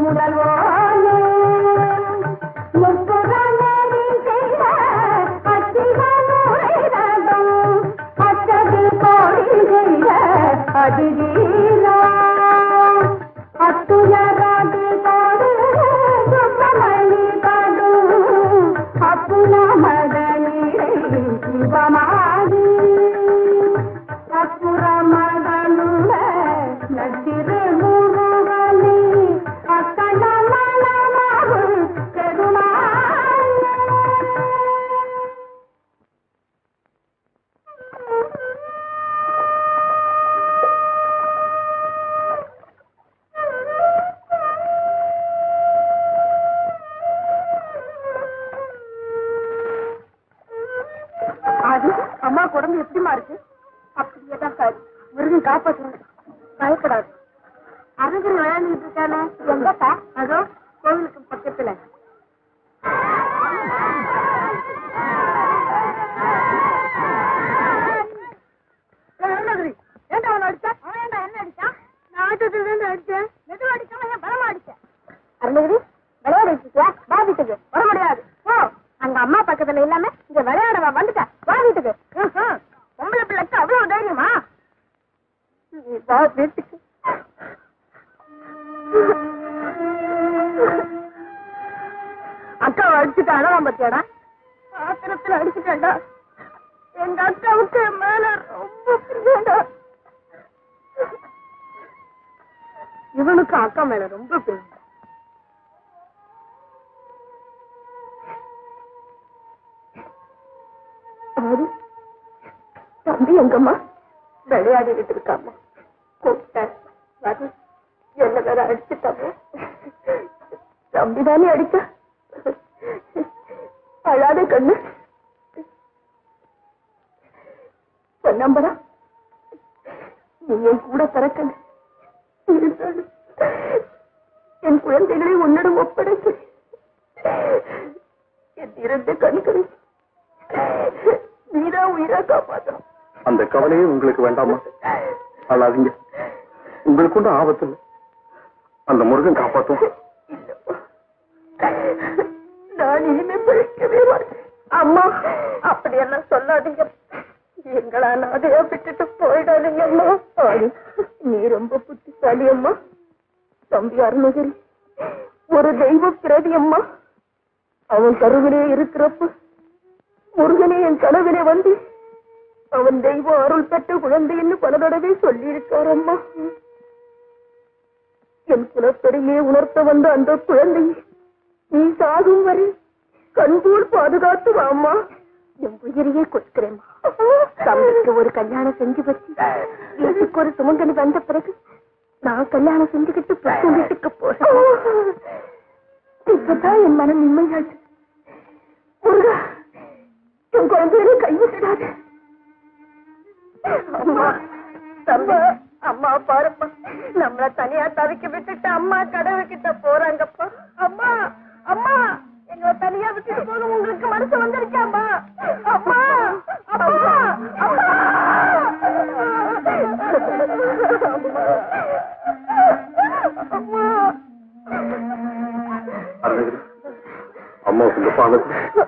முதல்வானே முப்புறநெறி செய்த அச்சிவனுரை ரதம் அச்சது கோடி செய்த அதிதீரா அத்துயராது பாடு சுத்தமணி பாடு அப்புல மதனிரை சிவமாகி அப்புற மதனுட நச்சிறு முருகனே அக்கண்ட மனமாகு பெருமாளே அது அம்மா உடம்பு எப்படிமா இருக்கு அப்படியே தான் சாரி முருகன் காப்பாற்றுங்க பயப்படாது அரங்கர் விளையாண்டுட்டு இருக்கானே எங்கப்பா அதோ கோவிலுக்கு பக்கத்துல ஏன்டா அவன் அடிச்சா அவன் ஏன்டா என்ன அடிச்சான் நான் ஆட்டத்துல தான் அடிச்சேன் மெதுவா அடிச்சாம ஏன் பலமா அடிச்சேன் அருணகிரி விளையாடிட்டு இருக்கியா வா வீட்டுக்கு வர முடியாது போ அங்க அம்மா பக்கத்துல இல்லாம இங்க விளையாடவா வந்துட்ட வா வீட்டுக்கு ம்ஹும். பொம்பளை பிள்ளைக்கு அவ்வளவு தைரியமா நீ வா வீட்டுக்கு அக்காவை அடிச்சுட்டு அழகாம பத்தியாடா ஆத்திரத்துல அடிச்சுட்டா எங்க அக்காவுக்கு என் மேல ரொம்ப பிரியடா இவனுக்கு அக்கா மேல ரொம்ப பிரியம் ஆதி, தம்பி எங்கம்மா விளையாடிட்டு இருக்காம்மா கூப்பிட்டேன் வரு. என்ன வேற அடிச்சுட்டாமோ தம்பி தானே அடிச்ச அழாத கண்ணு பொன்னம்பரா நீ என் கூட பிறக்கல இருந்தாலும் என் குழந்தைகளை உன்னிடம் ஒப்படைத்து என் இரண்டு கண்களை நீதான் உயிரா காப்பாற்றணும் அந்த கவலையே உங்களுக்கு வேண்டாமா அழாதீங்க உங்களுக்கு ஒன்றும் ஆபத்து இல்லை அந்த முருகன் காப்பாத்தும் நான் இனிமே பிழைக்கவே மாட்டேன் அம்மா அப்படியெல்லாம் சொல்லாதீங்க எங்களா அதையா விட்டுட்டு போயிடாதீங்க அம்மா ஆடி நீ ரொம்ப புத்திசாலி அம்மா தம்பி அருணகிரி ஒரு தெய்வ பிரதி அம்மா அவன் கருவிலே இருக்கிறப்ப முருகனே என் கனவிலே வந்து அவன் தெய்வ அருள் பெற்ற குழந்தைன்னு பல தடவை சொல்லியிருக்கார் அம்மா என் குலப்பெருமையை உணர்த்த வந்த அந்த குழந்தையை நீ சாகும் வரை கண்போல் பாதுகாத்து வாம்மா என் உயிரையே கொடுக்கிறேன் தம்பிக்கு ஒரு கல்யாணம் செஞ்சு வச்சு வீட்டுக்கு ஒரு சுமங்கலி வந்த பிறகு நான் கல்யாணம் செஞ்சுக்கிட்டு புத்து வீட்டுக்கு போறேன் இப்பதான் என் மனம் நிம்மதியாச்சு முருகா என் குழந்தைகளை கைவிட்டுடாது அம்மா தம்பி அம்மா பாருப்பா நம்மள தனியா தவிக்க விட்டுட்டு அம்மா கடவுள் கிட்ட போறாங்கப்பா அம்மா அம்மா எங்களை தனியா விட்டுட்டு போக உங்களுக்கு மனசு வந்துருச்சாம்மா அம்மா அம்மா அம்மா அம்மா அருணகிரி அம்மாவுக்கு இந்த பாதத்தில்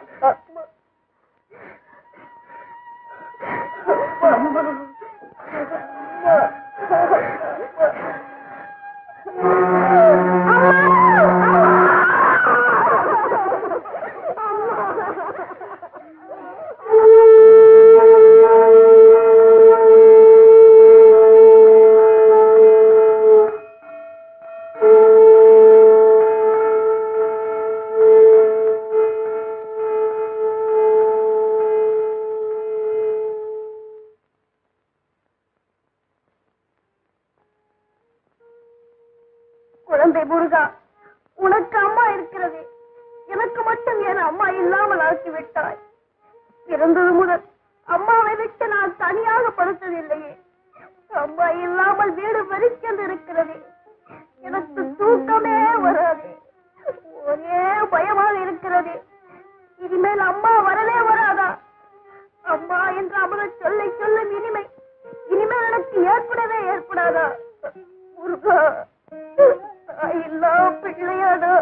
குழந்தை முருகா உனக்கு அம்மா இருக்கிறது எனக்கு மட்டும் ஏன் அம்மா இல்லாமல் ஆக்கி விட்டாய் பிறந்தது முதல் அம்மாவை விட்டு நான் தனியாக படுத்ததில்லையே அம்மா இல்லாமல் வீடு வெறிக்கல் இருக்கிறது எனக்கு தூக்கமே வராது ஒரே பயமாக இருக்கிறது இனிமேல் அம்மா வரவே வராதா அம்மா என்று அமுத சொல்லை சொல்லும் இனிமை இனிமேல் எனக்கு ஏற்படவே ஏற்படாதா முருகா தாயே இல்லா பிள்ளையாடா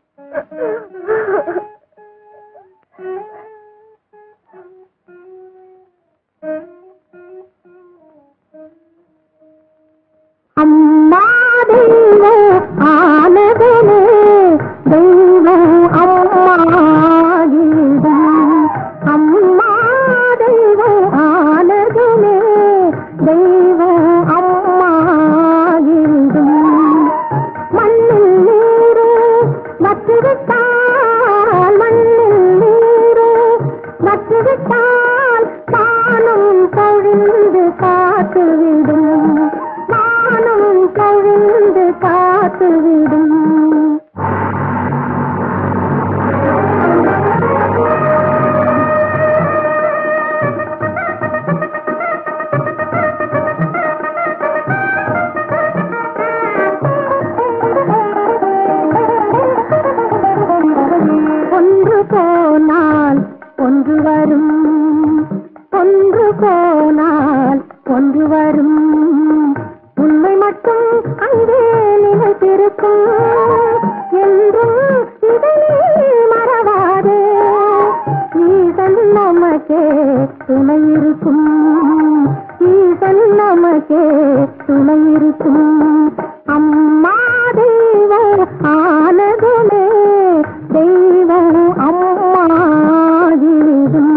அம்மா தெய்வம் ஆனதனே தெய்வம் அம்மாகிடும் அம்மா தெய்வம் ஆனதனே தெய்வம் அம்மாகிடும் மண்ணில் நீரு நட்டுவிட்டால் மண்ணில் நீரு நட்டுவிட்டால் வானம் பொழிந்து காத்துவிடும் வானம் பொழிந்து காத்துவிடும் ஒன்று போனால் ஒன்று வரும் ஒன்று போனால் ஒன்று வரும் உண்மை மட்டும் அங்கே நினைத்திருக்கும் என்றும் இதை மறவாதே ஈசன் நமக்கே துணை இருக்கும் ஈசன் நமக்கே துணை இருக்கும் அம்மா தெய்வம் ஆனதுமே தெய்வம் அம்மாகிடும்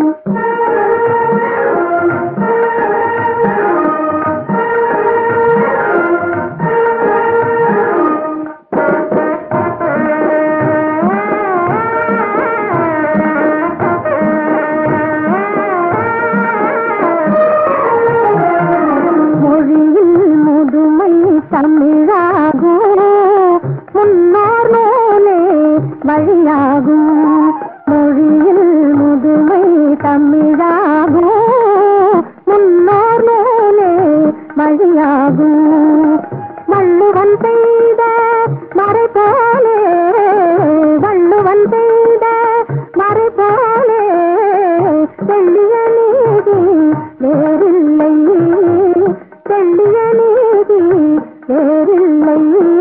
மொழியில் முதுமை தமிழாகும் முன்னோர் நூலே வழியாகும் மொழியில் முதுமை தமிழாகும் முன்னோர் நூலே வழியாகும் வள்ளுவன் செய்த மறை போலே வள்ளுவன் செய்த மறை போலே வெள்ளிய நீதி வேறில்லை வெள்ளிய நீதி வேறில்லை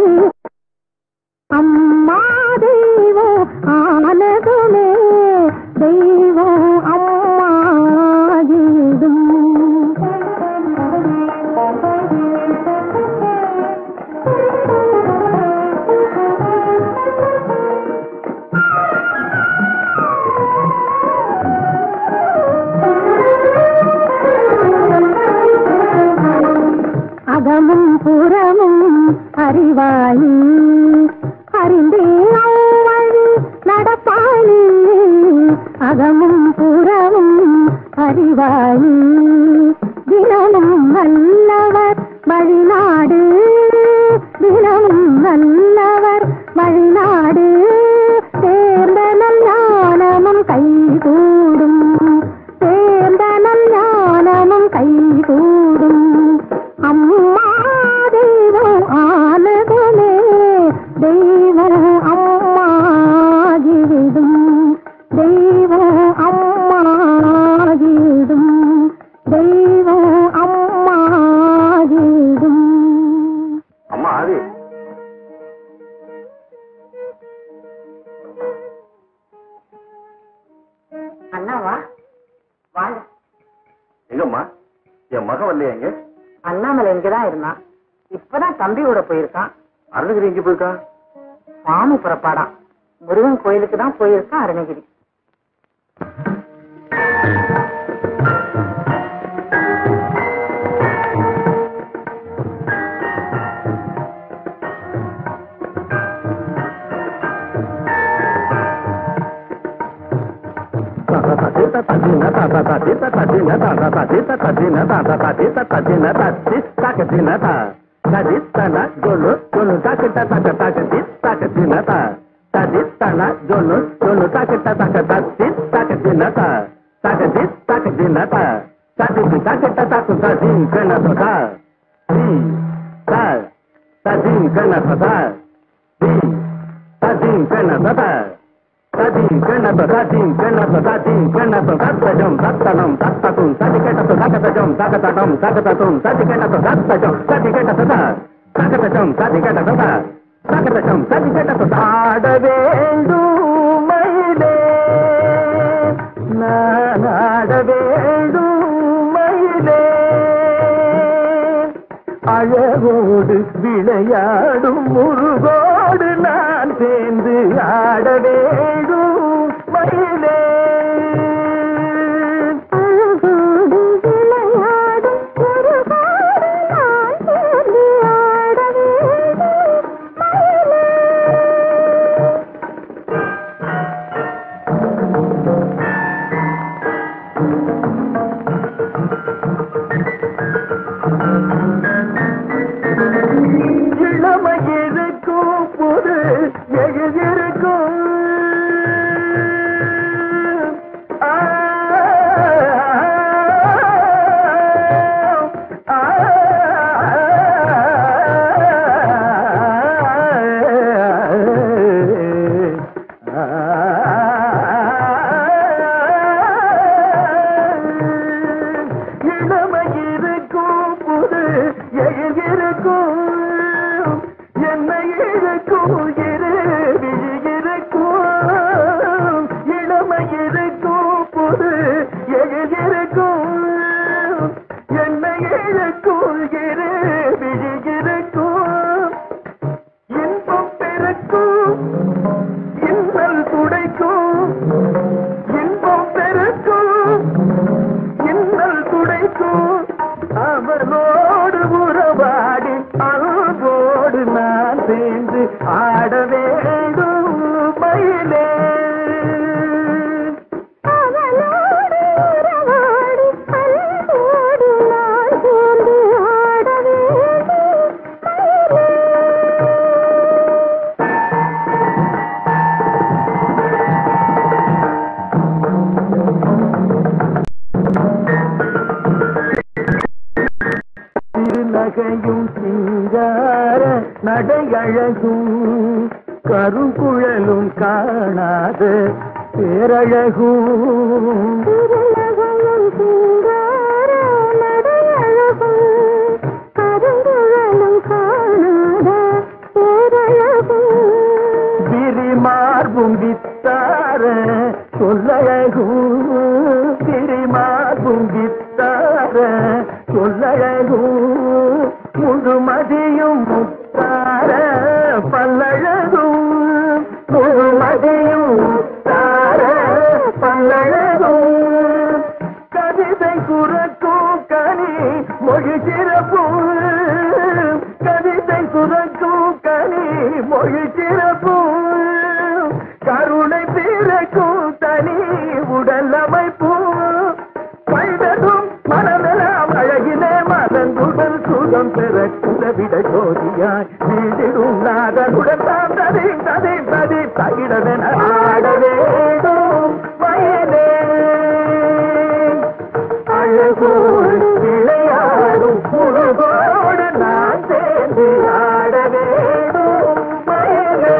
அம்மா தெய்வம் ஆனதுமே தெய்வம் அம்மாகிடும் அகமும் புறமும் அறிவாயி அறிந்தே அவ்வழி நடப்பாயி அகமும் புறமும் அறிவாயி தினமும் நல்லவர் வழிநாடு தினமும் நல்லவர் வழிநாடு சேர்ந்த நல் ஞானமும் கைகூடும் சேர்ந்த நல் ஞானமும் கைகூடும் அம்மா தெய்வம் ஆனதுமே தெய்வம் அம்மாகிவிடும் தெய்வம் அம்மாகிவிடும் தெய்வம் அம்மாகிவிடும் அம்மா ஆதி அண்ணாவா வாங்க எங்கம்மா என் மகன் வரலையா எங்க அண்ணாமலை இங்கதான் இருந்தான் இப்பதான் தம்பி கூட போயிருக்கான் அருணகிரி எங்க போயிருக்கா சாமி புறப்பாடாம் முருகன் கோயிலுக்கு தான் போயிருக்கான் அருணகிரி தகதகம் தகதகம் ஆட வேண்டும் மயிலே நான் ஆட வேண்டும் மயிலே அழகோடு விளையாடும் முருகோடு நான் சேர்ந்து ஆட வேண்டும் மயிலே அழகோடு விளையாடும் ஒருபாடு நான் சேர்ந்து ஆட வேண்டும் மயிலே இளமை இருக்கும் புது எழுதிருக்கும் ஆ, ஆ, இளமை இருக்கும் புது எழுதிருக்கும் என்னை இருக்கும் இரு விழி இருக்கும் இளமை இருக்கும் புது எழுதிருக்கும் என்னை இருக்கும் இரு விழி இருக்கும் இன்பம் பெருக்கும் இன்னல் துடைக்கும் இன்பம் பெருக்கும் இன்னல் துடைக்கும் அவனோடு உறவாடி அன்போடு நான் சேர்ந்து ஆட வேண்டும் மயிலே அவளோடு உறவாடி அன்போடு நான் சேர்ந்து ஆட வேண்டும் மயிலே திருநகையும் சிங்கார நடையழகும் கருங்குழலும் காணாத பேரழகும் திருநகையும் சிங்கார நடையழகும் கருங்குழலும் காணாத பேரழகும் விரிமார்பும் வித்தார சொல்லழகும் விரிமார்பும் வித்தார சொல்லழகும் முழுமதியும் முத்தார பல்லழகும் முழுமதியும் முத்தார பல்லழகும் கவிதை குறக்கும் கனி மொழி சிறப்பும் கவிதை குறக்கும் கனி மொழி சிறப்பும் கருணை பிறக்கும் தனி உடல் அமைப்பும் பைததும் மனமெல்லாம் அழகிலே மதங்குடல் சுகம் பெற குலவிட ஜோதியாய் வீடிடும் நாதனுடன் தான் ததி ததி ததி தகிடவென ஆட வேண்டும் வயலே அழகோடு விளையாடும் முழுகோடு நான் சேர்ந்து ஆட வேண்டும் வயலே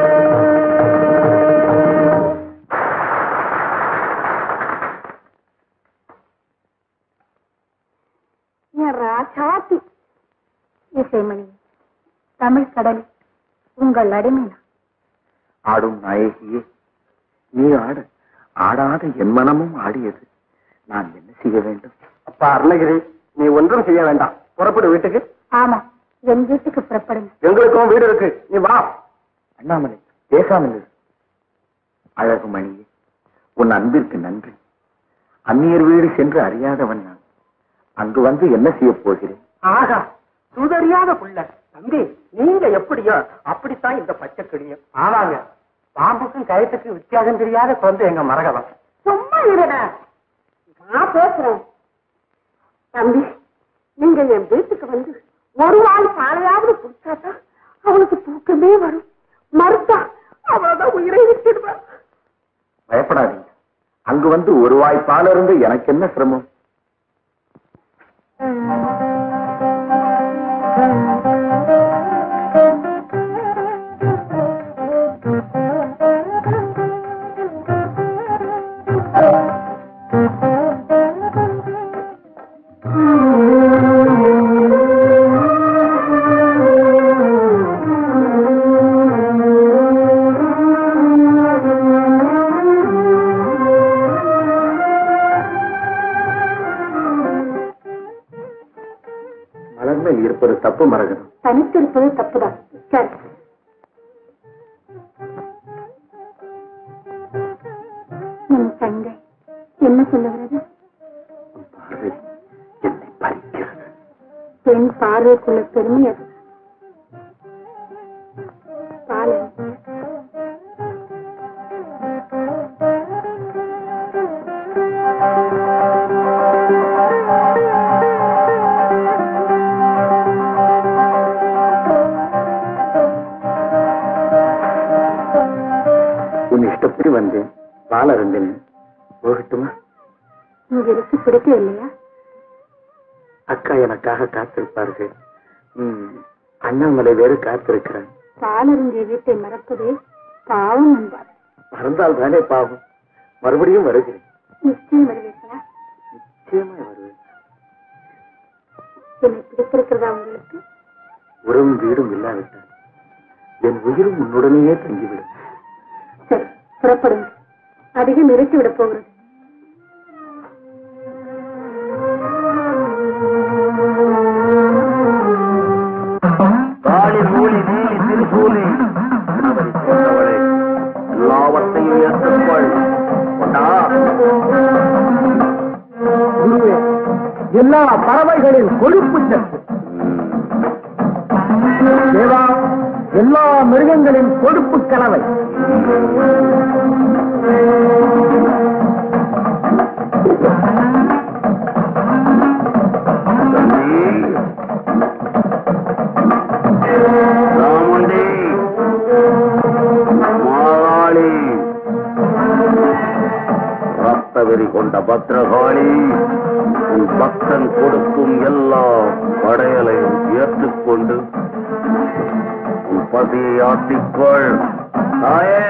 என் ராசாத்தி இசைமணி தமிழ் கடலில் உங்கள் அடிமை நான். ஆடும் நாயகியே நீ ஆட ஆடாத என் மனமும் ஆடியது நான் என்ன செய்ய வேண்டும் அப்பா அருணகிரி நீ ஒன்றும் செய்ய வேண்டாம் புறப்படு வீட்டுக்கு ஆமா என் வீட்டுக்கு புறப்படுங்க எங்களுக்கும் வீடு இருக்கு நீ வா அண்ணாமலை பேசாமல் இரு. அழகு மணியே உன் அன்பிற்கு நன்றி அந்நியர் வீடு சென்று அறியாதவன் நான் அங்கு வந்து என்ன செய்ய போகிறேன் ஆகா சுதறியாத புள்ள தம்பி நீங்க எப்படியோ அப்படித்தான் இந்த பச்சை கிளியும் ஆமாங்க பாம்புக்கும் கயத்துக்கும் வித்தியாசம் தெரியாத குழந்தை எங்க மரகதம் சும்மா இருடா நான் பேசுறேன் தம்பி நீங்க என் வீட்டுக்கு வந்து ஒரு வாய் பாலையாவது குடிச்சாதான் அவனுக்கு தூக்கமே வரும் மறுத்தா அவளதான் உயிரை விட்டுடுவா பயப்படாதீங்க அங்கு வந்து ஒரு வாய் பால் இருந்து எனக்கு என்ன சிரமம் ஆ தப்பு மரகதம் தனித்திருப்பது தப்புதான் சரி என் தங்கை என்ன சொல்லுகிறது உன் பார்வை என்னை பறிக்கிறது பெண் பார்வைக்குள்ள பெருமை அது பாலன் உன் இஷ்டப்படி வந்தேன் பால் அருந்தேன் போகட்டுமா உங்களுக்கு பிடிக்கவில்லையா அக்கா எனக்காக காத்திருப்பார்கள் ம், அண்ணாமலை வேறு காத்திருக்கிறான் பாலருந்திய வீட்டை மறப்பதே பாவம் என்பார் மறந்தால் தானே பாவம் மறுபடியும் வருகிறேன் நிச்சயம் வருவீர்களா நிச்சயமா வருவேன் என்னை பிடித்திருக்கிறதா உங்களுக்கு உறவும் வீடும் இல்லாவிட்டால் என் உயிரும் உன்னுடனேயே தங்கிவிடும் சரி புறப்படுங்க அதிகம் இறைச்சி விட போகிறது காளி மூலி நீலி திருப்பூலி அவரை போன்றவளே எல்லாவற்றையும் ஏற்றுக்கொள் கொண்டா எல்லா பறவைகளின் கொழுப்பு சத்து தேவா எல்லா மிருகங்களின் கொழுப்பு கலவை ராமுண்டி மாகாளி ரத்தவெறி கொண்ட பத்ரகாளி உன் பக்தன் கொடுக்கும் எல்லா படையலையும் ஏற்றுக்கொண்டு உன் பசியை ஆற்றிக்கொள் தாயே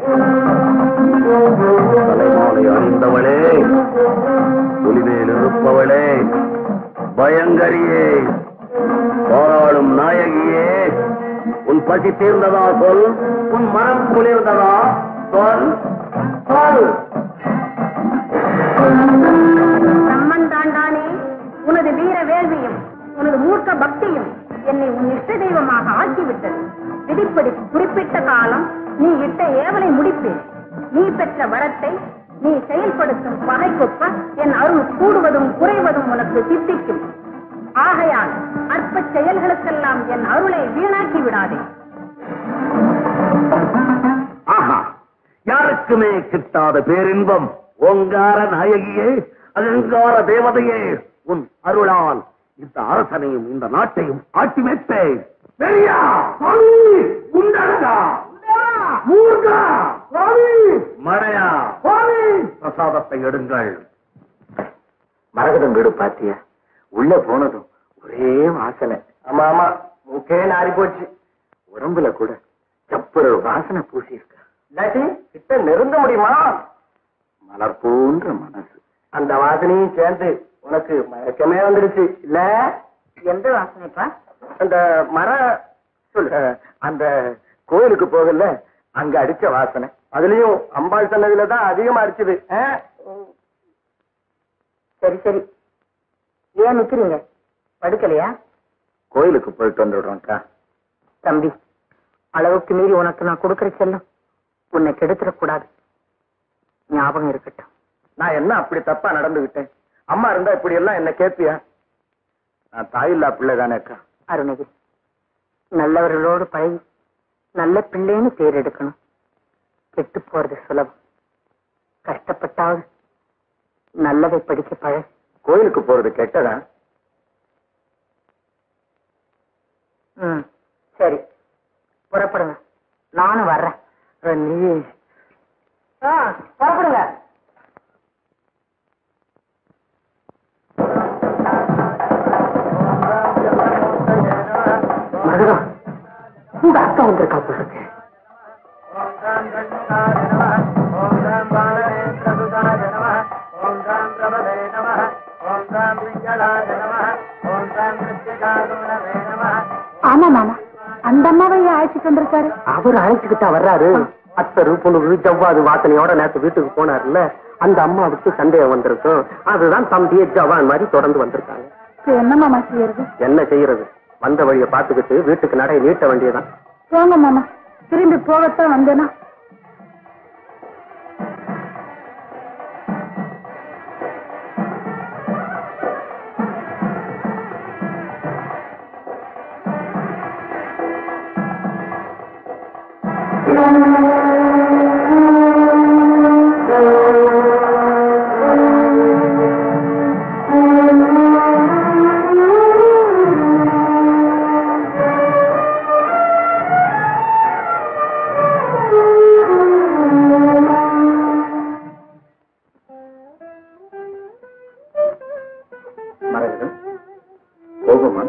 தலைமாலை அணிந்தவளே புலிமேல் இருப்பவளே பயங்கரியே போராடும் நாயகியே உன் பசி தீர்ந்ததா சொல் உன் மனம் குளிர்ந்ததா சொல் சொல் நம்மன் தாண்டானே உனது வீர வேள்வியும் உனது மூர்க்க பக்தியும் என்னை உன் இஷ்ட தெய்வமாக ஆக்கிவிட்டது விதிப்படி குறிப்பிட்ட காலம் நீ இட்ட ஏவலை முடிப்பேன் நீ பெற்ற வரத்தை நீ செயல்படுத்தும் பகைக்கொப்ப என் அருள் கூடுவதும் குறைவதும் உனக்கு சித்திக்கும் ஆகையால் அற்ப செயல்களுக்கெல்லாம் என் அருளை வீணாக்கி விடாதே ஆஹா யாருக்குமே கிட்டாத பேரின்பம் ஓங்கார நாயகியே அலங்கார தேவதையே உன் அருளால் இந்த அரசனையும் இந்த நாட்டையும் ஆட்டி வைப்பேன் பெரியா சுவாமி குண்டலகா மூர்கா சுவாமி மழையா சுவாமி பிரசாதத்தை எடுங்கள் மரகதம் வீடு பாத்தியா உள்ள போனதும் ஒரே வாசனை ஆமா ஆமா மூக்கே நாரி போச்சு உடம்புல கூட சப்புர வாசனை பூசி இருக்கா இல்லாட்டி கிட்ட நெருங்க முடியுமா மலர் போன்ற மனசு அந்த வாசனையும் சேர்ந்து உனக்கு மயக்கமே வந்துருச்சு இல்ல எந்த வாசனைப்பா அந்த மர சொல்லு அந்த கோயிலுக்கு போகல அங்க அடிச்ச வாசனை அதுலயும் அம்பாள் சன்னதியில தான் அதிகமா அடிச்சது ஆ? சரி சரி ஏன் நிக்கிறீங்க படுக்கலையா கோயிலுக்கு போயிட்டு வந்துடுறோம்க்கா தம்பி அளவுக்கு மீறி உனக்கு நான் கொடுக்கிற செல்லம் உன்னை கெடுத்துடக்கூடாது ஞாபகம் இருக்கட்டும் நான் என்ன அப்படி தப்பா நடந்துகிட்டேன் அம்மா இருந்தா இப்படி எல்லாம் என்ன கேப்பியா நான் தாயில்லா பிள்ளை தானே அக்கா அருணகிரி நல்லவர்களோடு பழகி நல்ல பிள்ளைன்னு பேர் எடுக்கணும் கெட்டு போறது சுலபம் கஷ்டப்பட்டாவது நல்லதை படிக்க பழகு கோயிலுக்கு போறது கெட்டதா ம் சரி புறப்படுங்க நானும் வர்றேன் அஹ், நீ ஆ, புறப்படுங்க மருதா உங்க அக்கா வந்திருக்கா போல இருக்கு. ஆமா மாமா அந்த அம்மாவையே அழைச்சிட்டு வந்திருக்காரு அவர் அழைச்சுக்கிட்டா வர்றாரு அத்தரு புழுகு ஜவ்வாது வாசனையோட நேத்து வீட்டுக்கு போனார்ல அந்த அம்மாவுக்கு சந்தேகம் வந்திருக்கும் அதுதான் தம்பிய ஜவான் மாதிரி தொடர்ந்து வந்திருக்காங்க இப்ப என்ன மாமா செய்யறது என்ன செய்யறது வந்த வழியை பார்த்துக்கிட்டு வீட்டுக்கு நடை நீட்ட வேண்டியதான் போங்க மாமா திரும்பி போகத்தான் வந்தேனா மரகதம் கோபமா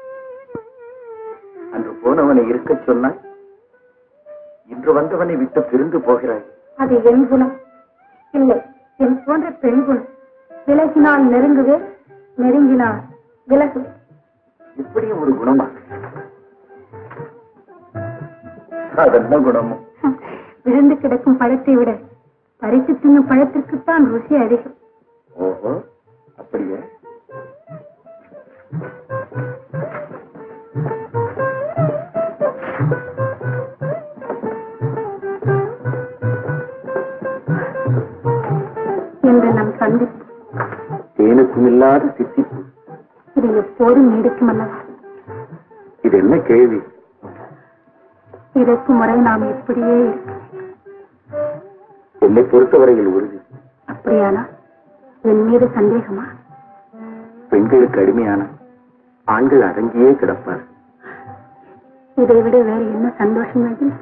அன்று போனவனை இருக்கச் சொன்னாய் இன்று வந்தவனை விட்டு பிரிந்து போகிறாய் அது என் குணம் இல்லை என் போன்ற பெண் குணம் விலகினால் நெருங்குவே நெருங்கினால் விலகு இப்படியும் ஒரு குணமா அதென்ன குணமோ விழுந்து கிடக்கும் பழத்தை விட பறித்து தின்னும் பழத்திற்குத்தான் ருசி அதிகம் ஓஹோ அப்படியே என்ற நம் சந்திப்பு தேனுக்கும் இல்லாத சித்திப்பு இது எப்போதும் நீடிக்கும் அல்லவா இது என்ன கேள்வி இருக்கும் முறை நாம் இப்படியே இருக்க என்னை பொறுத்தவரையில் உறுதி அப்படியானா என் மீது சந்தேகமா பெண்களுக்கு அடிமையான ஆண்கள் அடங்கியே கிடப்பார் இதை விட வேறு என்ன சந்தோஷம் வேண்டும்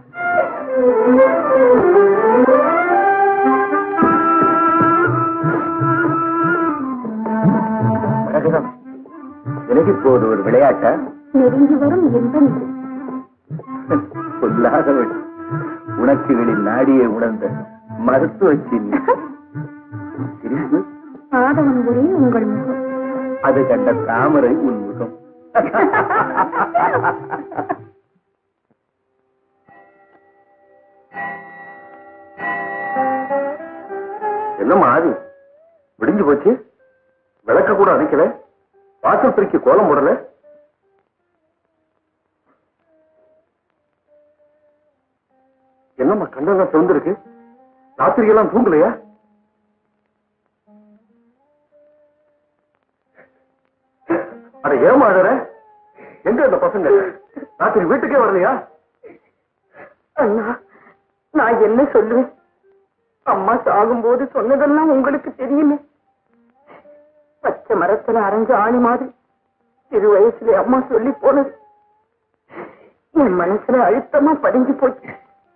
மரகதம் எனக்கு இப்போது ஒரு விளையாட்டா நெருங்கி வரும் இன்பம் இது சொல்லாதவள் உணர்ச்சிகளின் நாடியை உணர்ந்த மருத்துவ சின்ன சிரிப்பு ஆதவன் ஒரே உங்கள் முகம் அது கண்ட தாமரை உன் முகம் என்னம்மா ஆதி விடிஞ்சு போச்சு விளக்க கூட அணைக்கல வாசல் பெருக்கி கோலம் போடல என்னம்மா கண்ணெல்லாம் திறந்திருக்கு ராத்திரி எல்லாம் தூங்கலையா அட ஏமா அழற எங்க இந்த பசங்க ராத்திரி வீட்டுக்கே வரலையா அண்ணா நான் என்ன சொல்லுவேன் அம்மா சாகும்போது சொன்னதெல்லாம் உங்களுக்கு தெரியுமே பச்சை மரத்துல அரைஞ்ச ஆணி மாதிரி சிறு வயசுல அம்மா சொல்லி போனது என் மனசுல அழுத்தமா பதிஞ்சு போச்சு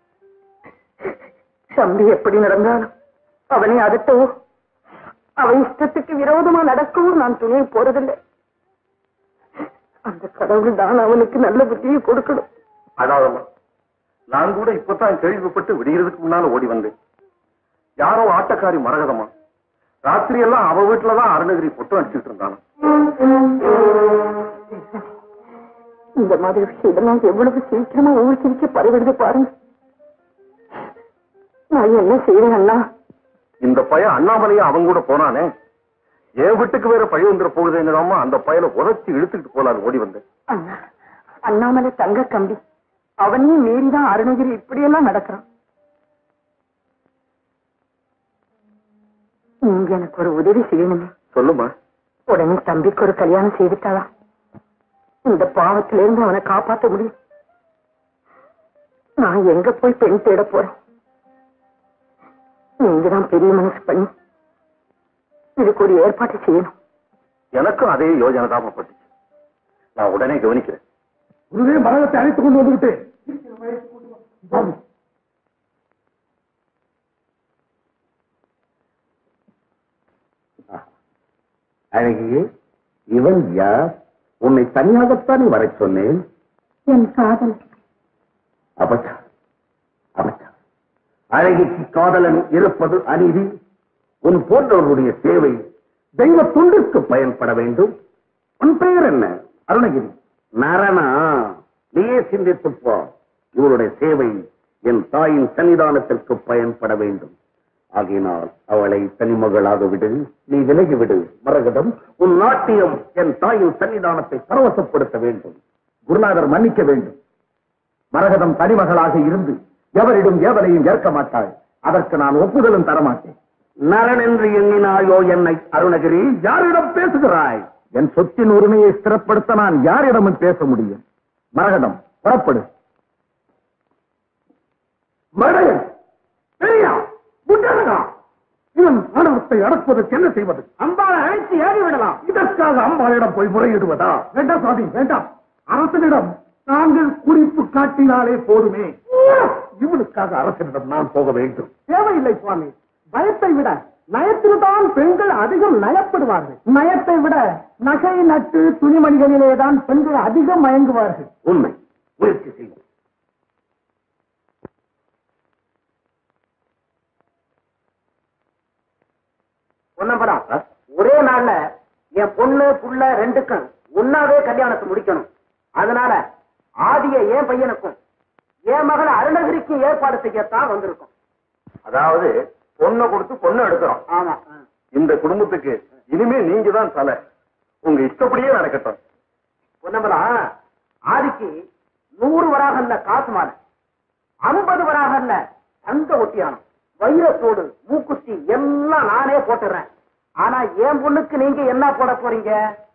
தம்பி எப்படி நடந்தாலும் அவனை அதட்டவோ அவன் இஷ்டத்துக்கு விரோதமா நடக்கவோ நான் துணியை போறதில்லை அந்த கடவுள் தான் அவனுக்கு நல்ல புத்தியை கொடுக்கணும் அடாதம்மா நான் கூட இப்பதான் கேள்விப்பட்டு விடியறதுக்கு முன்னால ஓடி வந்தேன் யாரோ ஆட்டக்காரி மரகதமா ராத்திரி எல்லாம் அவ வீட்டுலதான் அருணகிரி பொட்டம் அடிச்சுட்டு இருந்தானா இந்த மாதிரி விஷயத்தெல்லாம் எவ்வளவு சீக்கிரமா ஊழிச்சிருக்க பரவிடுது பாருங்க நான் என்ன செய்வேன் அண்ணா இந்த பையன் அண்ணாமலையா அவன் கூட போனானே என் வீட்டுக்கு வேற பழி வந்துட போகுதுங்கிறாம அந்த பையனை உதச்சி இழுத்துக்கிட்டு போலான்னு ஓடி வந்தேன் அண்ணா அண்ணாமலை தங்க கம்பி அவனையும் மீறிதான் அருணகிரி இப்படியெல்லாம் நடக்கிறான் நீங்க எனக்கு ஒரு உதவி செய்யணுமே சொல்லுமா உடனே தம்பிக்கு ஒரு கல்யாணம் செய்துட்டாளா இந்த பாவத்திலிருந்து அவனை காப்பாற்ற முடியும் நான் எங்க போய் பெண் தேட போறேன் நீங்க தான் பெரிய மனசு பண்ணி இதுக்கு ஒரு ஏற்பாடு செய்யணும் எனக்கும் அதே யோஜனை தான் பட்டுச்சு நான் உடனே கவனிக்கிறேன் குருவே மரணத்தை அழைத்துக் கொண்டு வந்துவிட்டு அழகியே இவன் யார் உன்னை தனியாகத்தான் வரச் சொன்னேன் என் காதல் அபச்சா அபச்சா அழகிக்கு காதலன் இருப்பது அநீதி உன் போன்றவர்களுடைய சேவை தெய்வ தொண்டிற்கு பயன்பட வேண்டும் உன் பெயர் என்ன அருணகிரி நரணா நீயே சிந்தித்துப் போ இவருடைய சேவை என் தாயின் சன்னிதானத்திற்கு பயன்பட வேண்டும் ஆகினால் அவளை தனிமகளாக விடு நீ விலகி விடு மரகதம் உன் நாட்டியம் என் தாயின் சன்னிதானத்தை பரவசப்படுத்த வேண்டும் குருநாதர் மன்னிக்க வேண்டும் மரகதம் தனிமகளாக இருந்து எவரிடம் ஏவலையும் ஏற்க மாட்டாள் அதற்கு நான் ஒப்புதலும் தரமாட்டேன் நரன் என்று எண்ணினாயோ என்னை அருணகிரி யாரிடம் பேசுகிறாய் என் சொத்தின் உரிமையை ஸ்திரப்படுத்த நான் யாரிடமும் பேச முடியும் மரகதம் புறப்படு மடையன் பெரியா முட்டனடா இவன் ஆணவத்தை அடக்குவதற்கு என்ன செய்வது அம்பாளை அழைத்து ஏறி விடலாம் இதற்காக அம்பாளிடம் போய் முறையிடுவதா வேண்டாம் சுவாமி வேண்டாம் அரசனிடம் நாங்கள் குறிப்பு காட்டினாலே போதுமே இவனுக்காக அரசனிடம் நான் போக வேண்டும் தேவையில்லை சுவாமி பயத்தை விட நயத்தில்தான் பெண்கள் அதிகம் நயப்படுவார்கள் நயத்தை விட நகை நட்டு துணிமணிகளிலேதான் பெண்கள் அதிகம் மயங்குவார்கள் உண்மை முயற்சி செய்வோம் பொன்னம்பலம் ஒரே நாள்ல என் பொண்ணு புள்ள ரெண்டுக்கும் ஒன்னாவே கல்யாணத்தை முடிக்கணும் அதனால ஆதிய என் பையனுக்கும் என் மகன் அருணகிரிக்கும் ஏற்பாடு செய்யத்தான் வந்திருக்கும் அதாவது பொண்ணை கொடுத்து பொண்ணை எடுக்கிறோம் ஆமா இந்த குடும்பத்துக்கு இனிமே நீங்க தான் தலை உங்க இஷ்டப்படியே நடக்கட்டும் பொன்னம்பலம் ஆதிக்கு நூறு வராகல்ல காசு மாலை ஐம்பது வராகல்ல தங்க ஒட்டியானம் வைரத்தோடு மூக்குத்தி எல்லாம் நானே போட்டுறேன் ஆனா என் பொண்ணுக்கு நீங்க என்ன போட போறீங்க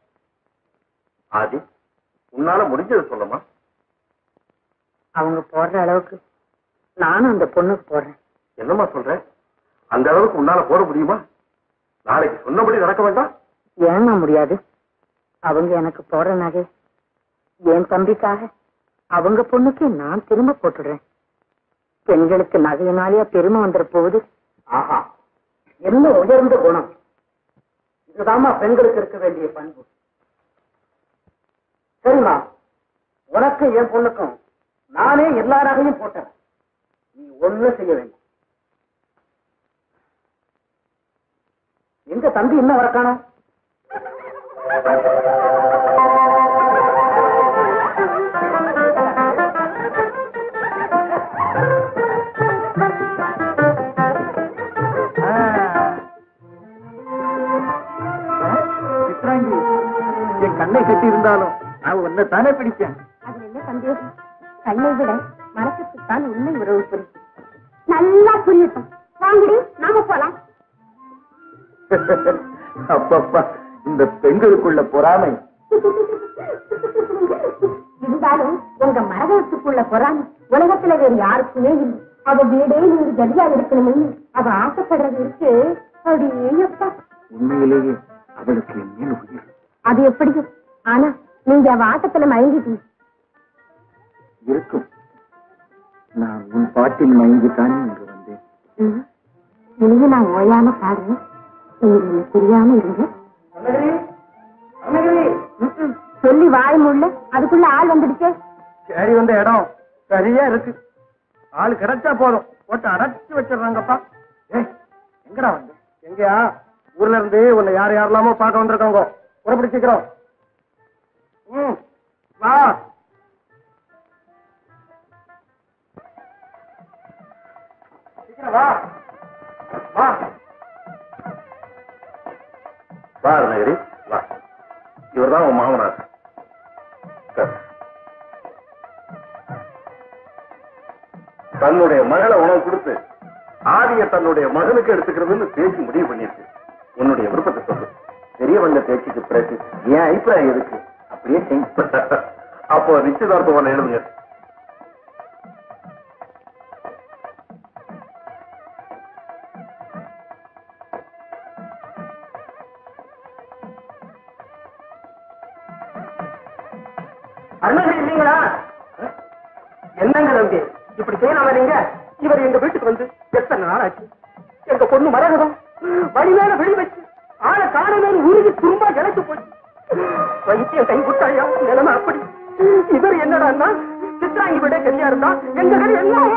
ஆதி உன்னால முடிஞ்சது சொல்லமா அவங்க போடுற அளவுக்கு நானும் அந்த பொண்ணுக்கு போடுறேன் என்னம்மா சொல்ற அந்த அளவுக்கு உன்னால போட முடியுமா நாளைக்கு சொன்னபடி நடக்க வேண்டாம் ஏன்னா முடியாது அவங்க எனக்கு போடுற நகை என் தம்பிக்காக அவங்க பொண்ணுக்கு நான் திரும்ப போட்டுடுறேன் பெண்களுக்கு நகையினாலேயே பெருமை வந்துட போகுது ஆஹா என்ன உயர்ந்த குணம் இதுதாம்மா பெண்களுக்கு இருக்க வேண்டிய பண்பு சரிம்மா உனக்கும் என் பொண்ணுக்கும் நானே எல்லா நகையும் போட்டேன் நீ ஒண்ணு செய்ய வேண்டும் எங்க தம்பி இன்னும் வரக்கானோம் சித்ராங்கி என் கண்ணை கட்டி இருந்தாலும் நான் உன்னை தானே பிடிச்சேன் அது என்ன சந்தேகம் கண்ணை விட மனசுக்குத்தான் உண்மை உறவு புரியும் நல்லா புரியட்டும் வாங்கடி நாம போலாம் அப்பப்பா இந்த பெண்களுக்குள்ள பொறாமை இருந்தாலும் உங்க மரகத்துக்குள்ள பொறாமை உலகத்துல வேறு யாருக்குமே இல்லை அவ வீடே நீங்க கதியா இருக்கணும்னு அவ ஆசைப்படுறது இருக்கு அப்படியே எப்பா உண்மையிலேயே அவளுக்கு என் மேல் உயிர் அது எப்படி ஆனா நீங்க அவ ஆட்டத்துல மயங்கிட்டீங்க இருக்கும் நான் உன் பாட்டில் மயங்கித்தானே இங்கு வந்தேன் ம். இனிமே நான் ஓயாம பாடுறேன் நீங்க என்ன தெரியாம இருங்க ம்ம். சொல்லி வாய் முள்ள அதுக்குள்ள ஆள் வந்துடுச்சே சரி வந்த இடம் சரியா இருக்கு ஆள் கிடைச்சா போதும் போட்டு அடைச்சு வச்சிடுறாங்கப்பா ஏய் எங்கடா வந்து எங்கயா ஊர்ல இருந்து உன்னை யார் யாரெல்லாமோ பார்க்க வந்திருக்காங்க புறப்படி சீக்கிரம் ம் வா சீக்கிரம் வா வா வா அருணகிரி வா இவர்தான் உன் மாமனார் உட்கார். தன்னுடைய மகளை உனக்கு கொடுத்து ஆதிய தன்னுடைய மகனுக்கு எடுத்துக்கிறதுன்னு பேசி முடிவு பண்ணிருக்கு உன்னுடைய விருப்பத்தை சொல்லு பெரியவங்க பேச்சுக்கு பிறகு என் அபிப்பிராயம் எதுக்கு அப்படியே செஞ்சு அப்போ நிச்சயதார்த்தம் ஒண்ணு எழுதுங்க அருணகிரி இல்லீங்களா என்னங்க தம்பி இப்படி செய்யலாமா நீங்க இவர் எங்க வீட்டுக்கு வந்து எத்தனை நாள் ஆச்சு எங்க பொண்ணு மரகதம் வழி மேல வெளி வச்சு ஆளை காணவே உருகி துரும்பா கிளச்சு போச்சு வைத்தியம் கை குட்டாயா நிலைமை அப்படி இவர் என்னடான்னா சித்ராங்கி விட கரியா இருந்தா எங்க கறி எல்லாம்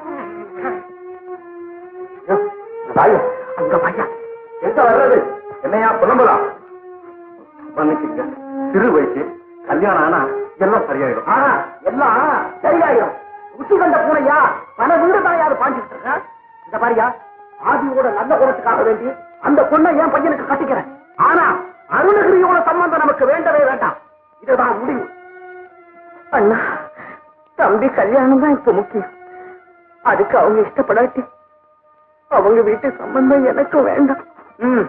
தாயே, அங்க பையா எங்க வர்றது என்னையா புலம்பலாம் மன்னிச்சுங்க சிறு வயசு கல்யாணம் ஆனா எல்லாம் சரியாயிடும் ஆனா எல்லாம் சரியாயிரும் உச்சி கண்ட பூனையா பல வீடு தான் யாரு பாஞ்சிட்டு இருக்க இந்த பாரியா ஆதியோட நல்ல குணத்துக்காக வேண்டி அந்த பொண்ணை என் பையனுக்கு கட்டிக்கிறேன் ஆனா அருணகிரியோட சம்பந்தம் நமக்கு வேண்டவே வேண்டாம் இதுதான் முடிவு அண்ணா தம்பி கல்யாணம் தான் இப்ப முக்கியம் அதுக்கு அவங்க இஷ்டப்படாட்டி அவங்க வீட்டு சம்பந்தம் எனக்கு வேண்டாம் ம்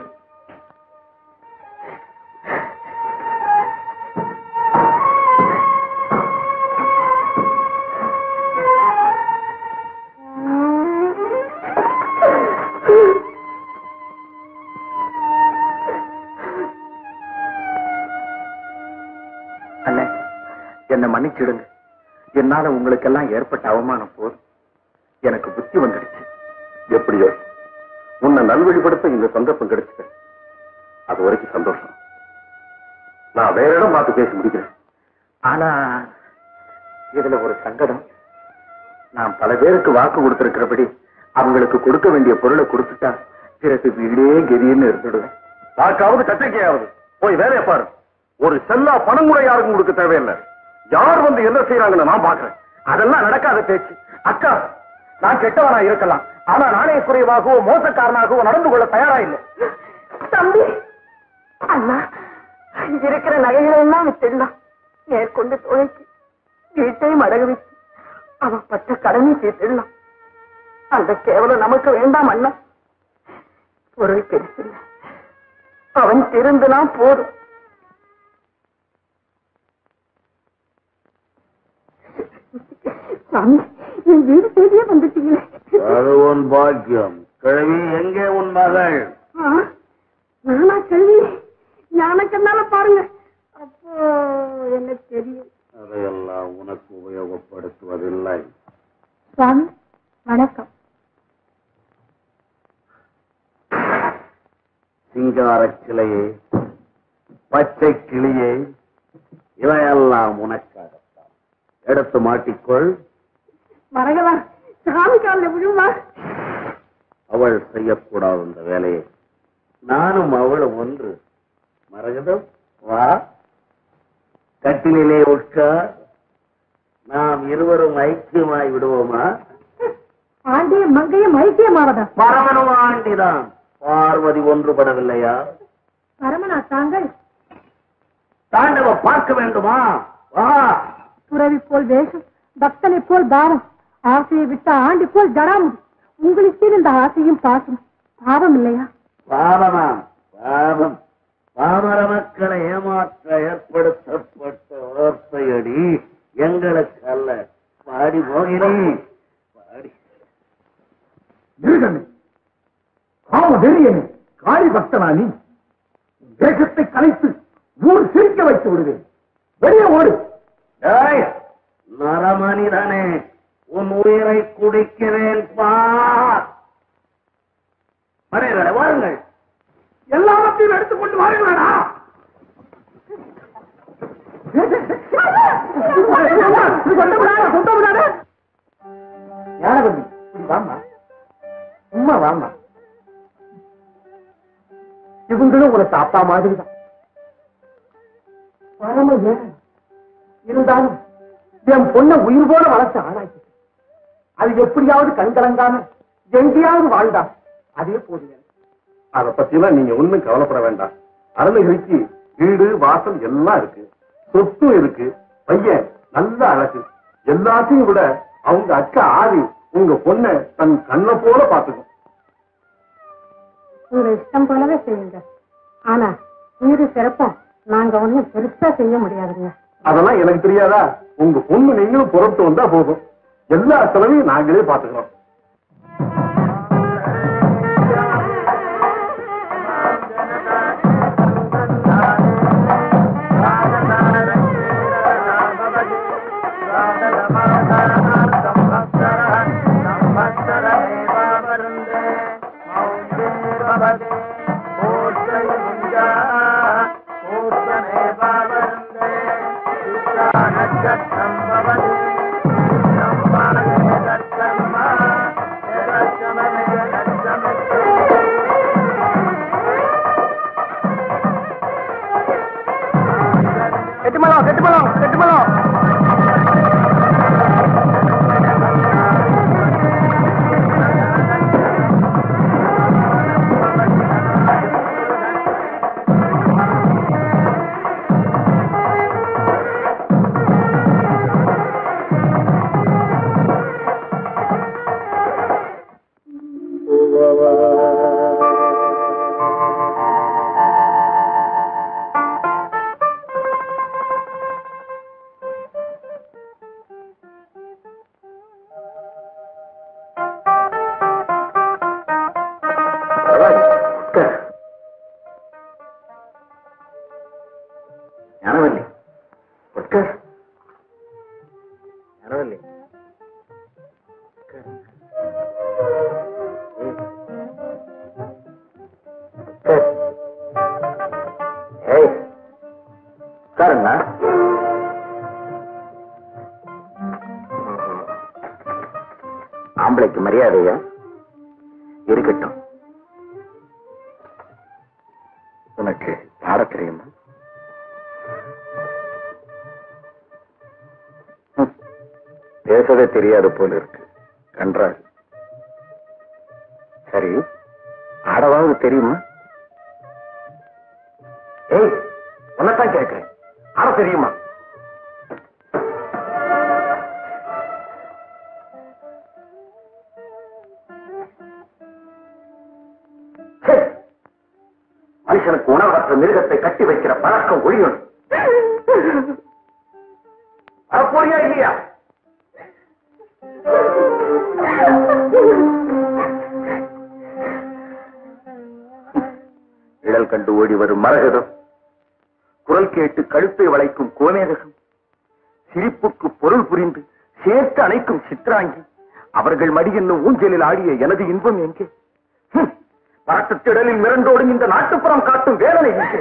அண்ணே என்னை மன்னிச்சிடுங்க என்னால உங்களுக்கெல்லாம் ஏற்பட்ட அவமானம் போதும் எனக்கு புத்தி வந்துடுச்சு எப்படியோ உன்னை நல்வழிப்படுத்த இந்த சந்தர்ப்பம் கிடைச்சது அது வரைக்கும் சந்தோஷம் நான் வேற இடம் பார்த்து பேசி முடிக்கிறேன் ஆனா இதுல ஒரு சங்கடம் நான் பல பேருக்கு வாக்கு கொடுத்திருக்கிறபடி அவங்களுக்கு கொடுக்க வேண்டிய பொருளை கொடுத்துட்டா பிறகு வீடே கெதின்னு இருந்துடுவேன் வாக்காவது கச்சைக்கையாவது போய் வேலையை பாரு ஒரு செல்லா பணம் கூட யாருக்கும் கொடுக்க தேவையில்லை யார் வந்து என்ன செய்யறாங்கன்னு நான் பாக்குறேன் அதெல்லாம் நடக்காத பேச்சு அக்கா நான் கெட்டவனா இருக்கலாம் ஆனா நாணய குறைவாகவோ மோசக்காரனாகவோ நடந்து கொள்ள தயாரா இல்லை தம்பி அண்ணா இருக்கிற நகைகளை எல்லாம் வித்துடலாம் மேற்கொண்டு துணைக்கு வீட்டையும் அடகு வச்சு அவன் பட்ட கடனை தீர்த்திடலாம் அந்த கேவலம் நமக்கு வேண்டாம் அண்ணா பொருள் பெருசில்லை அவன் திருந்துனா போதும் சாமி என் வீடு தேடியே வந்துட்டீங்களே அது உன் பாக்கியம் கிழவி எங்கே உன் மகள் ஆ, நானா கல்வி ஞானக்கண்ணால பாருங்க அப்போ என்ன தெரியும் அதையெல்லாம் உனக்கு உபயோகப்படுத்துவதில்லை சுவாமி வணக்கம் சிங்கார சிலையே பச்சை கிளியே இவையெல்லாம் உனக்காகத்தான் எடுத்து மாட்டிக்கொள் மரகலா சாமி காலில் விழுமா அவள் செய்யக்கூடாது இந்த வேலையை நானும் அவளும் ஒன்று மரகதம் வா கட்டிலே உட்கார் நாம் இருவரும் ஐக்கியமாய் விடுவோமா ஆண்டியும் மங்கையும் ஐக்கியமாவதா பரமனும் ஆண்டிதான் பார்வதி ஒன்றுபடவில்லையா பரமனா தாங்கள் தாண்டவ பார்க்க வேண்டுமா வா துறவி போல் வேஷம் பக்தனை போல் பாவம் ஆசையை விட்ட ஆண்டி போல் ஜடாமுடி உங்களுக்கு இந்த ஆசையும் பாசம் பாவம் இல்லையா பாவமாம் பாவம் பாமர மக்களை ஏமாற்ற ஏற்படுத்தப்பட்ட வார்த்தையடி எங்களுக்கு அல்ல பாடி போகிறீ பாடி மிருகமே காம வெறியனே காளி பக்தனா நீ உன் தேசத்தை கலைத்து ஊர் சிரிக்க வைத்து விடுவேன் வெளியே ஓடு டேய், நரமனிதனே உன் உயிரை குடிக்கிறேன் பார் மனிதர்களே, வாருங்கள் எல்லாவற்றையும் எடுத்துக்கொண்டு வாருங்களா ஞானவல்லி இப்படி வாமா சும்மா வாமா இவங்களும் உனக்கு அப்பா மாதிரி தான் பரம ஏழை. இருந்தாலும் என் பொண்ணை உயிர் போல வளர்த்து ஆளாக்கி அது எப்படியாவது கண்கலங்காம எங்கேயாவது வாழ்ந்தா அதே போதும் எனக்கு. அத பத்தியெல்லாம் நீங்க ஒண்ணும் கவலைப்பட வேண்டாம் அருணகிரிக்கு வீடு வாசல் எல்லாம் இருக்கு சொத்தும் இருக்கு பையன் நல்ல அழகு எல்லாத்தையும் விட அவங்க அக்கா ஆதி உங்க பொண்ணை தன் கண்ணை போல பாத்துக்கும் உங்க இஷ்டம் போலவே செய்யுங்க ஆனா வீடு சிறப்பா நாங்க ஒண்ணும் பெருசா செய்ய முடியாதுங்க அதெல்லாம் எனக்கு தெரியாதா உங்க பொண்ணு நீங்களும் புறத்து வந்தா போதும் எல்லா செலவையும் நாங்களே பாத்துக்கிறோம் கெட்டுமலம் கெட்டுமலம் கெட்டுமலம் ஆம்பளைக்கு மரியாதையா இருக்கட்டும் உனக்கு பாட தெரியுமா ம், பேசவே தெரியாது போல இருக்கு கன்றால் சரி ஆடவாவது தெரியுமா ஏய் உன்னதான் கேட்கிறேன் ஆட தெரியுமா சரி. மனுஷனுக்கு உணவற்ற மிருகத்தை கட்டி வைக்கிற பழக்கம் ஒழியணும் வரப்போறியா இல்லையா நிழல் கண்டு ஓடி வரும் மரகதம் குரல் கேட்டு கழுத்தை வளைக்கும் கோமேதகம் சிரிப்புக்கு பொருள் புரிந்து சேர்த்து அணைக்கும் சித்ராங்கி அவர்கள் மடி என்னும் ஊஞ்சலில் ஆடிய எனது இன்பம் எங்கே ஹம், பரட்டுத் திடலில் மிரண்டோடும் இந்த நாட்டுப்புறம் காட்டும் வேதனை எங்கே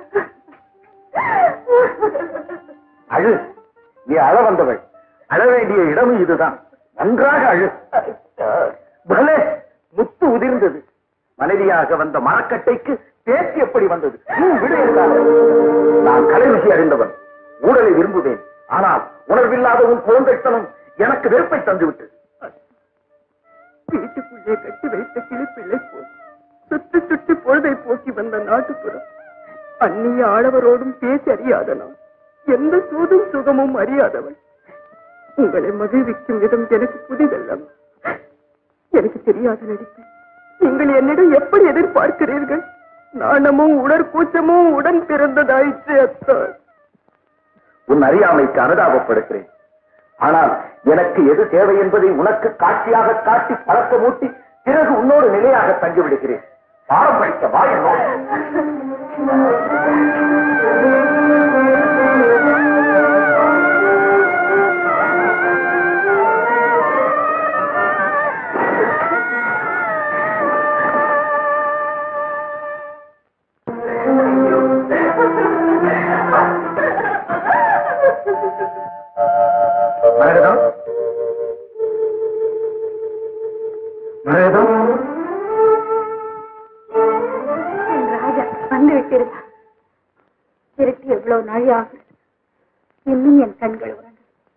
அழு நீ அழ வந்தவள் அழ வேண்டிய இடமும் இதுதான் நன்றாக அழு பலே முத்து உதிர்ந்தது மனைவியாக வந்த மரக்கட்டைக்கு பேச்சு எப்படி வந்தது ஹம், விடு என்றார். நான் கலை விஷயம் அறிந்தவன் ஊழலை விரும்புவேன் ஆனால் உணர்வில்லாத உன் குழந்தைத்தனம் எனக்கு வெறுப்பை தந்துவிட்டது வீட்டுக்குள்ளே கட்டி வைத்த கிளிப்பிள்ளை போல் சுற்றி சுற்றி பொழுதை போக்கி வந்த நாட்டுப்புறம் அந்நிய ஆடவரோடும் பேச அறியாத நான் எந்த சூதும் சுகமும் அறியாதவள் உங்களை மகிழ்விக்கும் விதம் எனக்கு புதிதல்லம் எனக்கு தெரியாத நடிப்பு நீங்கள் என்னிடம் எப்படி எதிர்பார்க்கிறீர்கள் நாணமும் உடற்கூச்சமும் உடன் பிறந்ததாயிற்று அத்தான் உன் அறியாமைக்கு அனுதாபப்படுகிறேன் ஆனால் எனக்கு எது தேவை என்பதை உனக்கு காட்சியாக காட்டி பழக்கமூட்டி பிறகு உன்னோடு நிலையாக தங்கிவிடுகிறேன் பாடம் படிக்க வாயனோ மரகதம் மரகதம் என் ராஜா வந்து விட்டீர்கள் இருட்டி எவ்வளவு நாழி ஆகுது இன்னும் என் கண்கள் உறங்க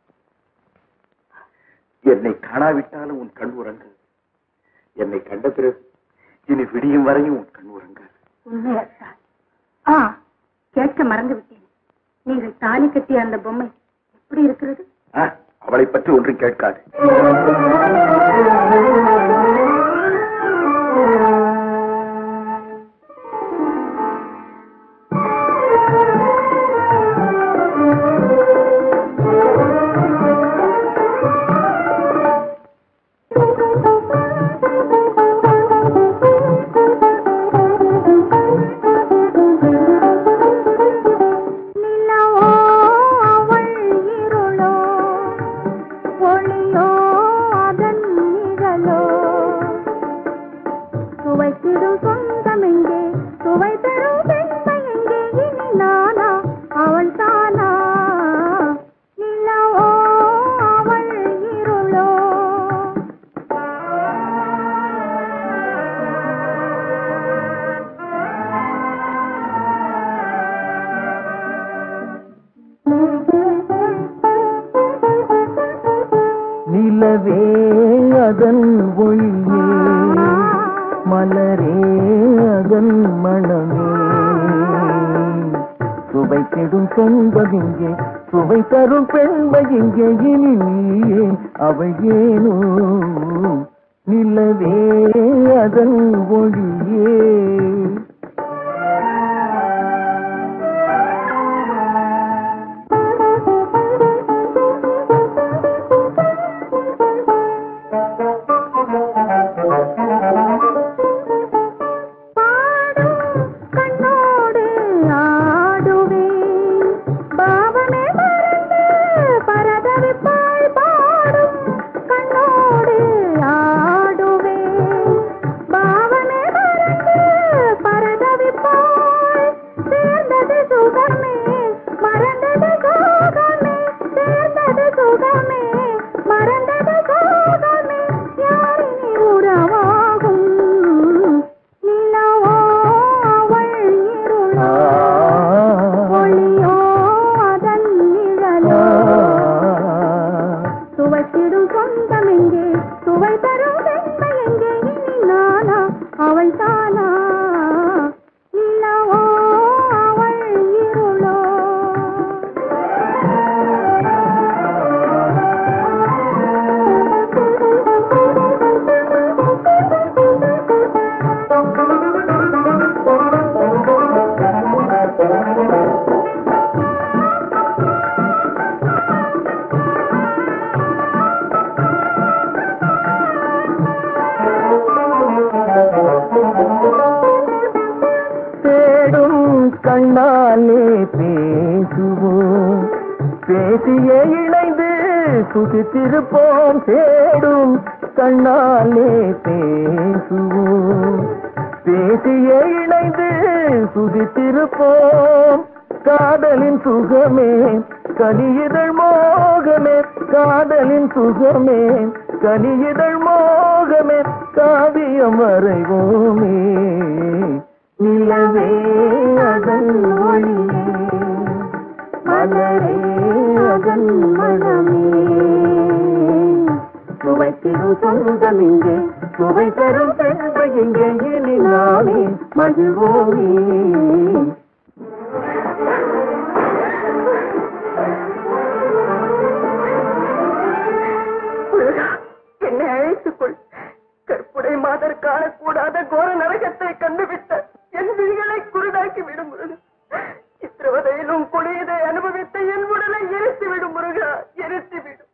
என்னை காணாவிட்டாலும் உன் கண் உறங்கு என்னை கண்ட பிறகு இனி விடியும் வரையும் உன் கண் உறங்கு உண்மையத்தான் ஆ கேட்க மறந்து விட்டேன் நீங்கள் தாலி கட்டிய அந்த பொம்மை எப்படி இருக்கிறது அவளை பற்றி ஒன்றும் கேட்காது நிலவோ அவள் இருளோ ஒளியோ அதன் நிழலோ சுவைத்திடும் சொந்தம் எங்கே சுவை தரும் பெண்மை எங்கே இனி நானா அவள் தானா நிலவோ அவள் இருளோ நிலவே அதன் ஒளியே மலரே அதன் மணமே சுவை கெடும் சொந்தம் இங்கே சுவை தரும் பெண்மை இங்கே இனி நீயே அவள் ஏனோ நிலவே அதன் ஒளியே பாடும் கண்ணோடு ஆடுவேன் பாவமே மறந்து பரதவிப்பாய் பாடும் கண்ணோடு ஆடுவேன் பாவமே மறந்து பேசியே இணைந்து சுகித்திருப்போம் தேடும் கண்ணாலே பேசுவோம் பேசியே இணைந்து சுகித்திருப்போம் காதலின் சுகமே கனியிதழ் மோகமே காதலின் சுகமே கனியிதழ் மோகமே காவியம் வரைவோமே நிலவே அதன் ஒளியே மலரே அதன் மனமே சுவைத்திடும் சொந்தம் இங்கே சுவை தரும் செல்வ இங்கே இனி நாமே மகிழ்வோமே முருகா, என்னை அழைத்துக் கொள் கற்புடை மாதர் காணக்கூடாத கோர நரகத்தை கண்டுவிட்ட என் விழிகளை குருடாக்கி விடும் முருகா சித்திரவதையிலும் கொடியதை அனுபவித்த என் உடலை எரித்து விடும் முருகா எரித்து விடும்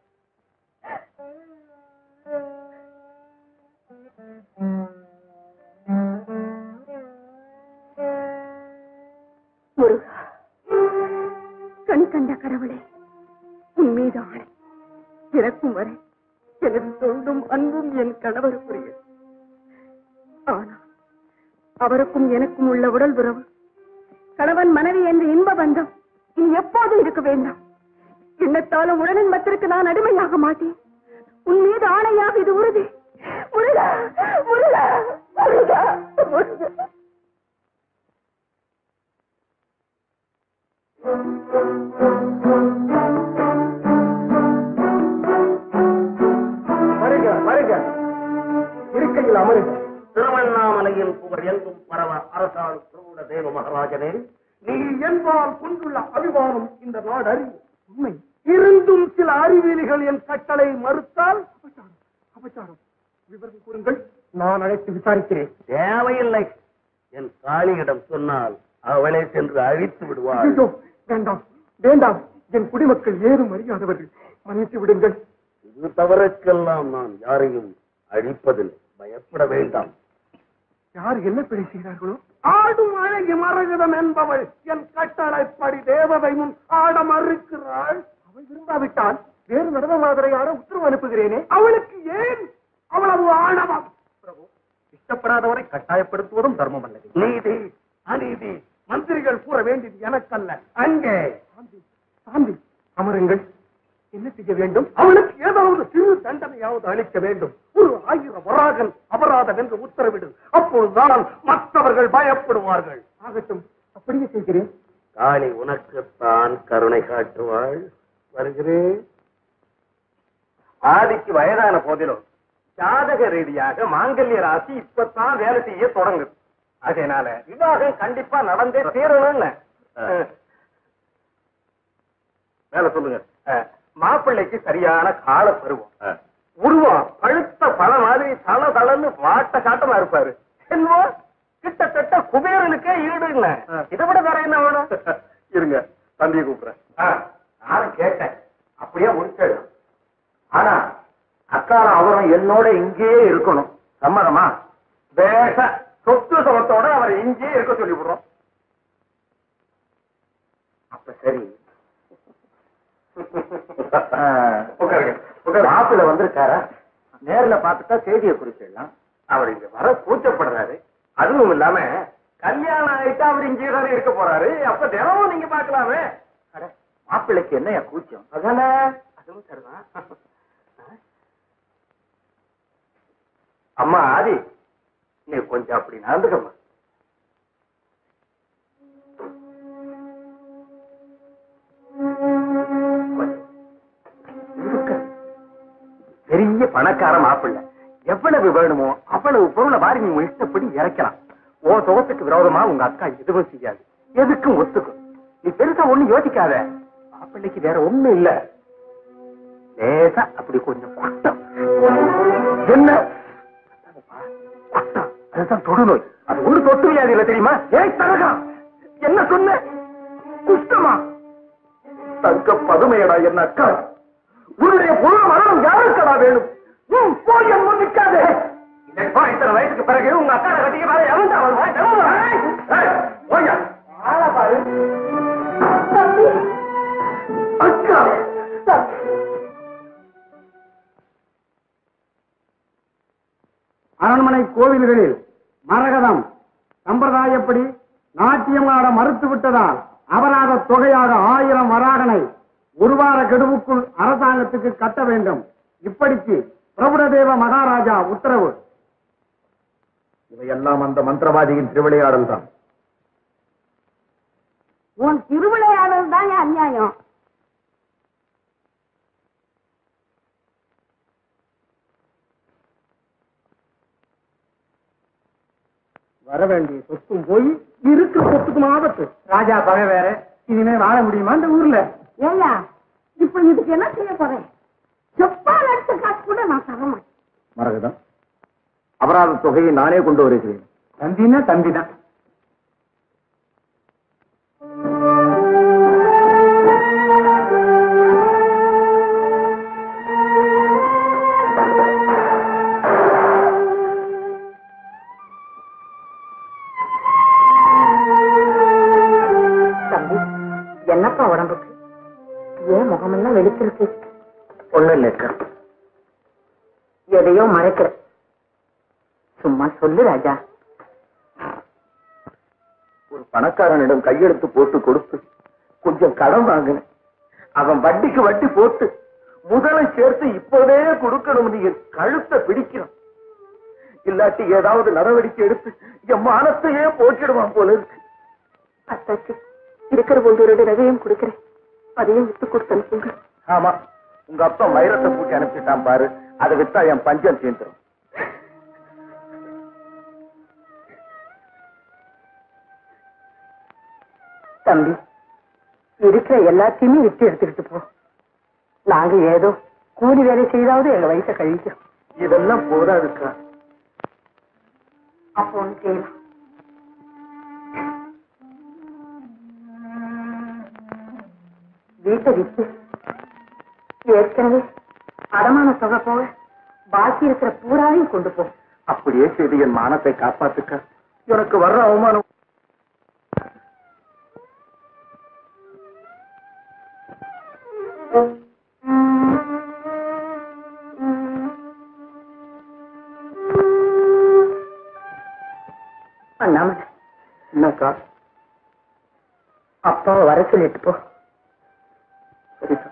முருகா கண் கண்ட கடவுளே உன் மீது ஆணை இறக்கும் வரை எனது தொண்டும் அன்பும் என் கணவருக்குரியது ஆனால் அவருக்கும் எனக்கும் உள்ள உடல் உறவு கணவன் மனைவி என்ற இன்ப பந்தம் இனி எப்போதும் இருக்க வேண்டாம் எண்ணத்தாலும் உடலின் மத்திற்கு நான் அடிமையாக மாட்டேன் உன் மீது ஆணையாக இது உறுதி முருகா முருகா முருகா முருகா வருக வருக இருக்கையில் அமருக திருவண்ணாமலையில் புகழ் எங்கும் பரவ அரசாள் திருவுல தேவ மகாராஜனே நீ என்பால் கொண்டுள்ள அபிமானம் இந்த நாடு அறிவு உண்மை இருந்தும் சில அறிவியலிகள் என் கட்டளை மறுத்தால் அபச்சாரம் அபச்சாரம் விவரம் கூறுங்கள் நான் அழைத்து விசாரிக்கிறேன் தேவையில்லை என் காளியிடம் சொன்னால் அவளே சென்று அழித்து விடுவாள் ஐயோ, வேண்டாம் வேண்டாம் என் குடிமக்கள் ஏதும் அறியாதவர்கள் மன்னித்து விடுங்கள் இது தவறுக்கெல்லாம் நான் யாரையும் அழிப்பதில்லை பயப்பட வேண்டாம் யார் என்ன பிழை செய்தார்களோ ஆடும் அழகி மரகதம் என்பவள் என் கட்டளைப்படி தேவதை முன் ஆட மறுக்கிறாள் அவள் விரும்பாவிட்டால் வேறு நடன மாதிரி ஆட உத்தரவு அனுப்புகிறேனே அவளுக்கு ஏன் அவ்வளவு ஆணவம் பிரபு இஷ்டப்படாதவரை கட்டாயப்படுத்துவதும் தர்மம் அல்லது நீதி அநீதி மந்திரிகள் கூற வேண்டியது எனக்கல்ல அங்கே சாந்தி சாந்தி அமருங்கள் என்ன செய்ய வேண்டும் அவளுக்கு ஏதாவது சிறு தண்டனையாவது அளிக்க வேண்டும் ஒரு ஆயிரம் வராகன் அபராதம் என்று உத்தரவிடு அப்பொழுதுதான் மற்றவர்கள் பயப்படுவார்கள் ஆகட்டும் அப்படியே செய்கிறேன் காளி உனக்குத்தான் கருணை காட்டுவாள் வருகிறேன் ஆதிக்கு வயதான போதிலும் ஜாதக ரீதியாக மாங்கல்ய ராசி இப்பதான் வேலை செய்ய தொடங்குது அதனால விவாகம் கண்டிப்பா நடந்தே தீரணும்னு மேல சொல்லுங்க அஹ், மாப்பிள்ளைக்கு சரியான கால பருவம் ஆ. உருவம் பழுத்த பழ மாதிரி தள தளன்னு வாட்ட காட்டமா இருப்பாரு செல்வம் கிட்டத்தட்ட குபேரனுக்கே ஈடு இல்ல ஆ. இதை விட வேற என்ன வேணும் இருங்க தம்பியை கூப்பிடுறேன் ஆ, நானும் கேட்டேன் அப்படியே முடிச்சிடலாம் ஆனா அக்காரம் அவரும் என்னோட இங்கேயே இருக்கணும் சம்மதமா பேச சொத்து சமத்தோட அவரை இங்கேயே இருக்க சொல்லி விடுறோம் அப்ப சரி உட்காருங்க, உட்காருங்க. மாப்பிள்ள வந்திருக்காரா நேர்ல பார்த்துட்டா செய்தியை குறிச்சிடலாம் அவர் இங்க வர கூச்சப்படுறாரு அதுவும் இல்லாம கல்யாணம் ஆயிட்டா அவர் இங்கே தானே இருக்க போறாரு அப்ப தினமும் நீங்க பாக்கலாமே அட, மாப்பிள்ளைக்கு என்னையா கூச்சம் அதானே அதுவும் சரிதான் அம்மா ஆதி நீ கொஞ்சம் அப்படி நடந்துக்கம்மா இருக்க. பெரிய பணக்கார மாப்பிள்ளை எவ்வளவு வேணுமோ அவ்வளவு பொருளை வாரி நீ உன் இஷ்டப்படி இறக்கலாம் ஓ சுகத்துக்கு விரோதமா உங்க அக்கா எதுவும் செய்யாது எதுக்கும் ஒத்துக்கும் நீ பெருசா ஒண்ணு யோசிக்காத மாப்பிள்ளைக்கு வேற ஒண்ணும் இல்ல லேசா அப்படி கொஞ்சம் குட்டம் என்ன குட்டம் அதுதான் தொடுநோய் அது ஒரு தொட்டு வியாதி இல்ல தெரியுமா ஏய் தரகம் என்ன சொன்ன குஷ்டமா தங்க பதுமையடா என்ன அக்கா உன்னுடைய புற மரணம் யாருக்கடா வேணும் ம், போய் என் முன் நிக்காதே இப்போ இத்தனை வயசுக்கு பிறகு உங்க அக்கா கட்டிக்க பாரு எவன் தான் வருவான் எவன் வருவான்? ஏய், போய்யா. ஆளை பாரு அக்கா அரண்மனை கோவில்களில் மரகதம் சம்பிரதாயப்படி நாட்டியம் ஆட மறுத்து விட்டதால் அபராத தொகையாக ஆயிரம் வராகனை ஒரு வார கெடுவுக்குள் அரசாங்கத்துக்கு கட்ட வேண்டும் இப்படிக்கு பிரபுடதேவ மகாராஜா உத்தரவு இவையெல்லாம் அந்த மந்திரவாதியின் திருவிளையாடல் தான் உன் திருவிளையாடல் தாங்க அநியாயம் வர வேண்டிய சொத்தும் போய் இருக்கிற சொத்துக்கும் ஆபத்து ராஜா பகை வேற இனிமே வாழ முடியுமா இந்த ஊர்ல ஏய்யா இப்ப இதுக்கு என்ன செய்ய போறேன் செப்பால் எடுத்த காசு கூட நான் தர மாட்டேன் மரகதம் அபராத தொகையை நானே கொண்டு வருகிறேன் தம்பின்னா தம்பி தான் தம்பி என்னப்பா உடம்புக்கு ஏன் முகமெல்லாம் வெளுத்திருக்கு ஒண்ணும் இல்லைக்கா எதையோ மறைக்கிற சும்மா சொல்லு ராஜா ஒரு பணக்காரனிடம் கையெழுத்து போட்டு கொடுத்து கொஞ்சம் கடன் வாங்கினேன் அவன் வட்டிக்கு வட்டி போட்டு முதலை சேர்த்து இப்போதே கொடுக்கணும் என் கழுத்தை பிடிக்கணும் இல்லாட்டி ஏதாவது நடவடிக்கை எடுத்து என் மானத்தையே போக்கிடுவான் போல இருக்கு அத்தாச்சி இருக்கிற போது ரெண்டு நகையும் கொடுக்கிறேன் அதையும் விட்டு கொடுத்து அனுப்புங்க ஆமா உங்க அப்பா வைரத்தை பூட்டி அனுப்பிச்சிட்டான் பாரு அதை வித்தா என் பஞ்சம் தீந்துரும் தம்பி இருக்கிற எல்லாத்தையுமே விட்டு எடுத்துக்கிட்டு போ நாங்க ஏதோ கூலி வேலை செய்தாவது எங்க வயசை கழிக்கிறோம் இதெல்லாம் போதாதுக்கா அப்போ ஒண்ணு செய்யலாம் வீட்டை விட்டு ஏற்கனவே அடமான தொகை போக பாக்கி இருக்கிற பூராவையும் கொண்டு போ அப்படியே செய்து என் மானத்தை காப்பாத்துக்க எனக்கு வர்ற அவமானம் அண்ணாமலை என்னக்கா அப்பாவை வர சொல்லிட்டு போ சரிக்கா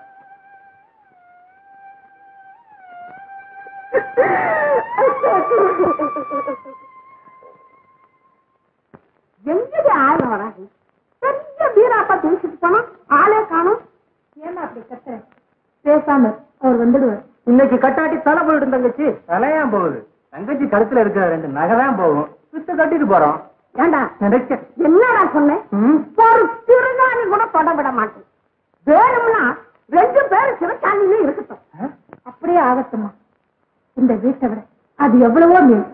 எங்க ஆள் வராது பெரிய வீராப்பா பேசிட்டு போனா ஆளே காணும் ஏன்னா அப்படி கத்துற பேசாம அவர் வந்துடுவார் இன்னைக்கு கட்டாட்டி தலை போயிடும் தங்கச்சி தலையா போகுது தங்கச்சி கழுத்துல இருக்கிற ரெண்டு நகை தான் போகும் சுத்து கட்டிட்டு போறோம் ஏண்டா நினைச்ச என்னடா சொன்னேன் ம். ஒரு சிறுதானி கூட தொட விட மாட்டேன் வேணும்னா ரெண்டு பேரும் சிவசாமியிலே இருக்கட்டும் அப்படியே ஆகட்டுமா இந்த வீட்டை விட அது எவ்வளவோ மேல்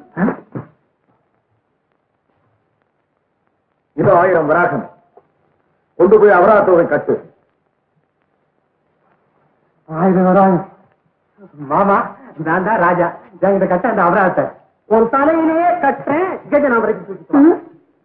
இது ஆயிரம் வராகம் கொண்டு போய் அபராத தொகை கட்டு ஆயிரம் வராங்க மாமா நான் தான் ராஜா நான் இந்த கட்ட அந்த அபராதத்தை ஒரு தலையிலேயே கட்டுறேன் கஜனாபரைக்கு தூக்கிட்டு வா.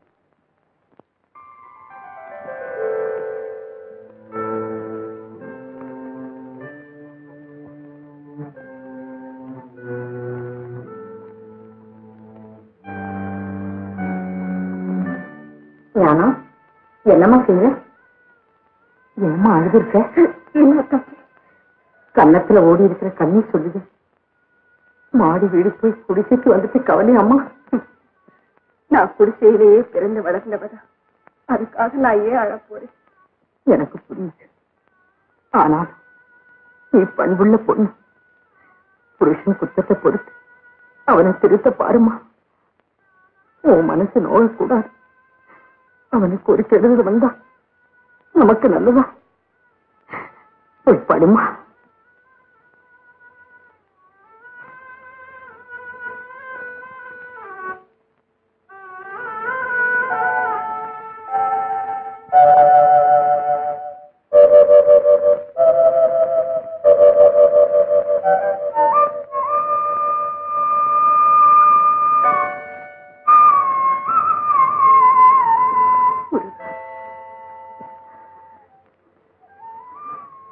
ஞானம் என்னம்மா செய்ய என்னம்மா அழுதுருக்க கன்னத்துல ஓடி இருக்கிற கண்ணீர் சொல்லுது மாடி வீடு போய் குடிசைக்கு வந்துட்டு கவலை அம்மா நான் குடிசையிலேயே பிறந்து வளர்ந்தவதா அதுக்காக நான் ஏன் அழ போறேன் எனக்கு புரியுது ஆனால் நீ பண்புள்ள பொண்ணு புருஷன் குத்தத்தை பொறுத்து அவனை திருத்த பாருமா உன் மனசு நோகக்கூடாது அவனுக்கு ஒரு கெடுதல் வந்தா நமக்கு நல்லதா போய் படுமா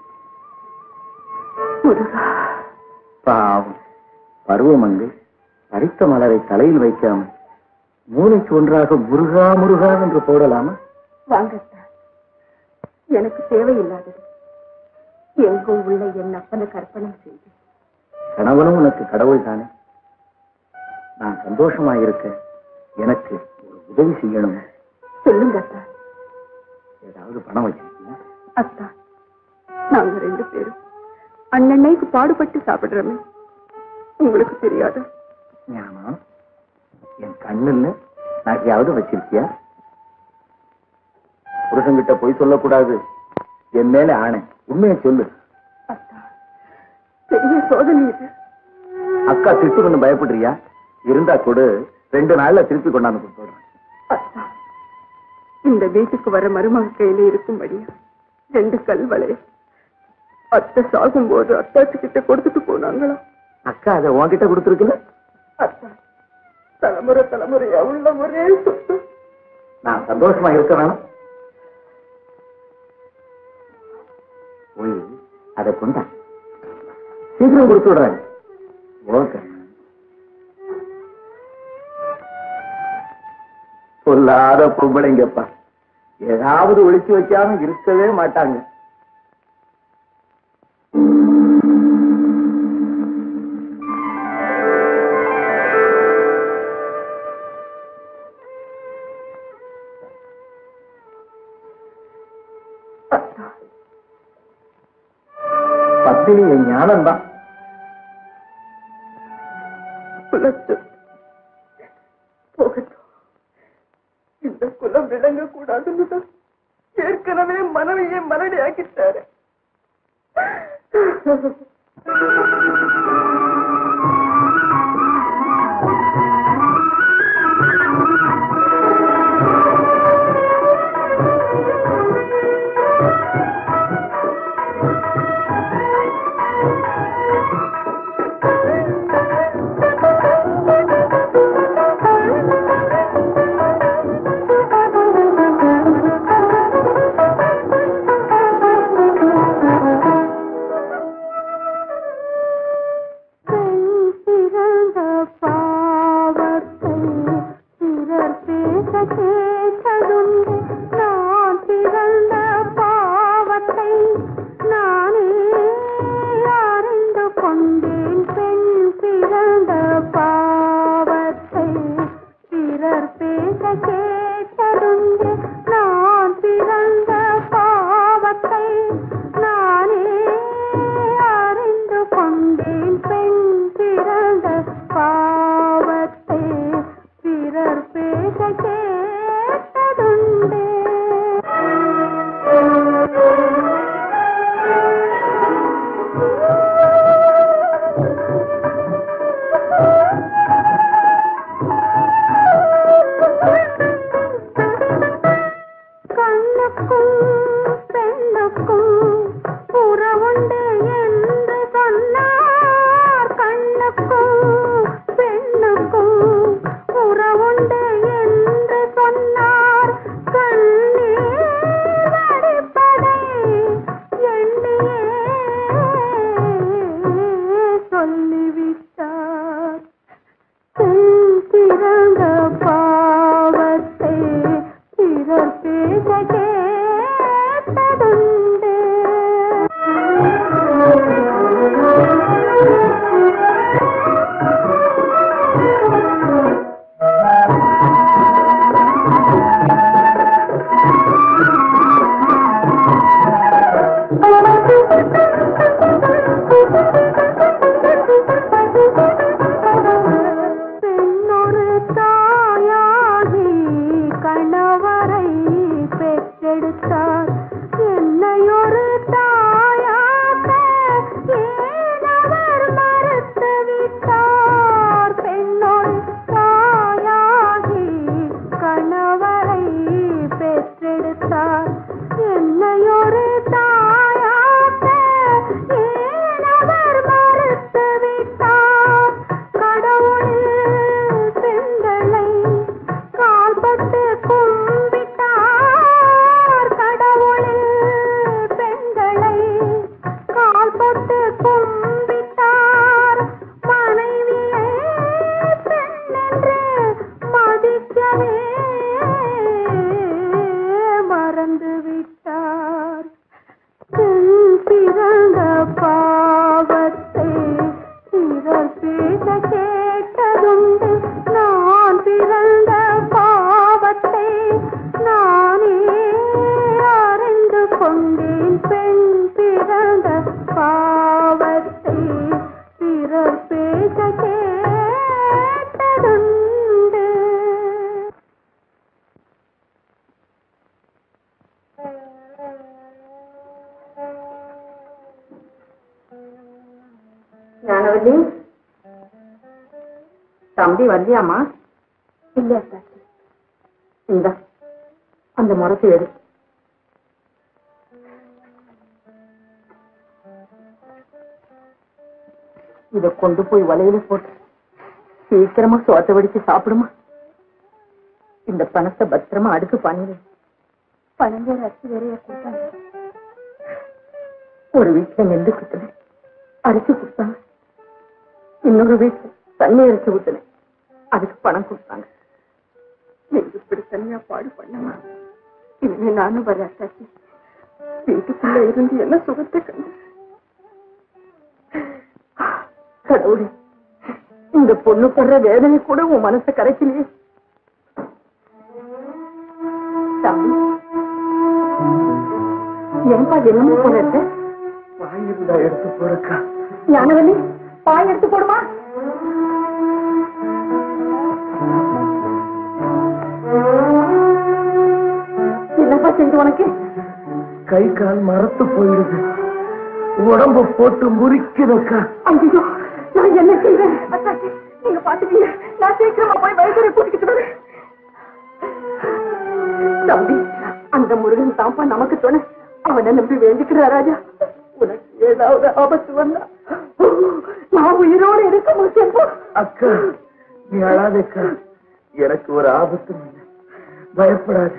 முருகா பாவம் பருவமங்கை பறித்த மலரை தலையில் வைக்காமல் மூளைக்கு ஒன்றாக முருகா முருகா என்று போடலாமா வாங்கத்தா எனக்கு தேவையில்லாதது எங்கோ உள்ள என் அப்பனை கற்பனை செய்து கணவனும் உனக்கு கடவுள் தானே நான் சந்தோஷமாயிருக்க எனக்கு ஒரு உதவி செய்யணும் சொல்லுங்க அத்தா ஏதாவது பணம் வச்சிருக்கீங்க அத்தா நாங்க ரெண்டு பேரும் அண்ணன்னைக்கு பாடுபட்டு சாப்பிடுறோமே உங்களுக்கு தெரியாது ஞானம் என் கண்ணுல நகையாவது வச்சிருக்கியா புருஷன்கிட்ட போய் சொல்லக்கூடாது என் மேல ஆணை உண்மையை சொல்லு அத்தா பெரிய சோதனை இது அக்கா திட்டு கொண்டு பயப்படுறியா இருந்தா கொடு ரெண்டு நாள்ல திருப்பி கொண்டாந்து கொடுத்துடுறேன் அத்தா இந்த வீட்டுக்கு வர மருமக கையில இருக்கும்படியா ரெண்டு கல் வளைய அத்தை சாகும்போது அத்தாச்சி கிட்ட கொடுத்துட்டு போனாங்களா அக்கா அதை உன்கிட்ட கொடுத்துருக்குல்ல அத்தா தலைமுறை தலைமுறையா உள்ள ஒரே சொத்து நான் சந்தோஷமா இருக்க வேணும் போய் அதை கொண்டா சீக்கிரம் கொடுத்து விடுறேன் ஓகே சொல்லாத பொம்பளைங்கப்பா ஏதாவது ஒளிச்சு வைக்காம இருக்கவே மாட்டாங்க அத்தா பத்தினி என் ஞானம் தான் குலத்து போகட்டும் இந்த குலம் விளங்க கூடாதுன்னு தான் ஏற்கனவே மனைவியை மலடி ஆக்கிட்டாரு பிறந்த பாவத்தை பிறர் பேச கேட்டதுண்டு நான் பிறந்த பாவத்தை நானே அறிந்து கொண்டேன் பெண் பிறந்த பாவத்தை பிறர் பேச கேட்டதுண்டு நான் பிறந்த பாவத்தை நானே அறிந்து கொண்டேன் பெண் பிறந்த பாவத்தை பிறர் பேச கேட்டதுண்டே தம்பி வரலையாமா இல்ல சார் இந்த அந்த முறத்தை எடு இத கொண்டு போய் வலையில போட்டு சீக்கிரமா சோத்த வடிச்சு சாப்பிடுமா இந்த பணத்தை பத்திரமா அடுக்கு பண்ணிடு பணஞ்சோர் அரிசி வேறைய கொடுத்தாங்க ஒரு வீட்டுல நெல்லு குத்துனேன் அரிசி கொடுத்தாங்க இன்னொரு வீட்டுல தண்ணி அரிசி ஊத்துனேன் அதுக்கு பணம் கொடுத்தாங்க நீங்க இப்படி தனியா பாடு பண்ணமா இனிமே நானும் வர அத்தாச்சி வீட்டுக்குள்ள இருந்து என்ன சுகத்தை கண்டு கடவுளே இந்த பொண்ணு படுற வேதனை கூட உன் மனசை கரைக்கலையே தம்பி ஏன்பா என்னமோ போல இருக்க வாயிருந்தா எடுத்து போறக்கா ஞானவல்லி பாய் எடுத்து போடுமா என்னப்பா செய்து உனக்கு கை கால் மரத்து போயிடுது உடம்பு போட்டு முறிக்குதக்கா ஐயோ நான் என்ன செய்வேன் அத்தாச்சி நீங்க பாத்துக்கீங்க நான் சீக்கிரமா போய் வைத்தியரை கூட்டிக்கிட்டு வரேன் தம்பி அந்த முருகன் தான்ப்பா நமக்கு துணை அவனை நம்பி வேண்டிக்கிறா ராஜா உனக்கு ஏதாவது ஆபத்து வந்தா நான் உயிரோடு இருக்க மாட்டேன் போ. அக்கா நீ அழாதக்கா எனக்கு ஒரு ஆபத்தும் இல்லை பயப்படாது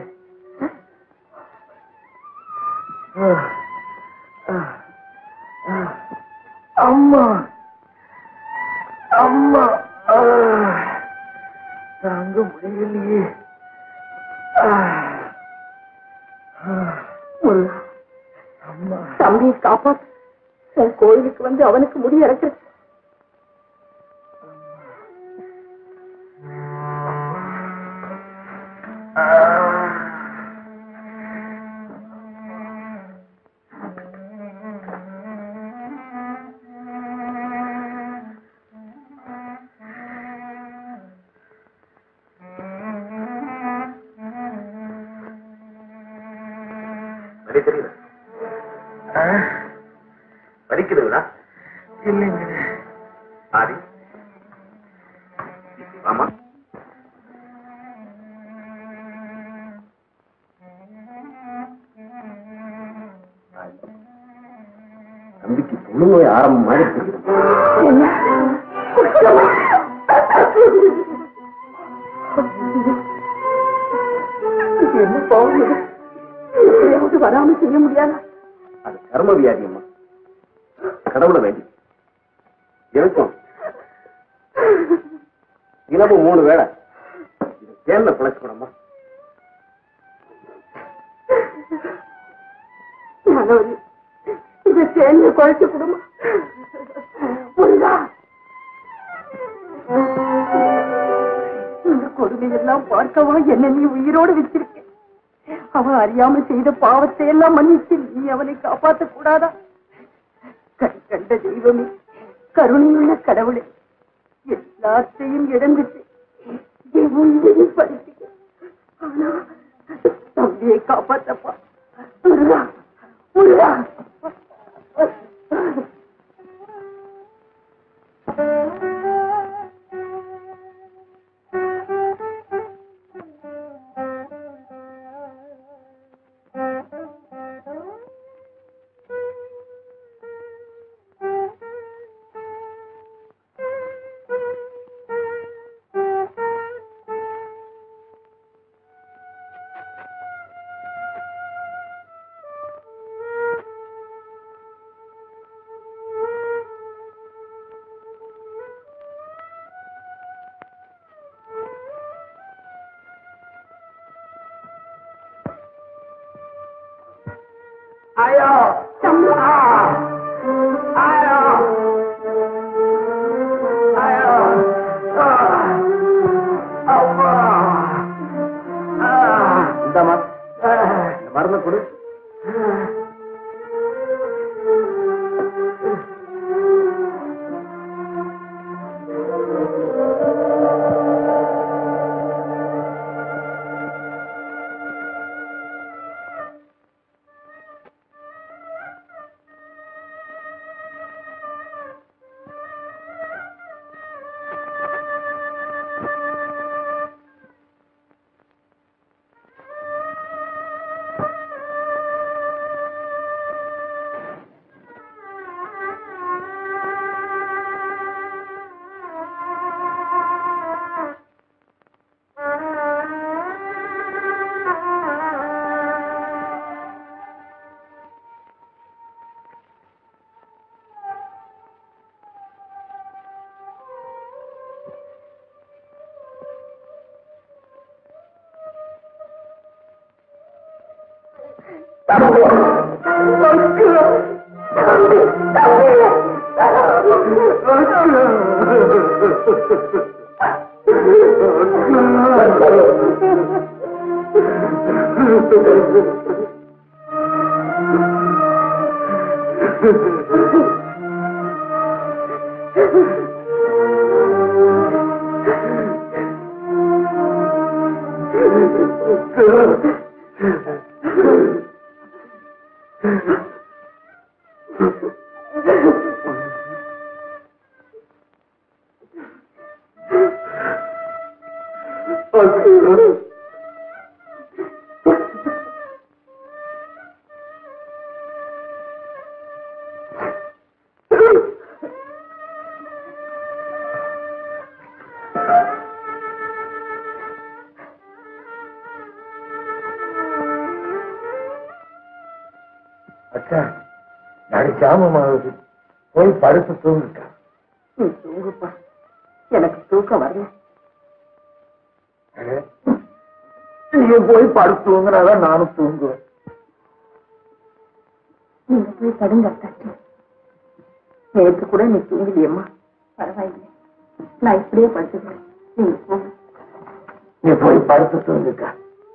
ஆ, ஆ, ஆ. அம்மா அம்மா ஆ, தாங்க முடியலையே ஆ, ஆ, முருகா அம்மா தம்பியை காப்பாத்து உன் கோயிலுக்கு வந்து அவனுக்கு முடி இறக்குற வலி தெரியல வலிக்குதுங்களா இல்லைங்க ஆதி ஆமா தம்பிக்கு தொழுநோய் ஆரம்பம் மாதிரி தெரியுது என்ன இது என்ன பாவம் இது? எப்படியாவது வராம செய்ய முடியாதா அது கர்ம வியாதி அம்மா கடவுளை வேண்டி எனக்கும் தினமும் மூணு வேளை இது தேன்ல பிழைச்சுக்கணுமா நல்லது இதை சேர்ந்து குழைச்சு கொடுமா முருகா இந்த கொடுமையெல்லாம் பார்க்கவா என்ன நீ உயிரோடு வச்சிருக்க அவன் அறியாம செய்த பாவத்தை எல்லாம் மன்னிச்சு நீ அவனை காப்பாத்த கூடாதா கண் கண்ட தெய்வமே கருணையுள்ள கடவுளே எல்லாத்தையும் இழந்துட்டு என் உயிரை பறிச்சுக்க ஆனா தம்பியை காப்பாத்தப்பா முருகா முருகா ஐயோ அம்மா ஐயோ ஐயோ ஆ. அம்மா ஆ. இந்தாம்மா இந்த மருந்து கொடு அக்கா நாளை சாமமாகுது போய் படுத்து தூங்குக்கா நீ தூங்குப்பா எனக்கு தூக்கம் வரல நீ போய் படுத்து தூங்குனாதான் நானும் தூங்குவேன் நீங்க போய் படுங்க அத்தாச்சி நேற்று கூட நீ தூங்கலையம்மா பரவாயில்லை நான் இப்படியே படுத்துக்கிறேன் நீங்க போங்க நீ போய் படுத்து தூங்குக்கா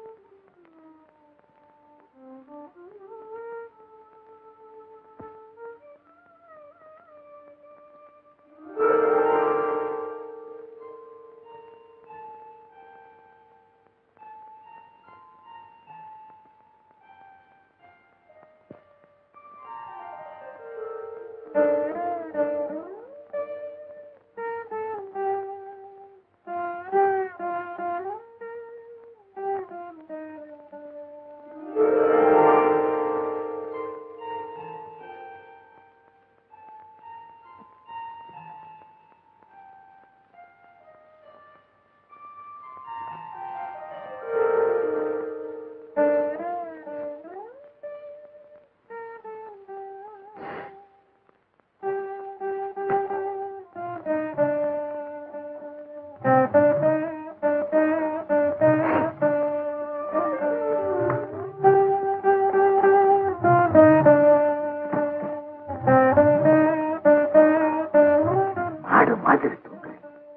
மாடு மாதிரி தூங்கு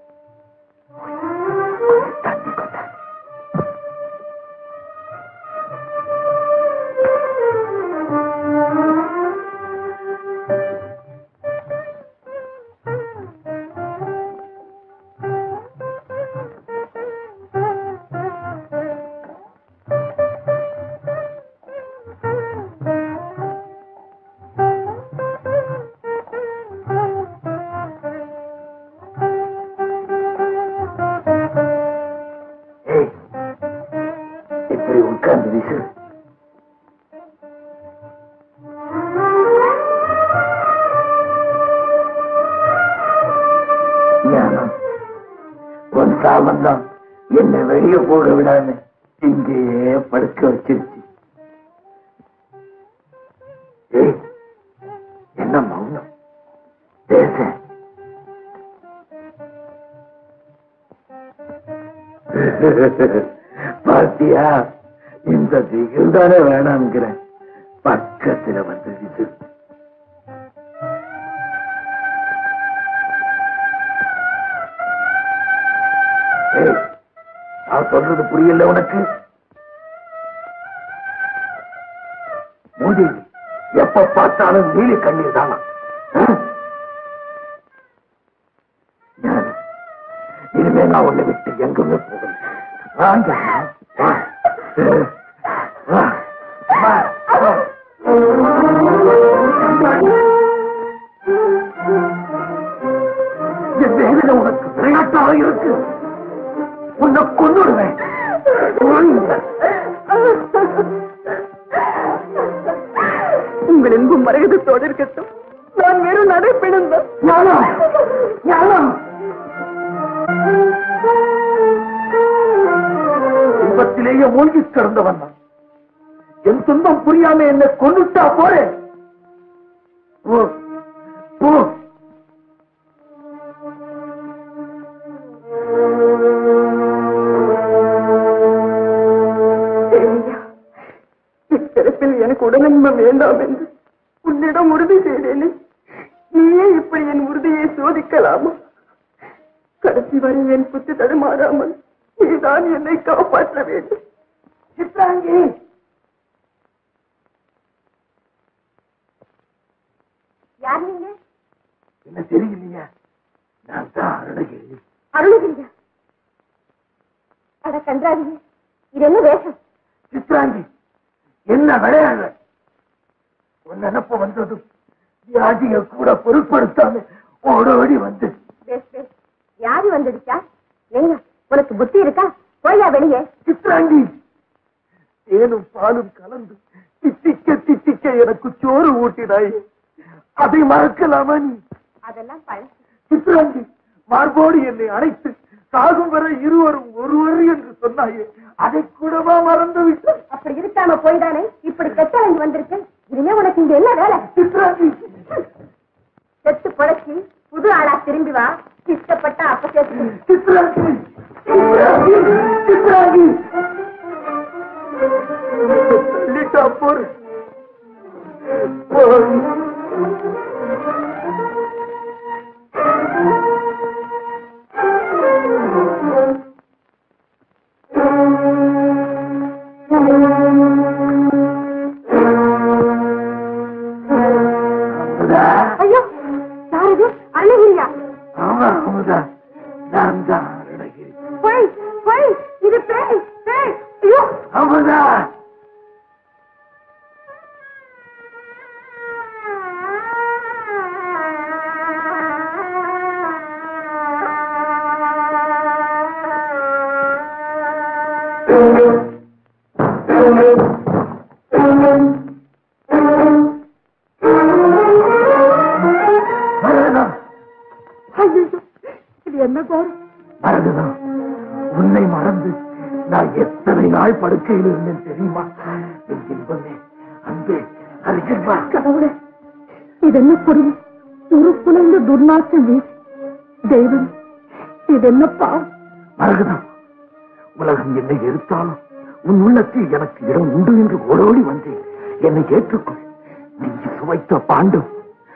தண்ணி கொண்டா ஏய் இப்படி உட்கார்ந்து விசிறு ஞானம் உன் சாபந்தான் என்னை வெளியே போக விடாம இங்கேயே படுக்க வச்சிருச்சு ஏய் என்ன மௌனம் பேச பாத்தியா இந்த திகில் தானே வேணாம்ங்கிறேன் பக்கத்துல வந்து விசிறு ஏய், நான் சொல்றது புரியல உனக்கு மூடி எப்ப பார்த்தாலும் நீலி கண்ணீர் தானா ஆ? ஞானம், இனிமே நான் உன்னை விட்டு எங்குமே போகல வாங்க வா. வா. வா. வா. என் வேதனை உனக்கு விளையாட்டாக இருக்கு உன்னை கொண்டுடுவேன் உங்கள் இன்பும் மரகதத்தோடு இருக்கட்டும் நான் வெறும் நடைப்பெணும் ஞானம் ஞானம் இன்பத்திலேயே மூழ்கி கிடந்தவன் நான். என் துன்பம் புரியாம என்னை கொண்டுட்டா போறேன் போ போ இப்பிறப்பில் எனக்கு உடனின்மம் வேண்டாம் என்று உன்னிடம் உறுதி செய்தேனே நீயே இப்படி என் உறுதியை சோதிக்கலாமா கடைசி வரை என் புத்தி தடுமாறாமல் நீதான் என்னை காப்பாற்ற வேண்டும் சித்ராங்கி யார் நீங்க என்ன தெரியலையா நான் தான் அருணகிரி அருணகிரியா அட கன்றாவி இது என்ன வேஷம் சித்ராங்கி என்ன விளையாடுற உன் நினப்பு வந்ததும் வியாதிய கூட பொருட்படுத்தாம ஓடோடி வந்து பேஸ் பேஸ் வியாதி வந்துடுச்சா ஏங்க உனக்கு புத்தி இருக்கா போயா வெளியே சித்ராங்கி தேனும் பாலும் கலந்து தித்திக்க தித்திக்க எனக்கு சோறு ஊட்டினாய் அதை மறக்கலாமா நீ அதெல்லாம் பழசு சித்ராங்கி மார்போடு என்னை அழைத்து சாகும் வரை இருவரும் ஒருவர் என்று சொன்னாயே அதை கூடவா மறந்து விட்டாய் அப்படி இருக்காம போய்தானே இப்படி கெட்டவங்க வந்திருக்கு இனிமே உனக்கு இங்க என்ன வேலை சித்ராங்கி செத்து பொழைச்சி புது ஆளா திரும்பி வா இஷ்டப்பட்டா அப்ப கேட்டு சித்ராங்கி சித்ராங்கி சித்ராங்கி தள்ளிட்டா போரு போய் அமுதா ஐயோ யார் இது அருணகிரியா ஆமா அமுதா நான் தான் அருணகிரி போய் போய் இது பேய் பேய் ஐயோ அமுதா மரணம் ஐயோ இது என்ன கோரம் மறந்துதான் உன்னை மறந்து நான் எத்தனை நாள் படுக்கையில் இருந்தேன் தெரியுமா என் இன்பமே அன்பே அருகில் வா கடவுளே இது என்ன கொடுமை ஒரு குலைந்த துர்நாற்றம் வீசி தெய்வம் இது என்ன பாவம் மரகதம் உலகம் என்னை எதிர்த்தாலும் உன் உள்ளத்தில் எனக்கு இடம் உண்டு என்று ஓடோடி வந்தேன் என்னை ஏற்றுக்கொள் நீ சுவைத்த பாண்டம்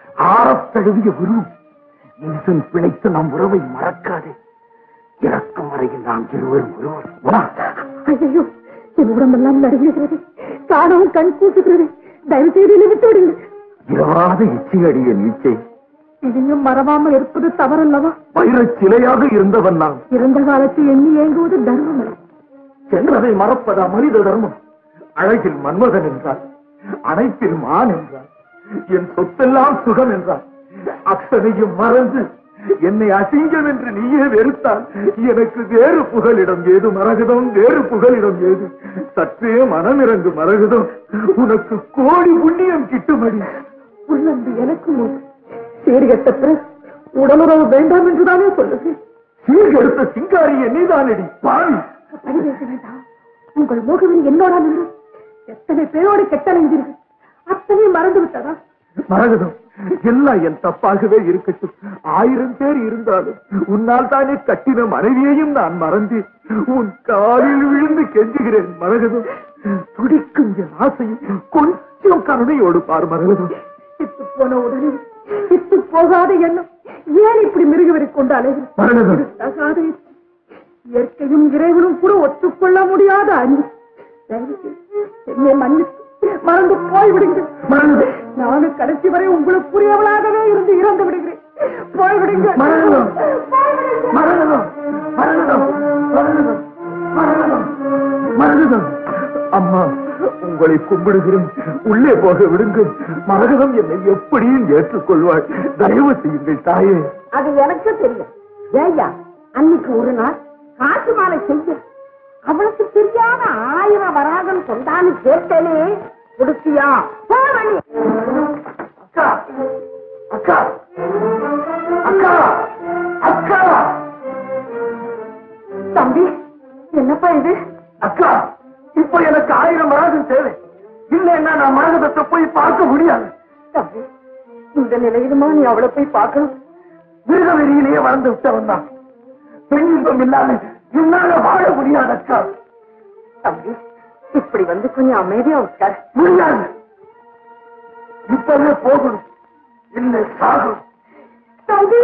ஆறத் தழுவிய உருவம் ஈசன் பிழைத்த நம் உறவை மறக்காதே இறக்கும் வரையில் நாம் இருவரும் ஒருவர் வா. ஐயோ என் உடம்பெல்லாம் நடுங்குகிறது காணவும் கண் கூசுகிறது தயவு செய்து என்னை விட்டு விடுங்கள் இரவாத இச்சையடிய நீச்சை இதையும் மறவாமல் இருப்பது தவறல்லவா வைரச் சிலையாக இருந்தவன் நான் இறந்த காலத்தை எண்ணி ஏங்குவது தர்மம் அல்ல. சென்றதை மறப்பதா மனித தர்மம் அழகில் மன்மதன் என்றார் அனைத்தில் மான் என்றார் என் சொத்தெல்லாம் சுகம் என்றார் அத்தனையும் மறந்து என்னை அசிங்கம் என்று நீயே வெறுத்தால் எனக்கு வேறு புகலிடம் ஏது மரகதம் வேறு புகலிடம் ஏது சற்றே மனமிறங்கு மரகதம் உனக்கு கோடி புண்ணியம் கிட்டுமடி உள்ளன்பு எனக்கும் உண்டு சீர்கெட்ட பிறகு உடலுறவு வேண்டாம் என்றுதானே சொல்லுது சீர்கெடுத்த சிங்காரிய நீதானடி பாவி பணி பேச வேண்டாம் உங்கள் முகவில் என்னோட நின்று எத்தனை பேரோடு கெட்டலைந்தீர்கள் அத்தனை மறந்து விட்டதா மரகதம் எல்லாம் என் தப்பாகவே இருக்கட்டும் ஆயிரம் பேர் இருந்தாலும் உன்னால் தானே கட்டின மனைவியையும் நான் மறந்தேன் உன் காலில் விழுந்து கெஞ்சுகிறேன் மரகதம் துடிக்கும் என் ஆசையை கொஞ்சம் கருணையோடு பார் மரகதம் இத்து போன உடனே இத்து போகாத எண்ணம் ஏன் இப்படி மிருகவரை கொண்டு அலைகள் மரகதம் தகாத இது. இயற்கையும் இறைவனும் கூட ஒத்துக்கொள்ள முடியாத அணி தயவு செய்து என்னை மன்னித்து மறந்து போய்விடுங்கள் மரகதம் நானும் கடைசி வரை உங்களுக்கு புரியவளாகவே இருந்து இறந்து விடுகிறேன் போய்விடுங்கள் மரகதம் போய்விடுங்கள். மரகதம் மரகதம் மரகதம் மரகதம் மரகதம் அம்மா உங்களை கும்பிடுகிறேன் உள்ளே போக விடுங்கள் மரகதம் என்னை எப்படியும் ஏற்றுக்கொள்வாள் தயவு செய்யுங்கள் தாயே அது எனக்கு தெரியும் ஏய்யா அன்னைக்கு ஒரு நாள் காட்டு மாலை செய்ய அவளுக்கு தெரியாத ஆயிரம் வராகன் கொண்டான்னு கேட்டேனே கொடுத்தியா போவணி அக்கா அக்கா அக்கா அக்கா தம்பி என்னப்பா இது அக்கா இப்ப எனக்கு ஆயிரம் மரகம் தேவை இல்லைன்னா நான் மரகதத்தை போய் பார்க்க முடியாது தம்பி இந்த நிலையிலுமா நீ அவளை போய் பார்க்கணும் மிருக வெறியிலேயே வளர்ந்து விட்டவன் தான் பெண் இன்பம் இல்லாம என்னால வாழ முடியாது அக்கா தம்பி இப்படி வந்து கொஞ்சம் அமைதியா உட்கார் முடியாது இப்பவே போகணும் இல்லை சாகணும் தம்பி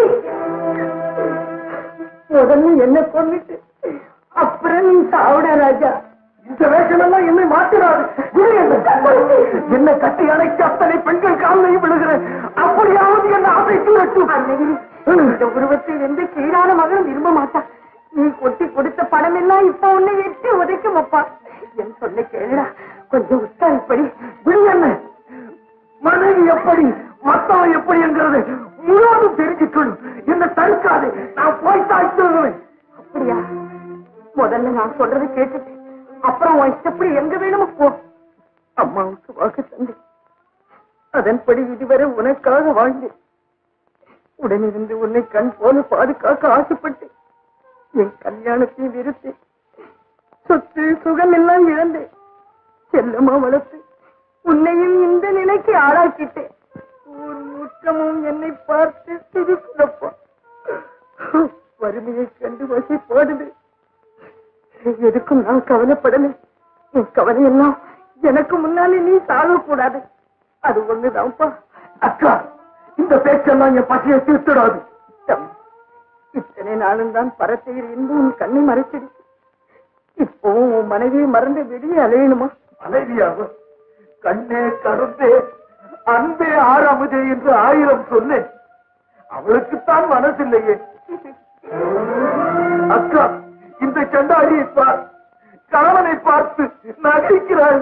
முதல்ல என்ன கொண்டுட்டு அப்புறம் நீ சாவிட ராஜா இந்த வேஷமெல்லாம் என்னை மாற்றினாரு என்ன கட்டி அணைக்க அத்தனை பெண்கள் காலையும் விழுகிறேன் அப்படியாவது என்ன அமைத்து அன்னைக்கு இந்த உருவத்தை எந்த கீழான மகனும் விரும்ப மாட்டான் நீ கொட்டி கொடுத்த பணம் எல்லாம் இப்ப உன்னை எட்டி உதைக்கும் அப்பா என் சொல்ல கேளுடா கொஞ்சம் உத்தாரிப்படி என்ன மனைவி எப்படி மத்தவன் எப்படி என்கிறது முழுவதும் தெரிஞ்சுக்கணும் என்ன தடுக்காது நான் போய் தாய்த்துவேன் அப்படியா முதல்ல நான் சொல்றதை கேட்டுட்டு அப்புறம் உன் இஷ்டப்படி எங்க வேணுமோ போ அம்மாவுக்கு வாக்கு தந்தேன் அதன்படி இதுவரை உனக்காக வாழ்ந்தேன் உடனிருந்து உன்னை கண் போல பாதுகாக்க ஆசைப்பட்டு என் கல்யாணத்தை வெறுத்து சொத்து சுகம் எல்லாம் இழந்தேன் செல்லமா வளர்த்து உன்னையும் இந்த நிலைக்கு ஆளாக்கிட்டேன் ஊர் முற்றமும் என்னை பார்த்து சிரிக்கிறப்போ வறுமையை கண்டு வசை பாடுது எதுக்கும் நான் கவலைப்படலை உன் கவலை எல்லாம் எனக்கு முன்னாலே நீ சாகக்கூடாது அது ஒண்ணுதான்ப்பா அக்கா இந்த பேச்செல்லாம் என் பசியை தீர்த்திடாது தம்பி, இத்தனை நாளும் தான் பரத்தையில் இருந்து உன் கண்ணை மறைச்சிடு இப்பவும் உன் மனைவியை மறந்து வெளியே அலையணுமா மனைவியாக கண்ணே கருந்தே அன்பே ஆறாமதே என்று ஆயிரம் சொன்னேன் அவளுக்குத்தான் மனசில்லையே அக்கா இந்த சண்டாடியை பார் கணவனை பார்த்து நகைக்கிறாள்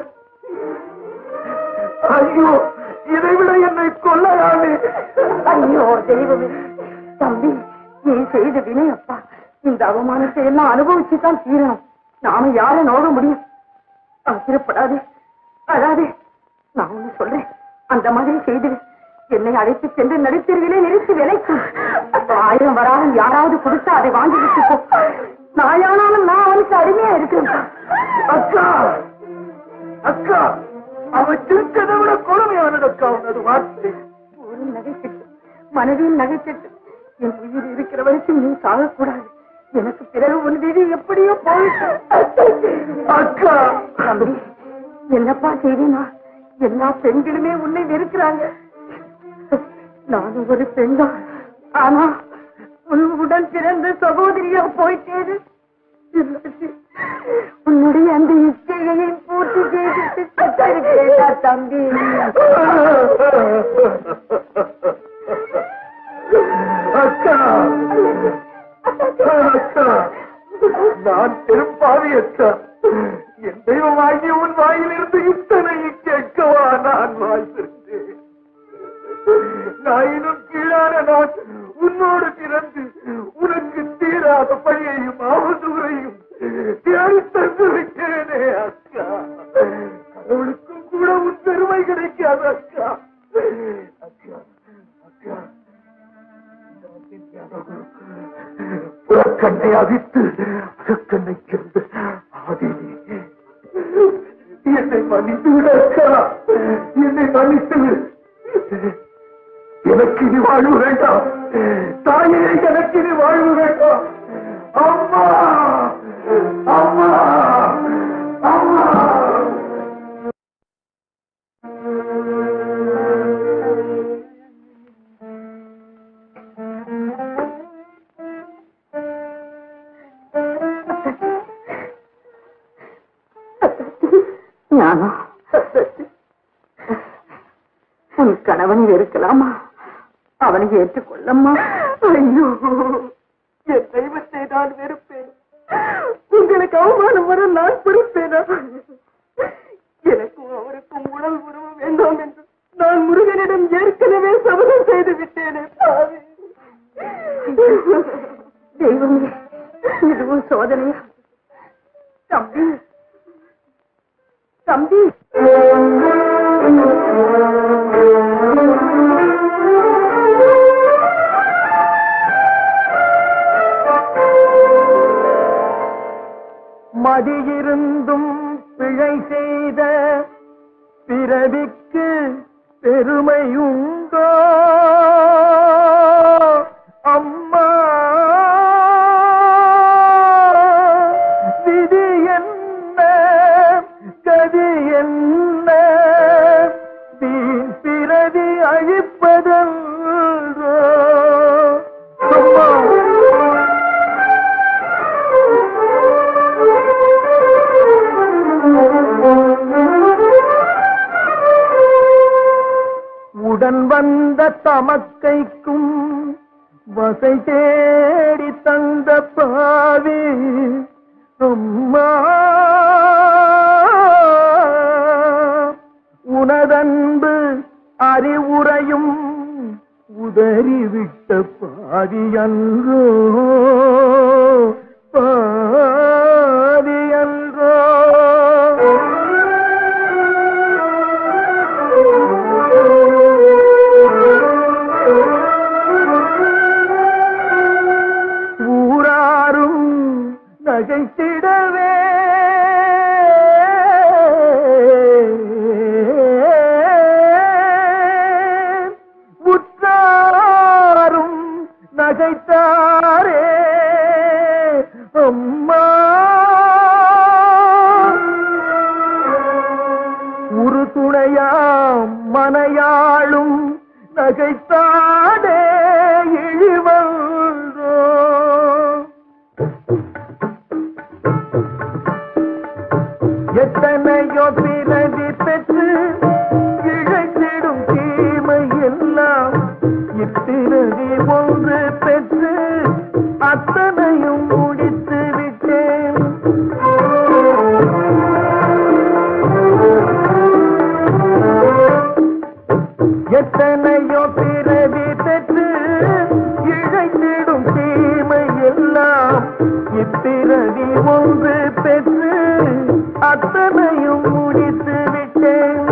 ஐயோ இதை விட என்னை கொல்லலாமே ஐயோ தெய்வமே தம்பி நீ செய்த வினை அப்பா இந்த அவமானத்தை எல்லாம் அனுபவிச்சுதான் தீரணும் நாம யாரை நோக முடியும் ஆசிரப்படாதே அழாதே நான் ஒண்ணு சொல்றேன் அந்த மாதிரி செய்திரு என்னை அழைத்து சென்று நடுத்தருவிலே நிறுத்தி விலைக்கும் ஆயிரம் வராலும் யாராவது கொடுத்தா அதை வாங்கி வச்சுக்கோ நாயானாலும் நான் அவனுக்கு அடிமையா இருக்கிறேன் அக்கா அக்கா அவன் சிரிச்சதை விட கொடுமையானது அக்கா உனது வார்த்தை ஒரு நகைச்சிட்டு மனைவியின் நகைச்சிட்டு என் உயிர் இருக்கிற வரைக்கும் நீ சாகக்கூடாது எனக்கு பிறகு உன் விதி எப்படியோ போயிட்டு அக்கா தம்பி என்னப்பா செய்தினா எல்லா பெண்களுமே உன்னை வெறுக்கிறாங்க நானும் ஒரு பெண்தான் ஆனா உன் உடன் பிறந்த சகோதரியா போயிட்டேது இல்லாட்டி உன்னுடைய அந்த இச்சையை பூர்த்தி செய்துட்டு சத்தரிக்கிறேடா தம்பி அக்கா அக்கா நான் பெரும்பாவி அக்கா என் தெய்வமாகி உன் வாயிலிருந்து இத்தனை கேட்கவா நான் வாழ்ந்திருந்தேன் நாயினும் கீழான நான் உன்னோடு பிறந்து உனக்கு தீராத பழியையும் அவதூறையும் தேடி தந்து விட்டேனே அக்கா கடவுளுக்கும் கூட உன் பெருமை கிடைக்காது அக்கா அக்கா அக்கா புறக்கண்ணை அவித்து அகக்கண்ணை சேர்ந்து ஆதேவி என்னை மன்னித்து விட அக்கா என்னை மன்னித்து விடு எனக்கு இனி வாழ்வு வேண்டாம் தாயே எனக்கு இனி வாழ்வு வேண்டாம் அம்மா அம்மா அம்மா ஞானா உன் கணவன் இருக்கலாமா அவனை ஏற்றுக்கொள்ளம்மா ஐயோ என் தெய்வத்தை நான் வெறுப்பேன் உங்களுக்கு அவமானம் வர நான் பொறுப்பேனா எனக்கும் அவருக்கும் உடல் உறவு வேண்டாம் என்று நான் முருகனிடம் ஏற்கனவே சபதம் செய்து விட்டேனே பாவி. தெய்வமே இதுவும் சோதனையா தம்பி தம்பி மதியிருந்தும் பிழை செய்த பிறவிக்கு பெருமையுண்டோ அம்மா விதி என்ன கதி என்ன வீண் பிறவி வந்த தமக்கைக்கும் வசை தேடி தந்த பாவி அம்மா உனதன்பு அறிவுரையும் உதறிவிட்ட பாவி அன்றோ பாவி அன்றோ ஊராரும் நகைத்திடவே உற்றாரும் நகைத்தாரே அம்மா ஒரு துணையாம் மனையாளும் நகைத்தாடே இழிவந்தோ எத்தனையோ பிறவி பெற்று இழைத்திடும் தீமை எல்லாம் இப்பிறவி ஒன்று பெற்று அத்தனையும் முடித்து விட்டேன் எத்தனையோ பிறவி பெற்று இழைத்திடும் தீமை எல்லாம் இப்பிறவி ஒன்று பெற்று அத்தனையும் முடித்து விட்டேன்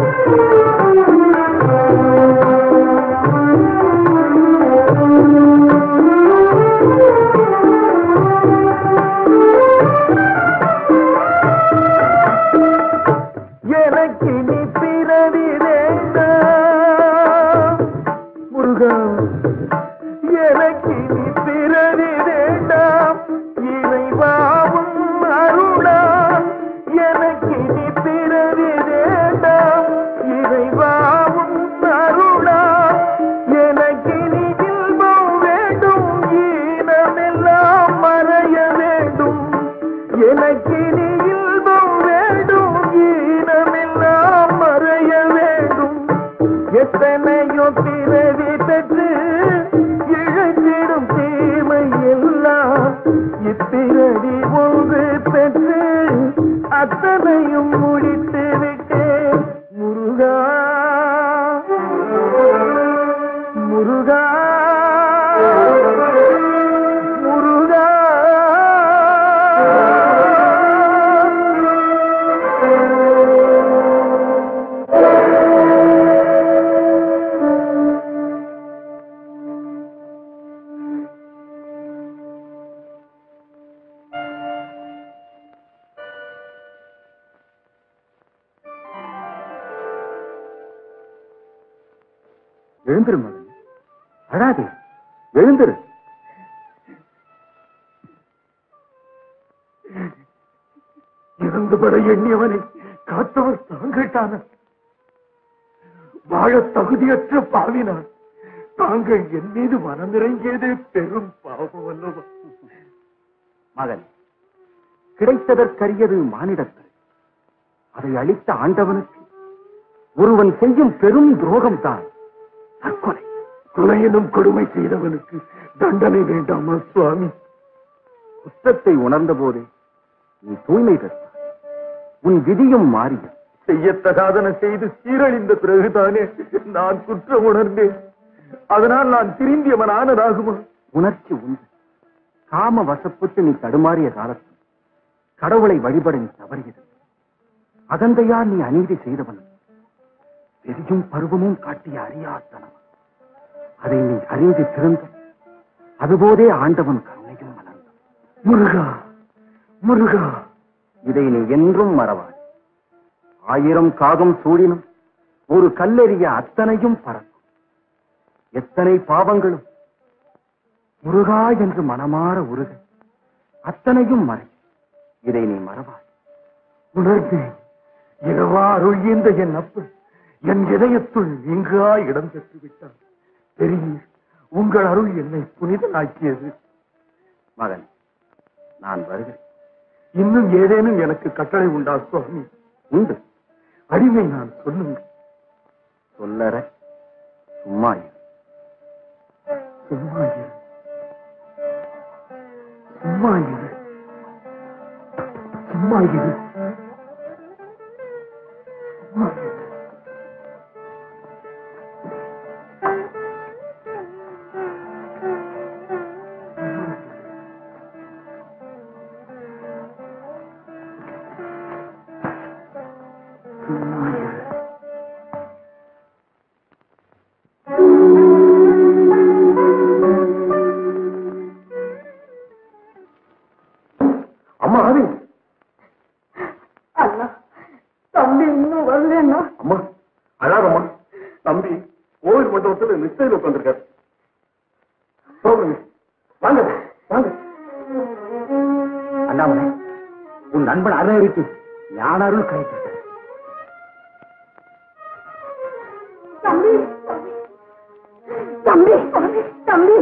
எனக்கு நீ பிறவி வேண்டாம் முருகா எனக்கு நீ பிறவி வேண்டாம் இறைவாவும் அருளாம் எனக்கு நீ பிறவி வேண்டாம் இறைவாவும் அருளாம் எனக்கு நீ இன்பம் வேண்டும் ஈனமெல்லாம் மறைய வேண்டும் எனக்கு நீ இன்பம் வேண்டும் ஈனமெல்லாம் மறைய வேண்டும் எத்தனையோ பிறவி பெற்று இழந்திடும் தீமை எல்லாம் இப்பிறவி ஒன்று பெற்று அத்தனையும் முடித்து விட்டேன் முருகா முருகா முருகா எழுந்திரு மகன் அழாதே எழுந்திரு இறந்துபட எண்ணியவனை காத்தவர் தாங்கட்டான வாழ தகுதியற்ற பாவினான் தாங்கள் என் மீது மனமிறங்கியதே பெரும் பாவம் அல்லவா மகன் கிடைத்ததற்கரியது மானிடத்தில் அதை அளித்த ஆண்டவனுக்கு ஒருவன் செய்யும் பெரும் துரோகம் தான் தற்கொலை கொலையினும் கொடுமை செய்தவனுக்கு தண்டனை வேண்டாமா சுவாமி குற்றத்தை உணர்ந்த போதே நீ தூய்மை பெற்றாய் உன் விதியும் மாறிய செய்யத்தகாதன செய்து சீரழிந்த பிறகுதானே நான் குற்றம் உணர்ந்தேன் அதனால் நான் திரும்பியவன் ஆனதாகுமா உணர்ச்சி உண்டு காம வசப்புக்கு நீ தடுமாறிய காலத்தில் கடவுளை வழிபட நீ தவறியது அகந்தையால் நீ அநீதி செய்தவன் பெரியும் பருவமும் காட்டிய அறியாத்தனம் அதை நீ அறிந்து திருந்த அதுபோதே ஆண்டவன் கருணையும் மலர்ந்தான் முருகா முருகா இதை நீ என்றும் மறவாய் ஆயிரம் காகம் சூடினும் ஒரு கல்லெறிய அத்தனையும் பறக்கும் எத்தனை பாவங்களும் முருகா என்று மனமாற உருக அத்தனையும் மறை இதை நீ மறவாய் உணர்ந்தேன் இரவா அருள் ஈந்த என் அப்பன் என் இதயத்துள் நீங்கா இடம் பெற்று விட்டார் பெரியீர் உங்கள் அருள் என்னை புனிதனாக்கியது மகன் நான் வருகிறேன் இன்னும் ஏதேனும் எனக்கு கட்டளை உண்டா சுவாமி உண்டு அடிமை நான் சொல்லுங்க சொல்லற சும்மா இரு. சும்மா இரு. சும்மா இரு. சும்மா இரு. சும்மா இரு. சும்மா இரு. அம்மா ஆதி அண்ணா தம்பி இன்னும் வரலன்னா அம்மா அழாதம்மா தம்பி கோவில் மண்டபத்துல நிச்சயம் உட்காந்துருக்காரு போங்க வாங்க வாங்க அண்ணாமலை உன் நண்பன் அருணகிரிக்கு ஞானாருள் கிடைத்தது தம்பி தம்பி தம்பி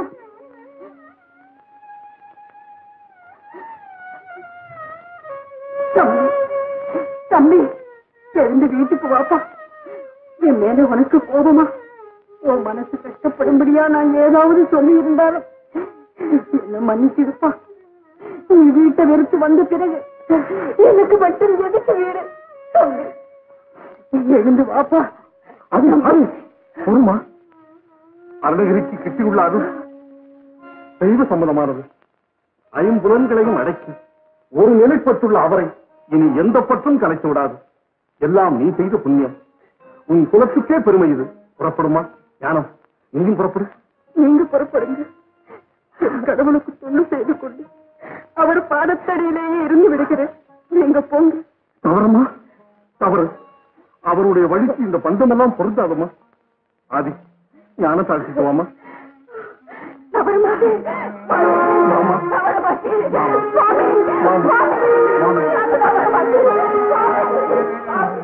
தம்பி தம்பி எழுந்து வீட்டுக்கு வாப்பா என் மேல உனக்கு கோபமா உன் மனசு கஷ்டப்படும்படியா நான் ஏதாவது சொல்லி இருந்தாலும் என்ன மன்னிச்சிருப்பா நீ வீட்டை வெறுத்து வந்த பிறகு எனக்கு மட்டும் எதுக்கு வீடு தம்பி எழுந்து வாப்பா அது அது பொறுமா அருணகிரிக்கு கிட்டியுள்ள அது தெய்வ சம்பந்தமானது ஐம்புலன்களையும் அடக்கி ஒரு நிலைப்பட்டுள்ள அவரை இனி எந்த பற்றும் கலைத்து விடாது எல்லாம் நீ செய்த புண்ணியம் உன் குலத்துக்கே பெருமை இது புறப்படுமா ஞானம் நீயும் புறப்படு நீங்க புறப்படுங்க என் கடவுளுக்கு தொண்டு செய்து கொண்டு அவர் பாதத்தடியிலேயே இருந்து விடுகிறேன் நீங்க போங்க தவறமா தவறு அவருடைய வழிக்கு இந்த பந்தமெல்லாம் பொருந்தாதம்மா ஆதி ஞான தாழ்த்திக்குவாமா தவற மாட்டேன் மாமா. தவற மாட்டேன் மாமா. சுவாமி, மாமா. சுவாமி, மாமா. நான் தவற மாட்டேன் சுவாமி, சுவாமி.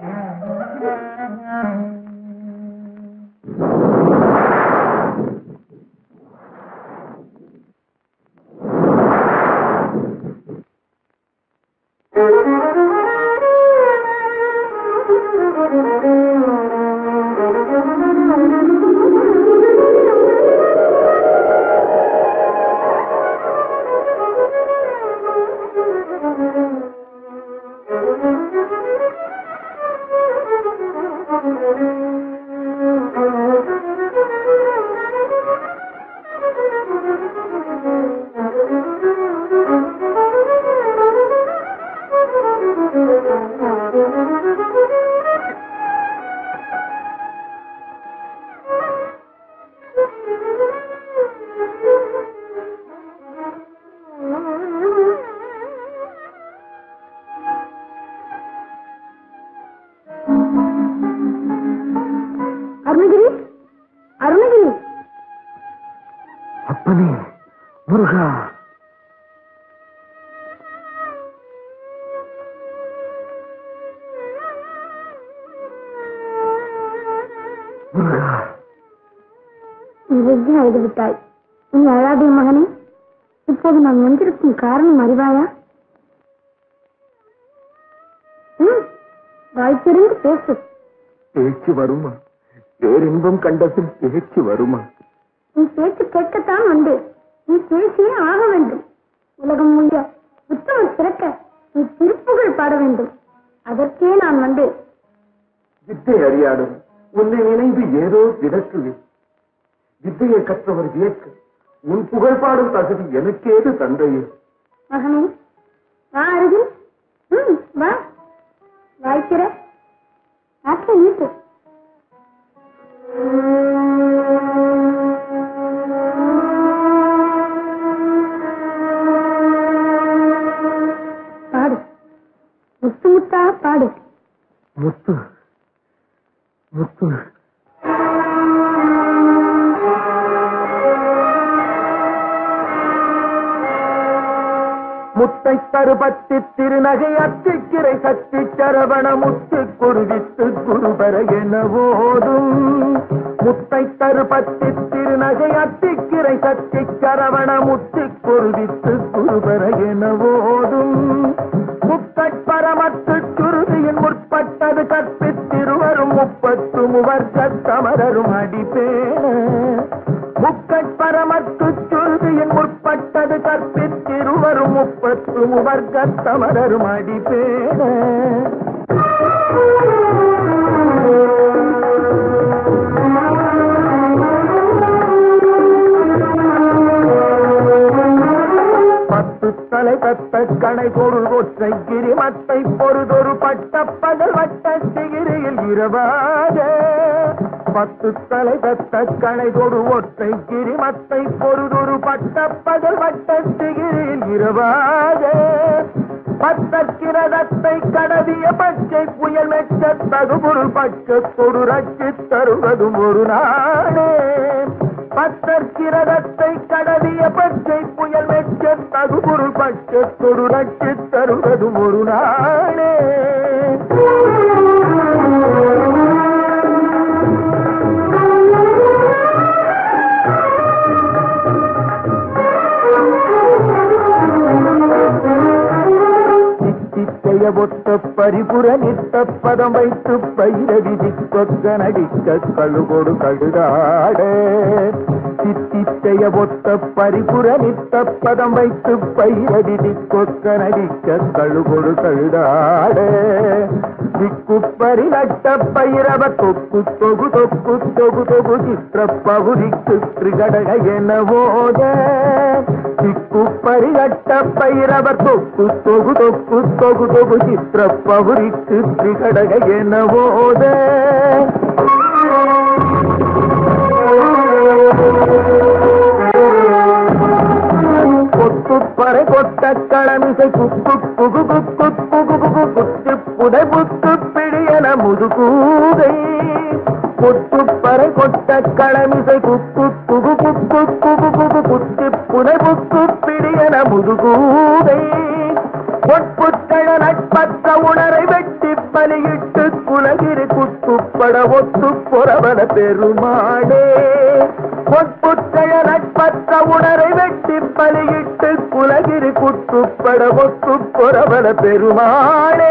அருணகிரி அருணகிரி அப்பனே முருகா முருகா நீ வெகு அழுது விட்டாய் நீ அழாதே மகனே இப்போது நான் வந்திருக்கும் காரணம் அறிவாயா ம், வாய் திறந்து பேசு பேச்சு வருமா பேரின்பம் கண்டபின் பேச்சு வருமா நீ பேச்சு கேட்கத்தான் வந்து நீ பேசியே ஆக வேண்டும் உலகம் முழுக்க உத்தமம் சிறக்க நீ திருப்புகழ் பாட வேண்டும் அதற்கே நான் வந்தேன் வித்தை அறியாடும் உன்னை நினைந்து ஏதோ கிடக்குவேன் வித்தையை கற்றவர் வியக்க உன் புகழ் பாடும் தகுதி எனக்கேது தந்தையே மகனே வா அருகில் ம் வா வாய்க்கிற நாட்டை நீட்டு பாடு முத்து முத்தா பாடு முத்து முத்து முத்தை தருபத்தி திருநகை அத்திக்கிரை சக்தி சரவண முத்து குருவித்து குருபர என ஓதும் முத்தை தருபத்தி திருநகை அத்திக்கிரை சக்தி சரவண முத்து குருவித்து குருபர என ஓதும் முக்கட்பரமத்து சுருதியின் முற்பட்டது கற்பித்திருவரும் முப்பத்து முவர் சத்தமரரும் அடி முப்பத்து முவர்க்கத்தமரர் மடிப்பேட பத்து தலை தத்த கணை பொருள் ஒற்றை கிரிமத்தை பொருதொரு பட்ட பகல் வட்ட சிகிரியில் இரவாக பத்து தலை தத்த கணை கொடு ஒற்றை கிரிமத்தை பொருதொரு பட்ட பகல் வட்ட சிகிரியில் இரவாக பத்தற்கிரதத்தை கடவிய பச்சை புயல் மெச்ச தகுபொருள் பட்சத்தொடு ரட்சி தருவதும் ஒரு நாடே பத்தற்கிரதத்தை கடவிய பச்சை புயல் மெச்ச தகுபொருள் பட்சத்தொடு ரட்சி தருவதும் ஒரு நாடே சித்தித்தைய ஒத்த பரிபுர நித்த பதம் வைத்து பைரவி திக்கொத்த நடிக்க கழுகொடு கழுதாட சித்தித்தைய ஒத்த பரிபுர நித்த பதம் வைத்து பைரவி திக்கொத்த நடிக்க கழுகொடு கழுதாட திக்குப்பரி நட்ட பைரவ தொக்கு தொகு தொக்கு தொகு தொகு சித்திர பகுதிக்கு திரிகடக என ஓத திக்குப்பரி நட்ட பைரவ தொக்கு தொகு தொக்கு தொகு தொகு சித்திர பகுதிக்கு திரிகடக என ஓத கொத்துப்பறை கொட்ட களமிசை குக்கு குகு குக்கு குகு குகு குத்து புதை புத்து பிடியன முதுகூதை கொத்துப்பறை கொட்ட களமிசை குக்கு குகு குக்கு குகு குகு குத்து புதை புத்து பிடியன முதுகூதை பொற்புத்தழ நட்பற்ற உணரை வெட்டி பலியிட்டு குலகிரி குத்துப்பட ஒத்து புறவன பெருமாடே பொற்புத்தழ நட்பற்ற உணரை வெட்டி பலியிட்டு குலகிரி குத்துப்பட ஒத்து புறவன பெருமாடே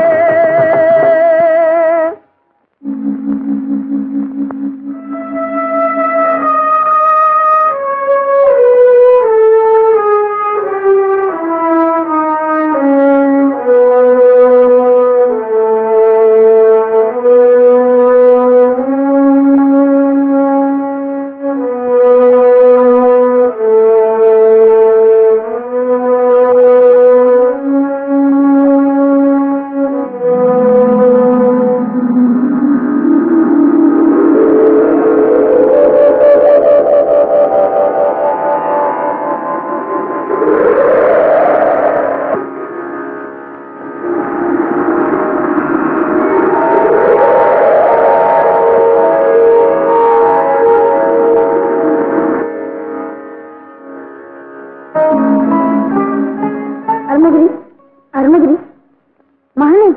அருணகிரி அருணகிரி மகனே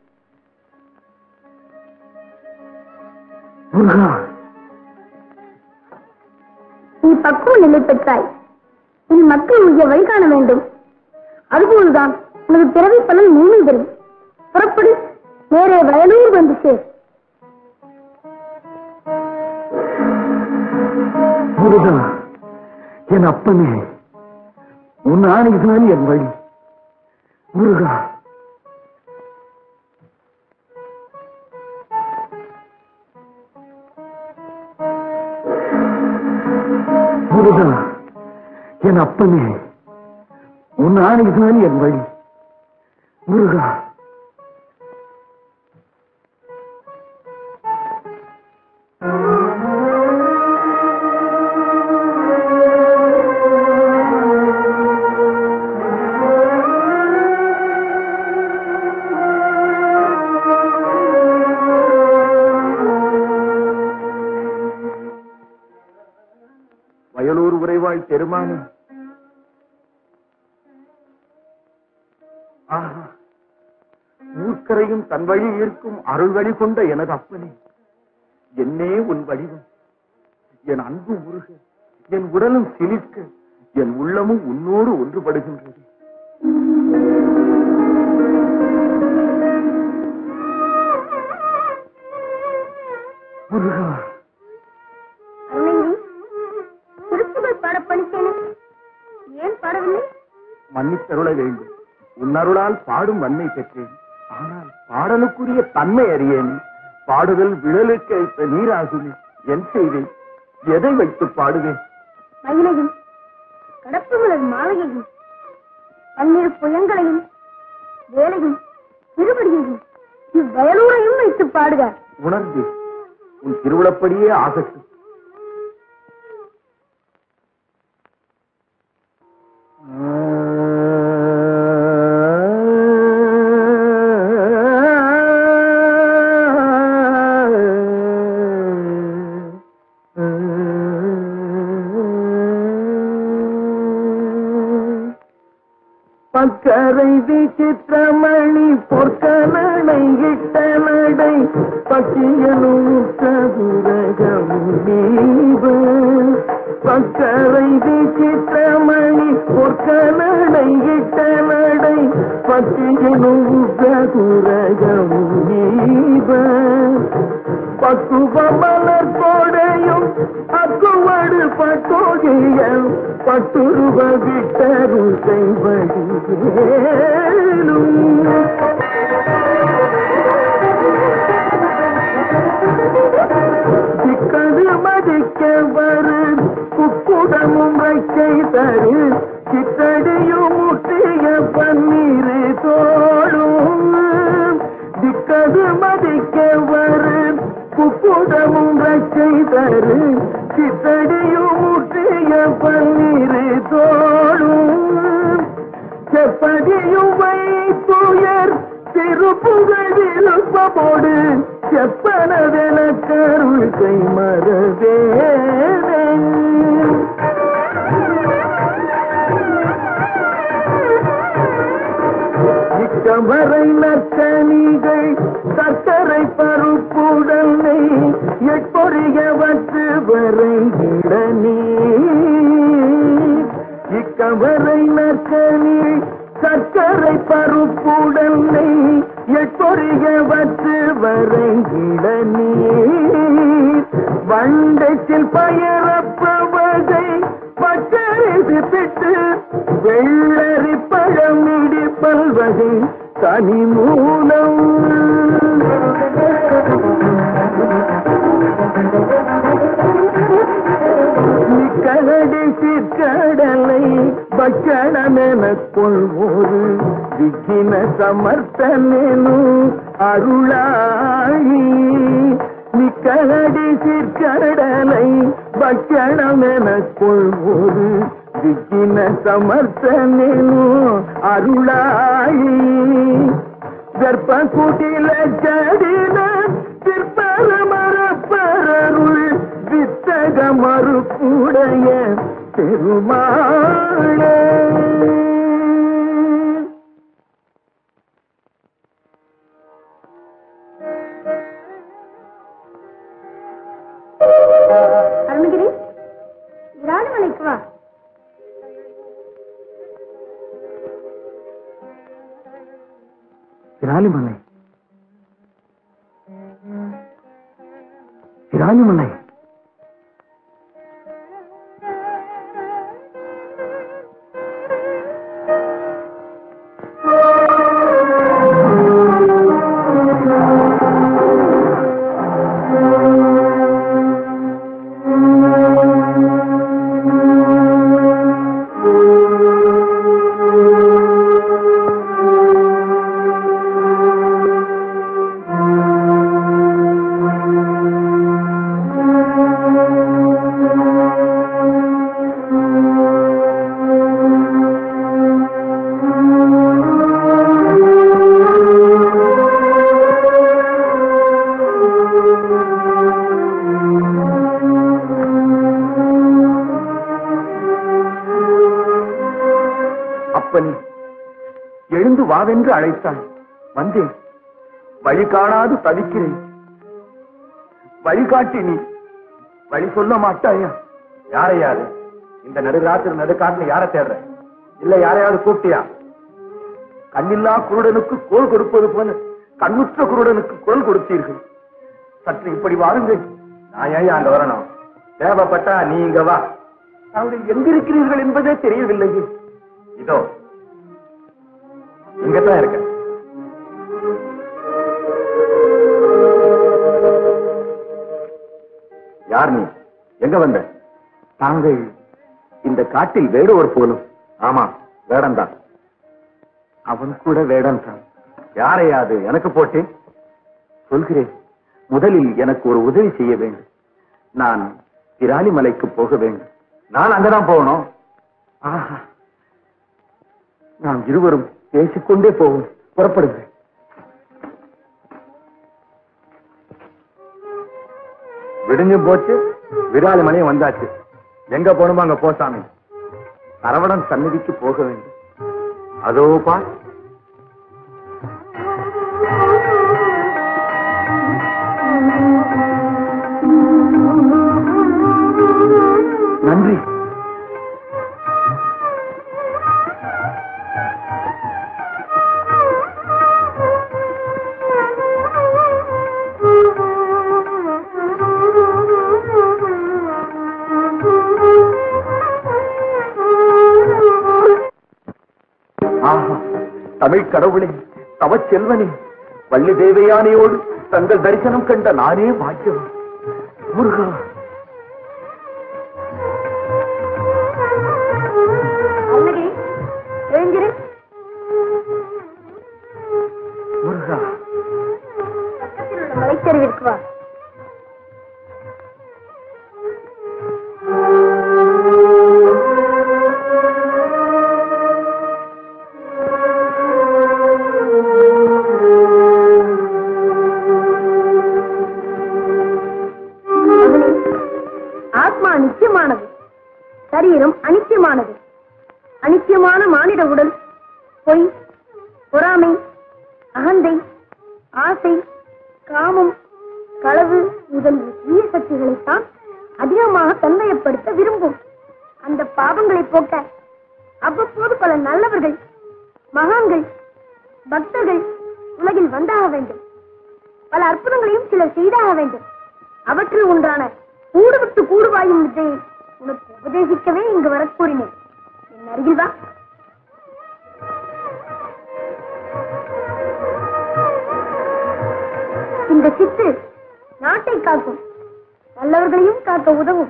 முருகா நீ பக்குவ நிலை பெற்றாய் நீ மக்கள் உய்ய வழி காண வேண்டும் அதுபோல்தான் உனது பிறவி பலன் மூணு தரும் புறப்படி நேரே வயலூர் வந்து சேர் முருகா என் அப்பனே உன் ஆணைதான் என் வழி முருகா முருகா என் அப்பனே உன் ஆணைதான் என் வழி முருகா வயலூர் உறைவாள் பெருமானே ஆஹா ஊர்க்கரையும் தன் வழி இருக்கும் அருள் வழி கொண்ட எனது அப்பனே என்னே உன் வடிவம் என் அன்பு உருக என் உடலும் சிலிர்க்க என் உள்ளமும் உன்னோடு ஒன்றுபடுகின்றது முருகா அருணகிரி திருப்புகள் பாட பணித்தேனே ஏன் பாடவில்லை மன்னித்தருள வேண்டும் உன் அருளால் பாடும் வன்மை பெற்றேன் ஆனால் பாடலுக்குரிய தன்மை அறியேன் பாடுதல் விழலுக்கு வைத்த நீராகுமே என் செய்வேன் எதை வைத்து பாடுவேன் மயிலையும் கடப்புகளது மாலையையும் பன்னிரு புயங்களையும் வேலையும் திருவடியையும் இவ்வயலூரையும் வைத்து பாடுக உணர்ந்து உன் திருவிழப்படியே ஆகட்டும் பக்கரை விசித்திரமணி பொற்கலனை இட்ட நடை பக்கியனும் சதுரகமுனீவு பக்கரை விசித்திரமணி பொற்கலனை இட்ட நடை பக்கியனும் சதுரகமுனீவு பக்குவ மலர் கோடையும் அக்குவடு பட்டோகிய பட்டுருவ விட்டரு செய்வடிவேலும் சிக்கது மதிக்க வரு குக்குடமும் வைக்கை தரு சித்தடியும் முட்டிய பன்னீரு தோளும் திக்கது மதிக்க வரு குக்குடமும் வைக்கை தரு சித்தடியும் முட்டிய பன்னீரு தோளும் செப்படியும் வைத்துயர் திருப்புகழ் விழுப்பமோடு செப்பனவென கருள் கை மறவேனே இக்கமரை நற்கனிகள் சக்கரை பருப்புடனை எட்பொறியவற்று வரைகிட நீர் இக்கவரை நற்கனி சர்க்கரை பருப்புடனை எட்பொறியவற்று வரைகிட நீர் வண்டைச்சில் பயரப்பவகை பச்சரிசி பிட்டு வெள்ளரி பழமிடி பல்வகை கனி மூலம் கலடி சிற்கடலை பக்கணமென கொள்வோரு விக்கின சமர்த்தனு அருளாயி நிக்கலடி சிற்கடலை பக்கணமென கொள்வோரு விக்கின சமர்த்தனு அருளாயி கர்ப்ப குட்டில ஜடின சிற்பர மரப்பரருள் வித்தக மறுப்புடைய பெருமாளே அருணகிரி விராலிமலைக்கு வா விராலிமலை விராலிமலை அப்பனே எழுந்து வாவென்று அழைத்தாய் வந்தேன் வழி காணாது தவிக்கிறேன் வழிகாட்டி நீ வழி சொல்ல மாட்டாயா யாரையாது இந்த நடுராத்திரி நடுக்காட்டுல யார தேடுற இல்ல யாரையாவது கூப்பிட்டியா கண்ணில்லா குருடனுக்கு கோல் கொடுப்பது போல கண்ணுற்ற குருடனுக்கு குரல் கொடுத்தீர்கள் சற்று இப்படி வாருங்கள் நான் ஏன் அங்க வரணும் தேவைப்பட்டா நீ இங்க வா தாங்கள் எங்கிருக்கிறீர்கள் என்பதே தெரியவில்லையே இதோ இங்கதான் இருக்க யார் நீ எங்க வந்த தாங்கள் இந்த காட்டில் வேடுவர் போலும் ஆமா வேடன்தான் அவன் கூட வேடன் தான் யாரையா அது எனக்கு போட்டு சொல்கிறேன் முதலில் எனக்கு ஒரு உதவி செய்ய வேண்டும் நான் திராலிமலைக்கு போக வேண்டும் நான் அங்கதான் போகணும் ஆஹா நாம் இருவரும் பேசிக்கொண்டே போவோம் புறப்படுங்க விடிஞ்சும் போச்சு விராலி மணியும் வந்தாச்சு எங்க போகணுமோ அங்க போ சாமி சரவணன் சந்நிதிக்கு போக வேண்டும் அதோ பா நன்றி ஆஹா தமிழ் கடவுளே தவ செல்வனே வள்ளி தேவையானையோடு தங்கள் தரிசனம் கண்ட நானே பாக்கியம் முருகா அருணகிரி எழுந்திரு முருகா பக்கத்தில் உள்ள மலைச்சரிவிற்கு வா மகனே, ஆத்மா நிச்சயமானது சரீரம் அனித்தியமானது அனித்தியமான மானிட உடல் பொய் பொறாமை அகந்தை ஆசை காமம் களவு முதலிய தீய சக்திகளைத்தான் அதிகமாக தன்மையப்படுத்த விரும்பும் அந்த பாவங்களை போக்க அவ்வப்போது பல நல்லவர்கள் மகான்கள் பக்தர்கள் உலகில் வந்தாக வேண்டும் பல அற்புதங்களையும் சிலர் செய்தாக வேண்டும் அவற்றில் ஒன்றான கூடுவிட்டு கூடுவாயும் வித்தையை உனக்கு உபதேசிக்கவே இங்கு வரக் கூறினேன் என் அருகில் வா இந்த சித்து நாட்டை காக்கும் நல்லவர்களையும் காக்க உதவும்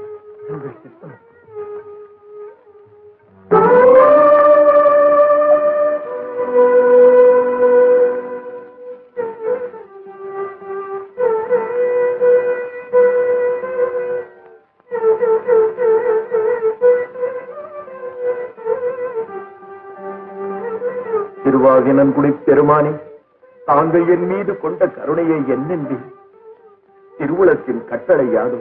திருவாவினன்குடி பெருமானே தாங்கள் என் மீது கொண்ட கருணையை என்னென்றி திருவுளத்தின் கட்டளை யாடும்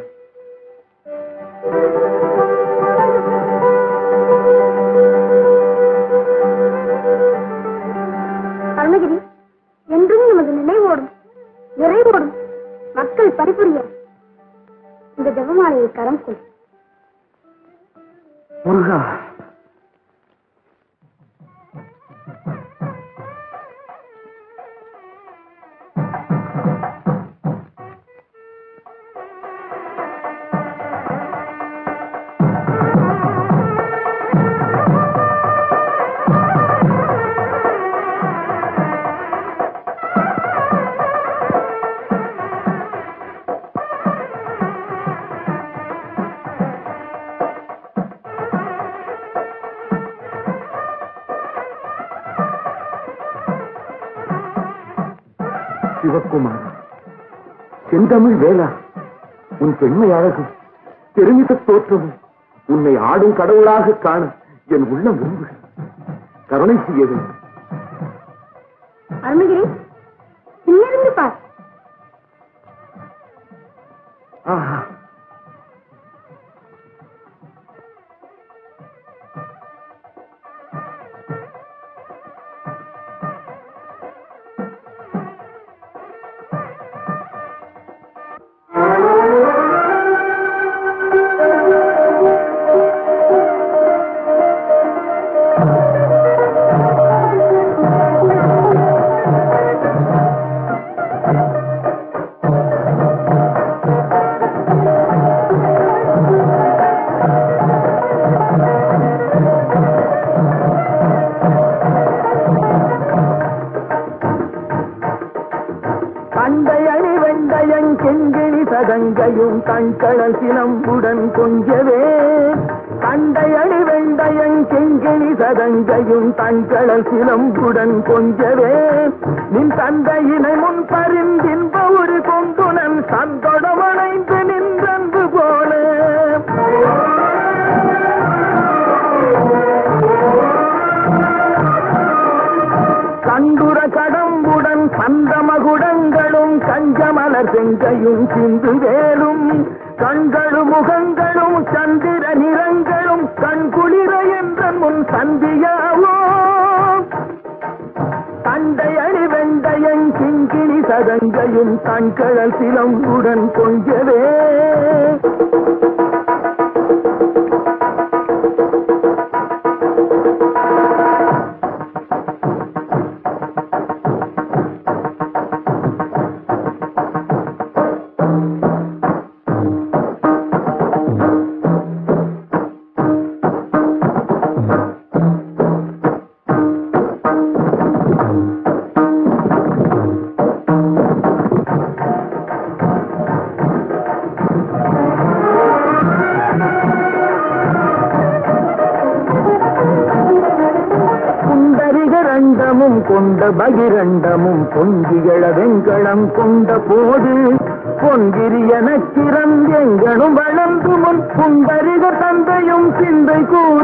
அருணகிரி என்றும் நமது நினைவோடும் நிறைவோடும் மக்கள் பரிபுரிய இந்த ஜெபமாலையை கரம் கொள் முருகா சிவக்குமாரா செந்தமிழ் வேளா உன் பெண்மை அழகு பெருமித தோற்றமும் உன்னை ஆடும் கடவுளாக காண என் உள்ளம் விரும்புகிறது கருணை செய்ய வேண்டும் அருணகிரி பின்னிருந்து பார் ஆஹா ஆ சதங்கையும் கண்கள சிலம்புடன் கொஞ்சவே கண்டையணி வெண்டையன் செங்கிழி சதங்கையும் தங்கள சிலம்புடன் கொஞ்சவே நின் தந்தையினை முன் பரிந்தின்ப ஒரு கொண்டுனன் சந்தொடமணைந்து நின்றன்பு போல கண்டுர கடம்புடன் சந்தமகுடங்களும் கஞ்சமலர் செங்கையும் சிந்து வேலும் கண்களும் முகங்களும் சந்திர நிறங்களும் கண்குளிர என்ற முன் சந்தியாவோ தண்டை அணி வெண்டையன் கிங்கிணி சதங்கையும் கண்களல் சிலம்புடன் கொஞ்சவே குண்டரிகரண்டமும் கொண்ட பகிரண்டமும் பொங்கியள வெங்கடம் கொண்ட போது பொன்கிரியனச் சிறந்தெங்கனும் வளர்ந்து முன் குண்டரிக தந்தையும் சிந்தை கூற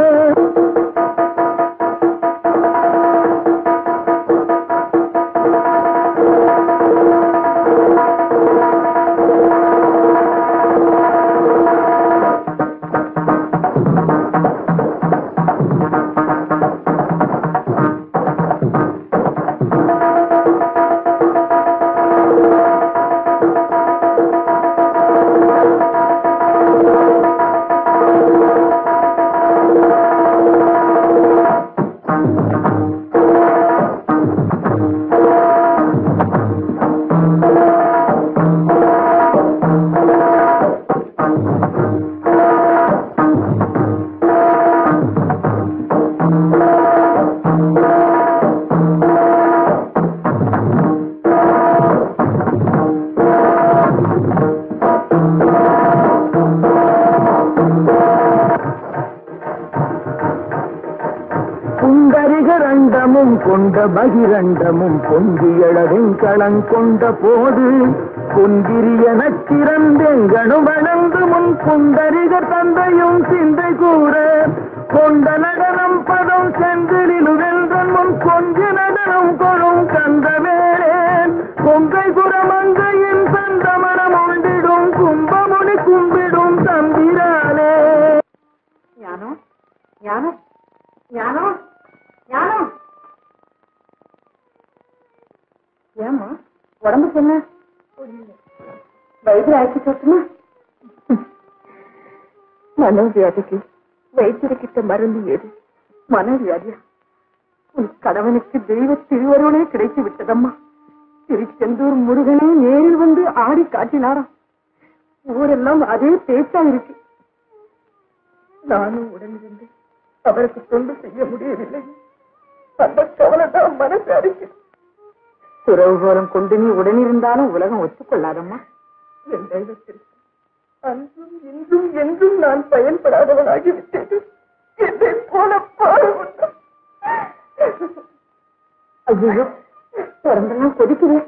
குண்டரிகரண்டமும் கொண்ட பகிரண்டமும் பொங்கியள வெங்கடம் கொண்ட போது பொன்கிரிய நச்சிறந்தெங்கனும் வளர்ந்து முன் குண்டரிக தந்தையும் சிந்தை கூற கொண்ட நடனம் பதம் செந்திலில் வென்றன் முன் கொஞ்ச நடனம் கொழும் கந்தவேரேன் கொங்கை குரமங்கையின் சந்தமனம் உண்டிடும் கும்பமுனி கும்பிடும் தம்பிரானே ஞானம் ஞானம் ஞானம் ஞானம் ஏம்மா உடம்புக்கு என்ன வைத்திய ஆக்கி சொல்லட்டுமா மனோவியாதிக்கு வைத்தியர்கிட்ட மருந்து ஏது மனவியாதியா உன் கணவனுக்கு தெய்வ திருவருளே கிடைத்து விட்டதம்மா திருச்செந்தூர் முருகனே நேரில் வந்து ஆடி காட்டினாராம் ஊரெல்லாம் அதே பேச்சா இருக்கு நானும் உடனிருந்து அவருக்கு தொண்டு செய்ய முடியவில்லை அந்த கவலை தான் மனசு அரிக்கு துறவுகோலம் கொண்டு நீ உடனிருந்தாலும் உலகம் ஒத்துக்கொள்ளாதம்மா என் தெய்வத்திற்கு அன்றும் இன்றும் என்றும் நான் பயன்படாதவனாகி விட்டேன் என்னை போல பாடுபட்டான் ஐயோ பிறந்தெல்லாம் கொதிக்குது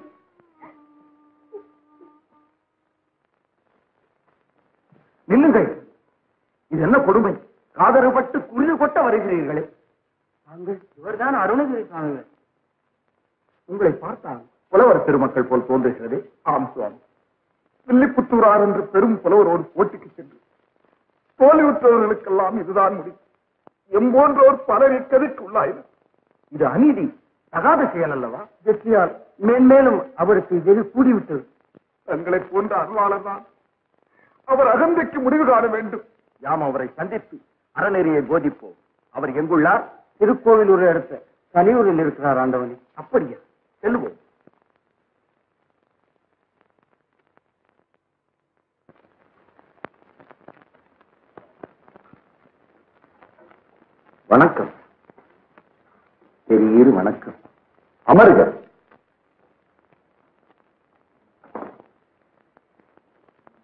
நில்லுங்கள் இது என்ன கொடுமை காதறுபட்டு குருதி கொட்ட வருகிறீர்களே தாங்கள் இவர்தான் அருணகிரி சுவாமிகள் உங்களை பார்த்தால் புலவர் பெருமக்கள் போல் தோன்றுகிறது ஆம் சுவாமி வில்லிபுத்தூரார் என்று பெரும் புலவரோடு போட்டிக்கு சென்று தோல்வியுற்றவர்களுக்கெல்லாம் இதுதான் முடிவு எம்போன்றோர் பலர் இக்கதிக்கு உள்ளாயினர் இது அநீதி தகாத செயல் அல்லவா வெற்றியால் மேன்மேலும் அவருக்கு எது கூடிவிட்டது தங்களை போன்ற அருளாளர் தான் அவர் அகந்தைக்கு முடிவு காண வேண்டும் யாம் அவரை சந்தித்து அறநெறியை போதிப்போம் அவர் எங்குள்ளார் திருக்கோவிலூர் அடுத்த கலியூரில் இருக்கிறார் ஆண்டவனே அப்படியா செல்லுவோம் வணக்கம் பெரியர் வணக்கம் அமருக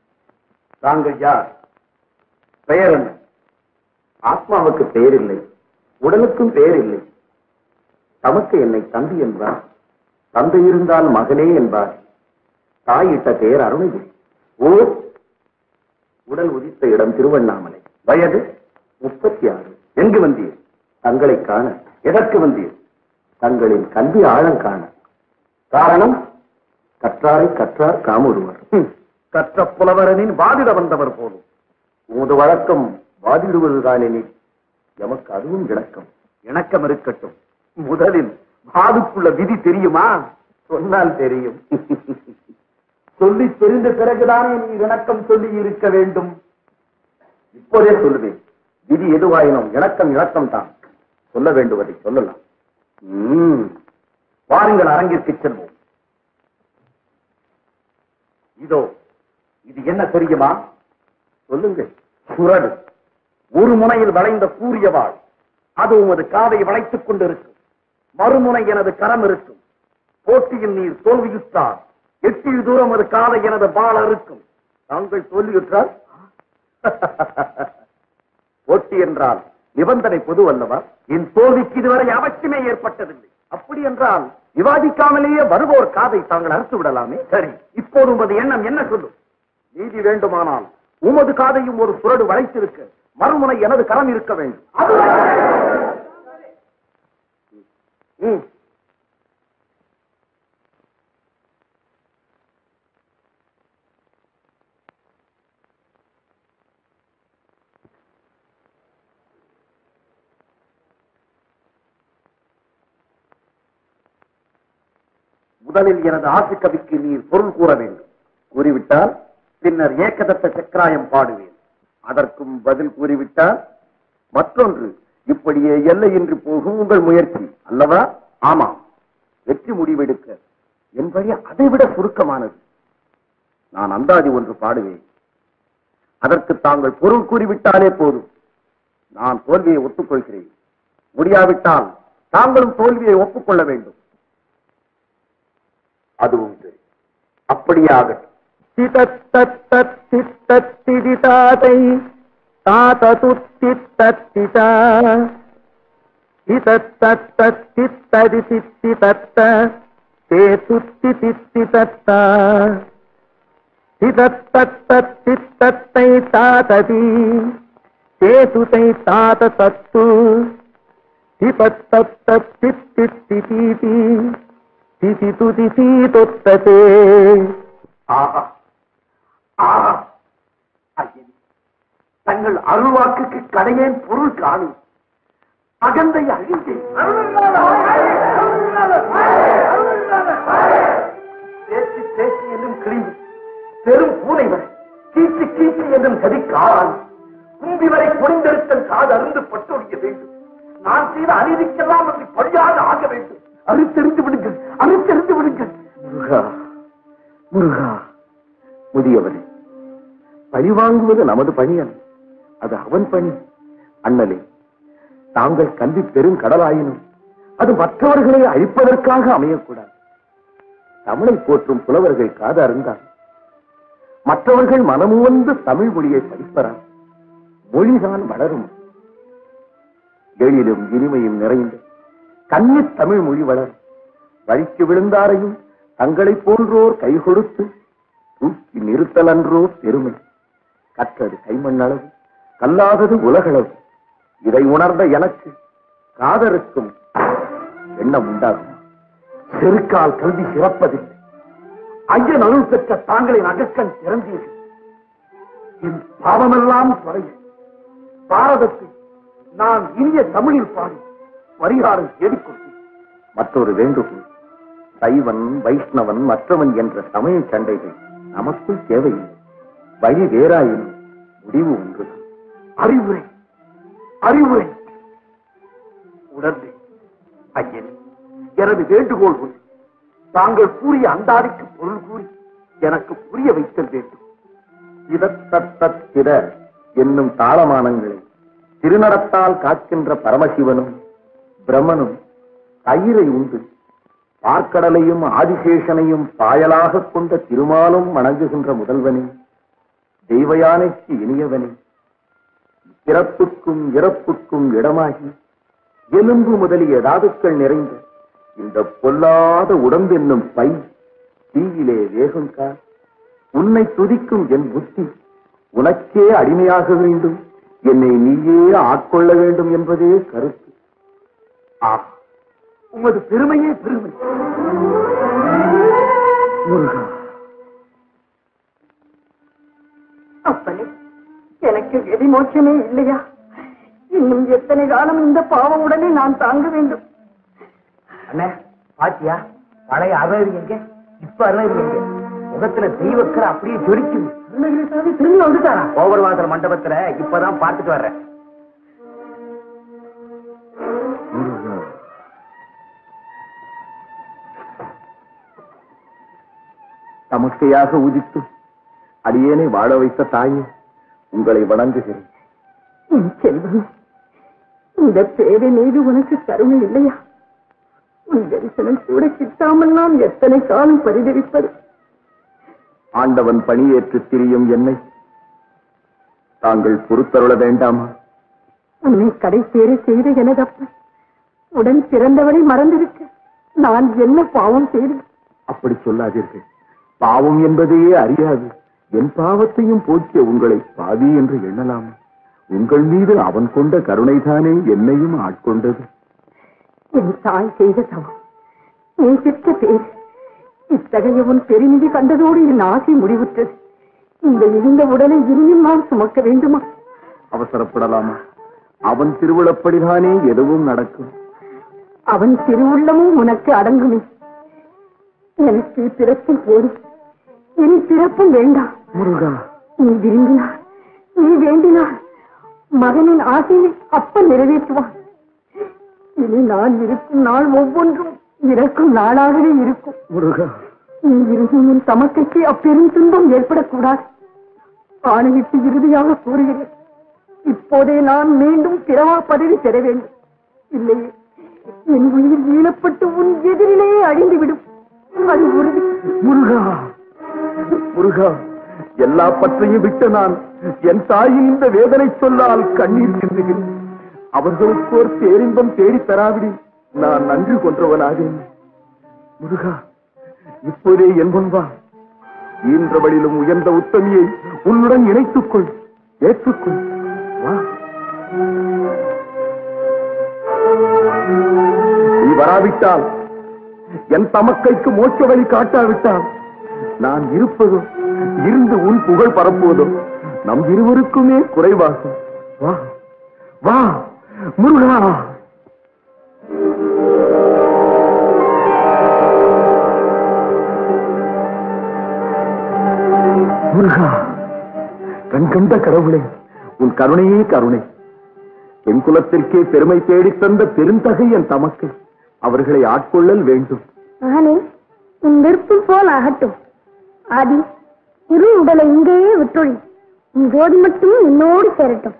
தாங்கள் யார் பெயர் என்ன ஆத்மாவுக்கு பெயர் இல்லை உடலுக்கும் பெயர் இல்லை தமக்கு என்னை தம்பி என்பார் தந்தை இருந்தால் மகனே என்பார் தாயிட்ட பெயர் அருணகிரி ஓ உடல் உதித்த இடம் திருவண்ணாமலை வயது முப்பத்தி ஆறு எங்கு வந்தீர் தங்களை காண எதற்கு வந்தீர் தங்களின் கல்வி ஆழம் காண காரணம் கற்றாரை கற்றார் காமுறுவர் ஹம், கற்ற புலவரனின் வாதிட வந்தவர் போலும் உமது வழக்கம் வாதிடுவதுதானெனில் எமக்கு அதுவும் இணக்கம் இணக்கம் இருக்கட்டும் முதலில் வாதுக்குள்ள விதி தெரியுமா சொன்னால் தெரியும் சொல்லி தெரிந்த பிறகுதானே நீ இணக்கம் சொல்லி இருக்க வேண்டும் இப்போதே சொல்லுவேன் விதி எதுவாயினும் இணக்கம் இணக்கம் தான் சொல்ல வேண்டுவதை சொல்லலாம் ம். வாருங்கள் அரங்கிற்கு செல்வோம் இதோ இது என்ன தெரியுமா சொல்லுங்கள் சுரடு ஒரு முனையில் வளைந்த கூறிய வாழ் அது உமது காதை வளைத்துக் கொண்டிருக்கும் மறுமுனை எனது கரம் இருக்கும் போட்டியில் நீர் தோல்வியுற்றால் எட்டில் தூரம் அது காதை எனது பால் இருக்கும் தாங்கள் தோல்வியுற்றால் போட்டி என்றால் நிபந்தனை பொது அல்லவா என் தோல்விக்கு இதுவரை அவசியமே ஏற்பட்டதில்லை அப்படி என்றால் விவாதிக்காமலேயே வருவோர் காதை தாங்கள் அறுத்து விடலாமே சரி இப்போது உமது எண்ணம் என்ன சொல்லும் நீதி வேண்டுமானால் உமது காதையும் ஒரு சுரடு வளைத்திருக்க மறுமுனை எனது கரம் இருக்க வேண்டும் ம். முதலில் எனது ஆசை கவிக்கு நீர் பொருள் கூற வேண்டும் கூறிவிட்டால் பின்னர் ஏகதத்த சக்கராயம் பாடுவேன் அதற்கும் பதில் கூறிவிட்டால் மற்றொன்று இப்படியே எல்லையின்றி போகும் உங்கள் முயற்சி அல்லவா ஆமாம் வெற்றி முடிவெடுக்க என் வழி அதைவிட சுருக்கமானது நான் அந்தாதி ஒன்று பாடுவேன் அதற்கு தாங்கள் பொருள் கூறிவிட்டாலே போதும் நான் தோல்வியை ஒத்துக்கொள்கிறேன் முடியாவிட்டால் தாங்களும் தோல்வியை ஒப்புக்கொள்ள வேண்டும் அதுவும் சரி அப்படியே ஆகட்டும் சிதத்தத்திதிதாதை தாததுத்தித்தத்திதா சிதத்தத்தித்ததி சித்தி தத்த தே துத்தி தித்தி தத்தா சிதத்தத்தித்தத்தை தாததி சேதுதை தாத தத்து சிதத்தத்தித்தித்தி திசி துதி சீதொத்ததே ஆஹா ஆஹா ஐயனே, தங்கள் அருள்வாக்குக்கு கடையேன் பொருள் காணும் அகந்தை அழிந்தேன் பேச்சு பேச்சு என்றும் கிழிந்து பெரும் பூனை வரை கீச்சு கீச்சு என்றும் கதிக்கால் கும்பி வரை குனிந்தெடுத்தல் காது அருந்து பட்டொழிய வேண்டும் நான் செய்த அநீதிக்கெல்லாம் அதை பழியாக ஆக வேண்டும் அறுத்தெறிந்து விடுங்கள் அறுத்தெறிந்து விடுங்கள் முருகா முருகா முதியவரே பழி வாங்குவது நமது பணி அல்ல அது அவன் பணி அண்ணலே தாங்கள் கல்வி பெரும் கடலாயினும் அது மற்றவர்களை அழிப்பதற்காக அமையக்கூடாது தமிழை போற்றும் புலவர்கள் காது அருந்தார் மற்றவர்கள் மனமுவந்து தமிழ் மொழியை படிப்பறார் மொழிதான் வளரும் எழிலும் இனிமையும் நிறைந்த கன்னித் தமிழ் மொழி வளரும் வழிக்கு விழுந்தாரையும் தங்களைப் போன்றோர் கை கொடுத்து தூக்கி நிறுத்தல் அன்றோ பெருமை கற்றது கைமண்ணளவு கல்லாதது உலகளவு இதை உணர்ந்த எனக்கு காதருக்கும் எண்ணம் உண்டாகும் செருக்கால் கல்வி சிறப்பதில்லை ஐயன் அருள் பெற்ற தாங்களின் அகக்கண் திறந்தீர்கள் என் பாவமெல்லாம் குறைய பாரதத்தை நான் இனிய தமிழில் பாடி பரிகாரம் தேடிக்கொண்டேன் மற்றொரு வேண்டுகோள் சைவன் வைஷ்ணவன் மற்றவன் என்ற சமய சண்டைகள் நமக்குள் தேவையில்லை வழி வேறாயினும் முடிவு ஒன்றுதான் அறிவுரை அறிவுரை உணர்ந்தேன் ஐயன் எனது வேண்டுகோள் ஒன்று தாங்கள் கூறிய அந்தாதிக்கு பொருள் கூறி எனக்கு புரிய வைத்தல் வேண்டும் இதத்தத்திர என்னும் தாளமானங்களை திருநடத்தால் காக்கின்ற பரமசிவனும் பிரம்மனும் தயிரை உண்டு பார்க்கடலையும் ஆதிசேஷனையும் பாயலாக கொண்ட திருமாலும் வணங்குகின்ற முதல்வனே தெய்வ யானைக்கு இனியவனே பிறப்புக்கும் இறப்புக்கும் இடமாகி எலும்பு முதலிய தாதுக்கள் நிறைந்த இந்த பொல்லாத உடம்பென்னும் பை தீயிலே வேகம் கார் உன்னை துதிக்கும் என் புத்தி உனக்கே அடிமையாக வேண்டும் என்னை நீயே ஆட்கொள்ள வேண்டும் என்பதே கருத்து ஆ உமது பெருமையே பெருமை முருகா அப்பனே எனக்கு விதிமோட்சமே இல்லையா இன்னும் எத்தனை காலம் இந்த பாவ உடனே நான் தாங்க வேண்டும் அண்ணே பாத்தியா பழைய அருணகிரி எங்க இப்ப அருணகிரி எங்க முகத்துல தெய்வக்கரை அப்படியே ஜொலிக்குது அருணகிரி சாமி திரும்பி வந்துட்டாரா ஓவர்வாசல் மண்டபத்துல இப்பதான் பார்த்துட்டு வர்றேன் முருகா தமக்கையாக உதித்து அடியேனை வாழ வைத்த தாயே உங்களை வணங்குகிறேன் என் செல்வம் இந்த பேரை மீது உனக்கு கருணை இல்லையா உன் தரிசனம் கூட கிட்டாமல் நாம் எத்தனை காலம் பரிதவிப்பது ஆண்டவன் பணியேற்று திரியும் என்னை தாங்கள் பொறுத்தருள வேண்டாமா உன்னை கடை சேர செய்த எனதப்பன் உடன் பிறந்தவனை மறந்திருக்க நான் என்ன பாவம் செய்தேன் அப்படி சொல்லாதீர்கள் பாவம் என்பதையே அறியாது என் பாவத்தையும் போக்கிய உங்களை பாவி என்று எண்ணலாமா உங்கள் மீது அவன் கொண்ட கருணைதானே என்னையும் ஆட்கொண்டது என் தாய் செய்த தவம் நீ பெற்ற பேர் இத்தகைய உன் பெருமிதி கண்டதோடு என் ஆசை முடிவுற்றது இந்த இழிந்த உடலை இனியும் நான் சுமக்க வேண்டுமா அவசரப்படலாமா அவன் திருவிழப்படிதானே எதுவும் நடக்கும் அவன் திருவுள்ளமும் உனக்கு அடங்குமே எனக்கு பிறப்பும் போதும் இனி பிறப்பும் வேண்டாம் முருகா நீ விரும்பினார் நீ வேண்டினார் மகனின் ஆசையை அப்பன் நிறைவேற்றுவான் இனி நான் இருக்கும் நாள் ஒவ்வொன்றும் இறக்கும் நாளாகவே இருக்கும் முருகா நீ இருந்தும் உன் தமக்கைக்கு அப்பெரும் துன்பம் ஏற்படக்கூடாது ஆணையிட்டு இறுதியாக கூறுகிறேன் இப்போதே நான் மீண்டும் பிறவா பதவி பெற வேண்டும் இல்லையே என் உயிர் ஈழப்பட்டு உன் எதிரிலேயே அழிந்துவிடும் அது உறுதி முருகா முருகா எல்லா பற்றையும் விட்டு நான் என் தாயின் இந்த வேதனை சொல்லால் கண்ணீர் சிந்துகிறேன் அவர்களுக்கு ஒரு பேரின்பம் தேடி தராவிடி நான் நன்றி கொன்றவனாகேன் முருகா இப்போதே என் முன்பா ஈன்றவழிலும் உயர்ந்த உத்தமியை உன்னுடன் இணைத்துக் கொள் ஏற்றுக்கொள் வா நீ வராவிட்டால் என் தமக்கைக்கு மோட்ச வழி காட்டாவிட்டால் நான் இருப்பதும் இருந்து உன் புகழ் பரப்புவதும் நம் இருவருக்குமே குறைவாகும் வா வா முருகா முருகா கண் கண்ட கடவுளே உன் கருணையே கருணை என் குலத்திற்கே பெருமை தேடித் தந்த பெருந்தகை என் தமக்கை அவர்களை ஆட்கொள்ளல் வேண்டும் மகனே உன் விருப்பம் போல் ஆகட்டும் ஆதி இரு உடலை இங்கேயே விட்டொழி உன் ஜோதி மட்டும் என்னோடு சேரட்டும்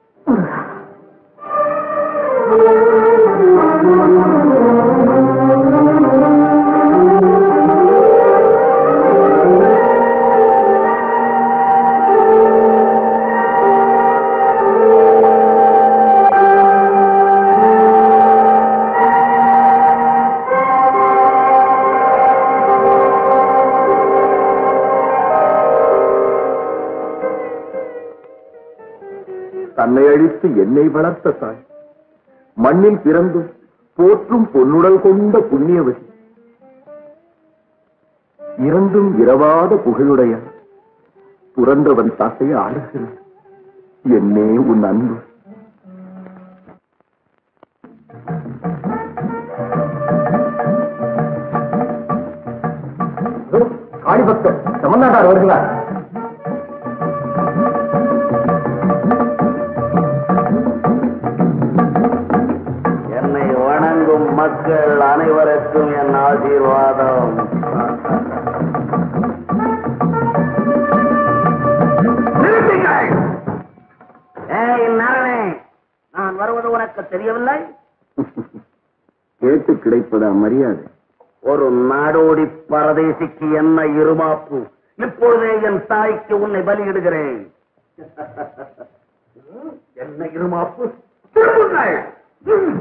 தன்னை அழித்து என்னை வளர்த்த தாய் மண்ணில் பிறந்தும் போற்றும் பொன்னுடல் கொண்ட புண்ணியவதி இறந்தும் இரவாத புகழுடைய புரந்தவன் தசை ஆடுகிறான் என்னே உன் அன்பு காளிபக்தர் தமிழ்நாட்டார் வருகிறார் என்னை வணங்கும் மக்கள் அனைவருக்கும் என் ஆசீர்வாதம் நிறுத்துங்கள்! ஏய் நரனே நான் வருவது உனக்கு தெரியவில்லை கேட்டு கிடைப்பதா மரியாதை ஒரு நாடோடி பரதேசிக்கு என்ன இருமாப்பு இப்பொழுதே என் தாய்க்கு உன்னை பலியிடுகிறேன் என்ன இருமாப்பு திரும்புங்கள் ம்.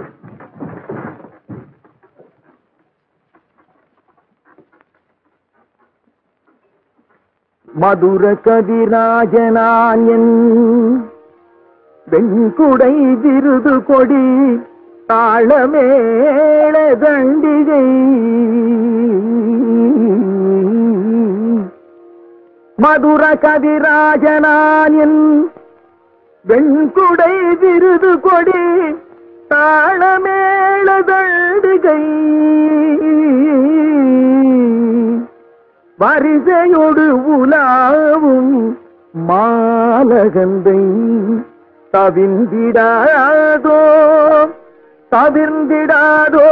மதுர கதிராஜனான் என் வெண்குடை விருது கொடி தாளமேள தண்டிகை மதுர கதிராஜனான் என் வெண்குடை விருது கொடி தாளமேள தண்டிகை வரிசையொடு உலாவும் மாலகந்தை தவிந்திடாதோ தவிர்ந்திடாதோ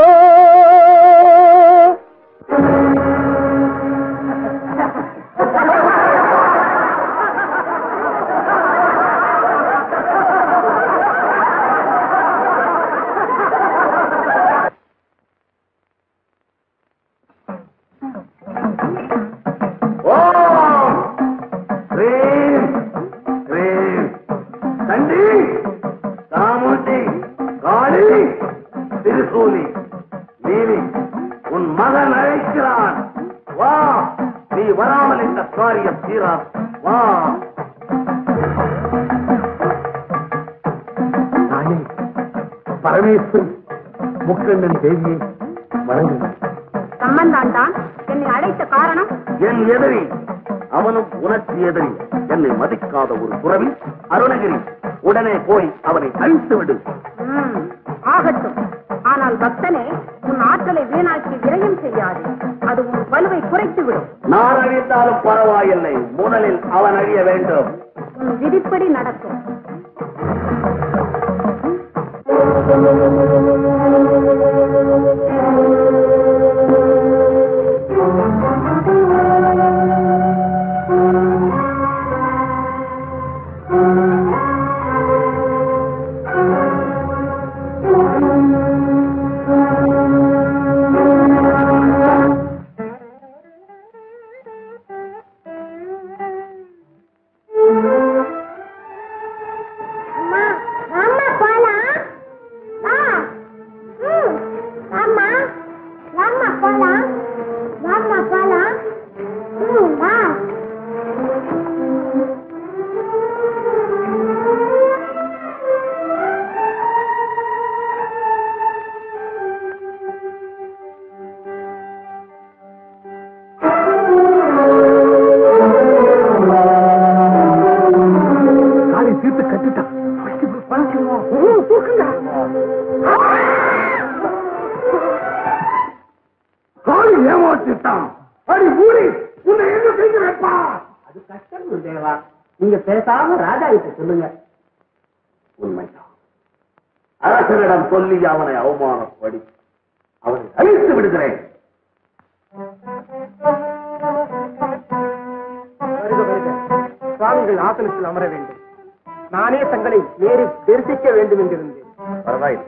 ஓம் ரீம் ரீம் தண்டி சாமுண்டி காளி திருசூலி நீலி உன் மகன் அழைக்கிறான் வா நீ வராமல் இந்த காரியம் தீரா வா நானே பரமேஸ்வரி முக்கண்ணன் தேவியை வணங்குகிறேன் சம்பந்தான் தான் என்னை அழைத்த காரணம் என் எதிரி அவனும் உனக்கு எதிரி என்னை மதிக்காத ஒரு துறவி அருணகிரி உடனே போய் அவனை அழித்து விடு ம், ஆகட்டும் ஆனால் பக்தனே உன் ஆற்றலை வீணாக்கி விரயம் செய்யாது அது உன் வலுவை குறைத்து விடும் நான் அழித்தாலும் பரவாயில்லை முதலில் அவன் அழிய வேண்டும் உன் விதிப்படி நடக்கும் அம்மா அம்மா போலாம் வா ம் அம்மா அம்மா போலாம் அம்மா போலாம் ம் வா காலை தீர்த்து கட்டிட்டான் பழச்சுவோம் தூக்குங்க காளி ஏமாற்றிட்டான் அடி மூடி உன்னை எங்க செய்து வைப்பா அது கஷ்டம் தேவா நீங்க பேசாம ராஜா கிட்ட சொல்லுங்க உண்மைதான் அரசனிடம் சொல்லி அவனை அவமானப்படி அவனை அழித்து விடுகிறேன் வருக வருக சுவாமிகள் ஆசனத்தில் அமர வேண்டும் நானே தங்களை நேரில் தரிசிக்க வேண்டும் என்றிருந்தேன் பரவாயில்லை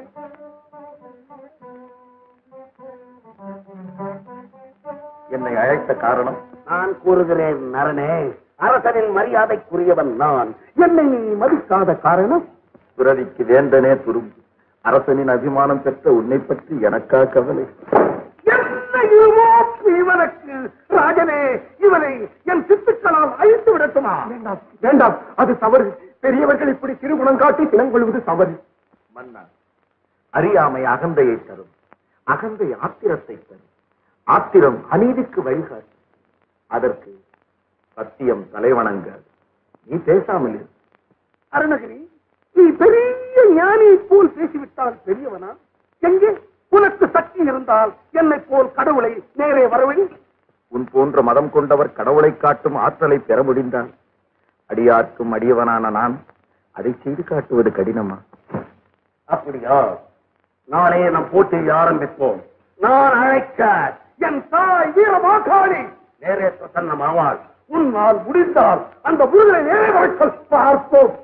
என்னை அழைத்த காரணம் நான் கூறுகிறேன் நரனே அரசனின் மரியாதைக்குரியவன் நான் என்னை நீ மதிக்காத காரணம் துறவிக்கு வேந்தனே துரும்பு அரசனின் அபிமானம் பெற்ற உன்னை பற்றி எனக்கா கவலை என்னையுமோ இவனுக்கு ராஜனே இவனை என் சித்துக்களால் அழித்து விடட்டுமா வேண்டாம் வேண்டாம் அது தவறு பெரியவர்கள் இப்படி திருகுணம் காட்டி சினங்கொள்வது தவறு மன்னா அறியாமை அகந்தையை தரும் அகந்தை ஆத்திரத்தை தரும் ஆத்திரம் அநீதிக்கு வழிகாட்டு அதற்கு சத்தியம் தலைவணங்காது நீ பேசாமல் இரு அருணகிரி நீ பெரிய ஞானி போல் பேசிவிட்டால் பெரியவனா எங்கே உனக்கு சக்தி இருந்தால் என்னை போல் கடவுளை நேரே வரவழி உன் போன்ற மதம் கொண்டவர் கடவுளை காட்டும் ஆற்றலை பெற முடிந்தால் அடியார்க்கும் அடியவனான நான் அதை செய்து காட்டுவது கடினமா அப்படியா நாளே நம் போட்டியை ஆரம்பிப்போம் நான் அழைக்க என் தாய் வீரமாகாளி நேரே பிரசன்னமாவாள் உன்னால் முடிந்தால் அந்த முருகனை நேரே வரச் சொல் பார்ப்போம்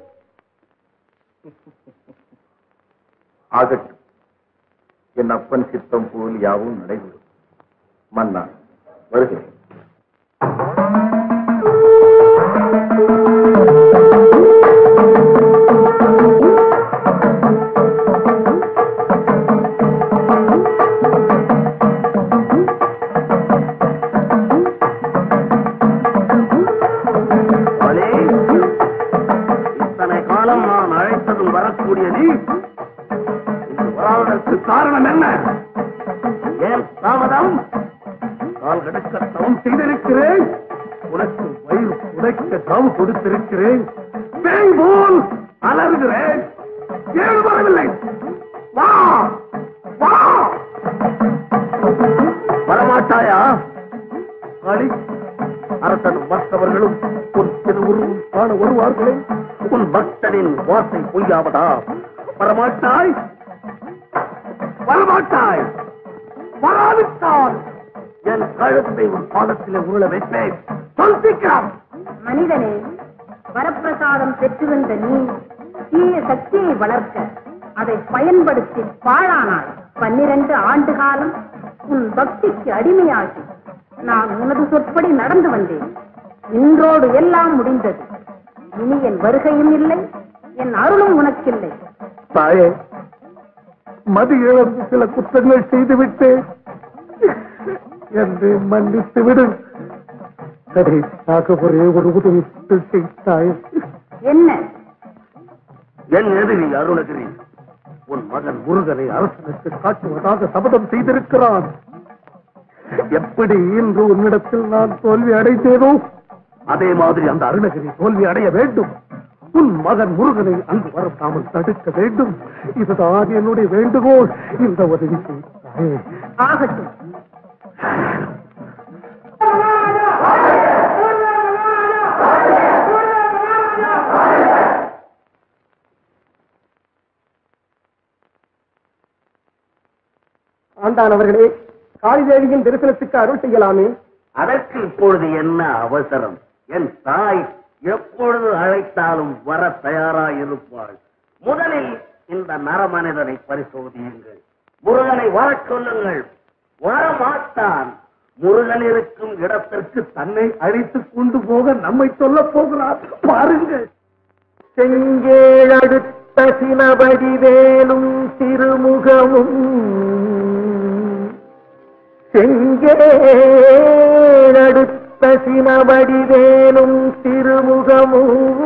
ஆகட்டும் என் அப்பன் சித்தம் போல் யாவும் நடைபெறும் மன்னா வருகிறேன் வேண்டாம் கால் கடக்க தவம் செய்திருக்கிறேன் உனக்கு வயிறு புதைக்க தாவு கொடுத்திருக்கிறேன் பேய் போல் அலறுகிறேன் ஏழு வரவில்லை வா வா வரமாட்டாயா அடி அரசனும் மற்றவர்களும் உன் திருவுருவும் காண வருவார்களே உன் பக்தனின் வார்த்தை பொய்யாவதா வரமாட்டாய் வரமாட்டாய் வராவிட்டால் என் கழுத்தை உன் பாதத்திலே உருள வைப்பேன் சொல் சீக்கிரம் மனிதனே வரப்பிரசாதம் பெற்று வந்த நீ தீய சக்தியை வளர்க்க அதை பயன்படுத்தி பாழானாய் பன்னிரண்டு ஆண்டு காலம் உன் பக்திக்கு அடிமையாகி நான் உனது சொற்படி நடந்து வந்தேன் இன்றோடு எல்லாம் முடிந்தது இனி என் வருகையும் இல்லை என் அருளும் உனக்கில்லை தாயே மது இழந்து சில குற்றங்கள் செய்துவிட்டு என்று மன்னித்து விடு கடைசியாக ஒரே ஒரு உதவி செய்தாய் என்ன என் எதிரி அருணகிரி உன் மகன் முருகனை அரசனுக்கு காட்டுவதாக சபதம் செய்திருக்கிறான் எப்படி இன்று உன்னிடத்தில் நான் தோல்வி அடைந்தேனோ அதே மாதிரி அந்த அருணகிரி தோல்வி அடைய வேண்டும் உன் மகன் முருகனை அங்கு வரவிடாமல் தடுக்க வேண்டும் இதுதான் என்னுடைய வேண்டுகோள் இந்த உதவி செய்தாயே ஆகட்டும் ஆண்டான் அவர்களே காளிதேவியின் தரிசனத்துக்கு அருள் செய்யலாமே அதற்கு இப்பொழுது என்ன அவசரம் என் தாய் எப்பொழுது அழைத்தாலும் வர தயாராயிருப்பாள் முதலில் இந்த நரமனிதனை பரிசோதியுங்கள் முருகனை வரச் சொல்லுங்கள் வரமாட்டான் முருகன் இருக்கும் இடத்திற்கு தன்னை அழைத்துக் கொண்டு போக நம்மை சொல்ல போகிறார் பாருங்கள் செங்கேழடுத்த சினபடி வேலும் திருமுகமும் செங்கேழடுத்த சினபடி வேலும் திருமுகமும்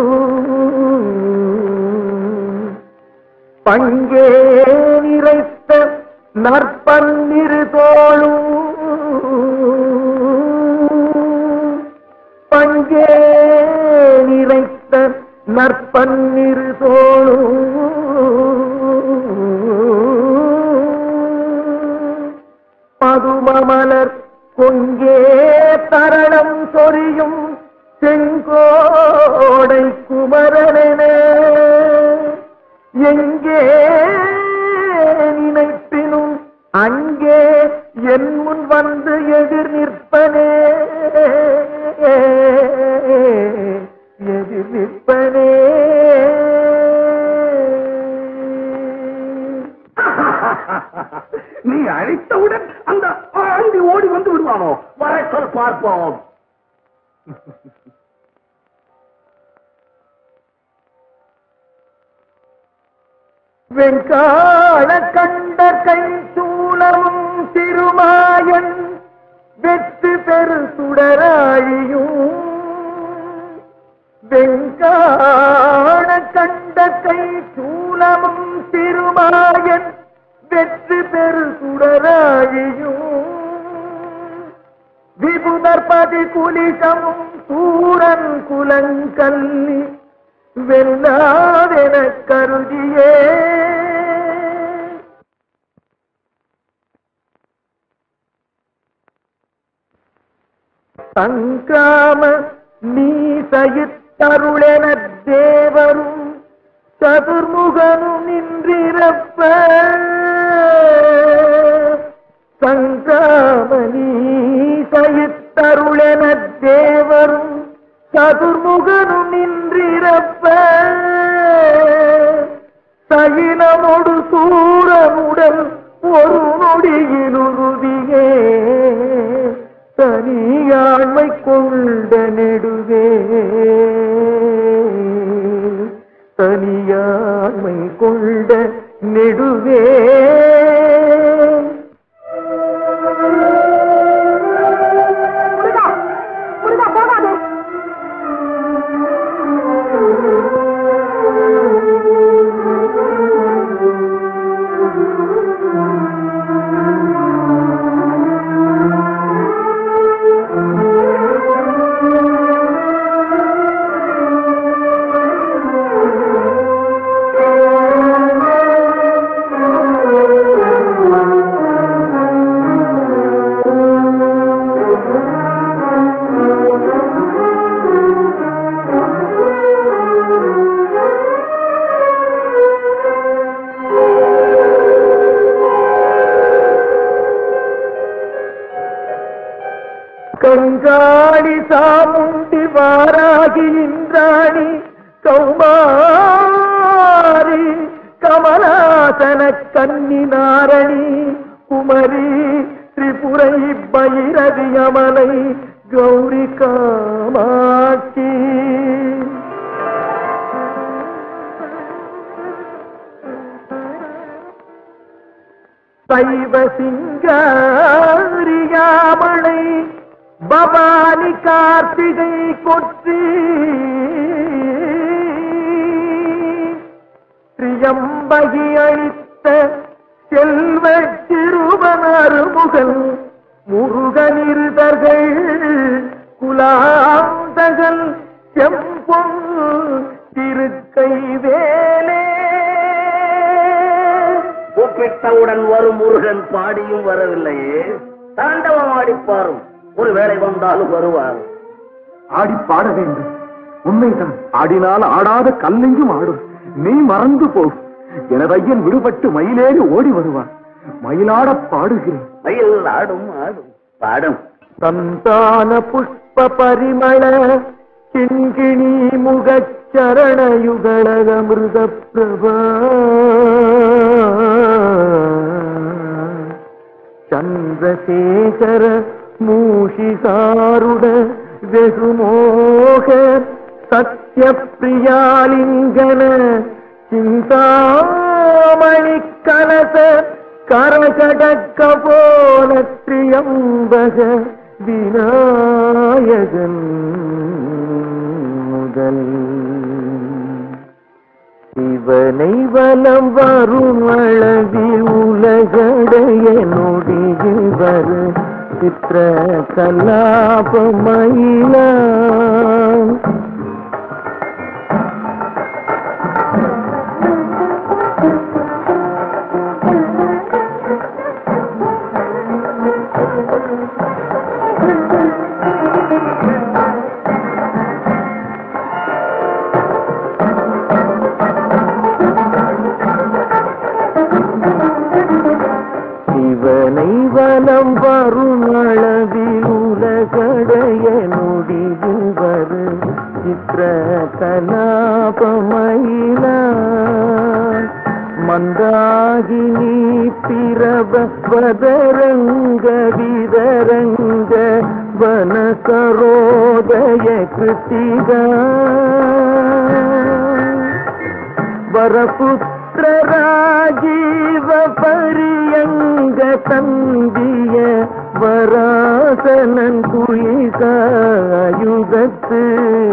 பங்கே நிறைத்த நற்பன்னிரு தோளும் பங்கே நிறைத்த நற்பன்னிரு தோளும் பதுமமலர் கொங்கே தரணம் சொரியும் செங்கோடை குமரனென எங்கே நினைப்பினும் அங்கே என் முன் வந்து எதிர் நிற்பனே எதிர் நிற்பனே நீ அழைத்தவுடன் அந்த ஆண்டி ஓடி வந்து விடுவானோ வர சொல் பார்ப்போம் வெங்காள கண்ட கை சூலமும் திருமாயன் வெற்று பெரு சுடராழியும் வெங்காள கண்ட கை சூலமும் திருமாயன் வெற்று பெரு சுடராழியும் விபுதர்பதி குலிசமும் சூரன் குலங்கல்லி வெல்லாதென கருதியே சங்கிராம நீ சயித்தருளென தேவரும் சதுர்முகனும் நின்றிருப்ப சங்கிராம நீ சயித்தருளென தேவரும் சதுர்முகனும் நின்றிருப்ப சகிலமொடு சூரனுடன் ஒரு நொடியிலுருதியே தனியாண்மை கொண்ட நெடுவே தனியாண்மை கொண்ட நெடுவே கங்காணி சாமுண்டி வாராகி நின்றாணி கௌமாரி கமலாசன கன்னி நாரணி குமரி திரிபுரை பைரவி அமலை கௌரி காமாட்சி சைவ சிங்காரியாமலை பவானி கார்த்திகை கொற்றி திரியம்பகி அளித்த செல்வ திருவனருமுகன் முருகனிருதர்கள் குலாந்தகல் செம்பொன் திருக்கை வேலே கூப்பிட்டவுடன் வரும் முருகன் பாடியும் வரவில்லையே தாண்டவம் ஆடிப்பாரும் ஒருவேளை வந்தாலும் வருவார் ஆடி பாட வேண்டும் உண்மைதான் ஆடினால் ஆடாத கல்லெங்கும் ஆடும் நீ மறந்து போ எனது ஐயன் விடுபட்டு மயிலேறி ஓடி வருவான் மயிலாடப் பாடுகிறேன் மயில் ஆடும் ஆடும் பாடும் சந்தான புஷ்ப பரிமள கிண்கிணி முகச்சரணயுகளமிருத பிரபா சந்திரசேகர மூஷிகாருட வெகுமோக சத்ய பிரியாலிங்கன சிந்தாமணி கலச கரகடக்க போல திரியம்பக விநாயகன் முதல் இவனை வலம் வரும் அளவில் உலகடைய நொடியில் வரு சித்திர கலாபமயிலாம் சிவனை வலம் வரும் அளவில் உலகடைய நொடியில் வரு சித்திர கலாபமயில மந்தாகினி பிரப வதரங்க விதரங்க வனசரோதய கிருத்திகா வரபுத்திர ராஜீவ பரியங்க தந்திய வராசனன் குளிகாயுதத்து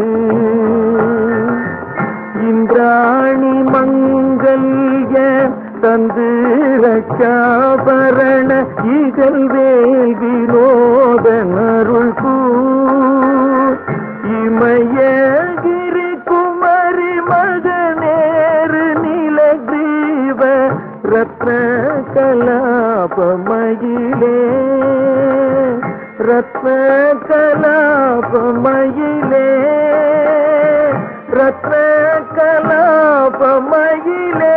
இந்திராணி மங்கல்ய தந்து ரட்சாபரண இகல் வேல் வினோதன் அருள் கூர் இமயகிரி குமரி மகனேறு நிலகிரீவ ரத்ன கலாபமயிலே ரத்ன கலாபமயிலே ரத்ன கலாபமயிலே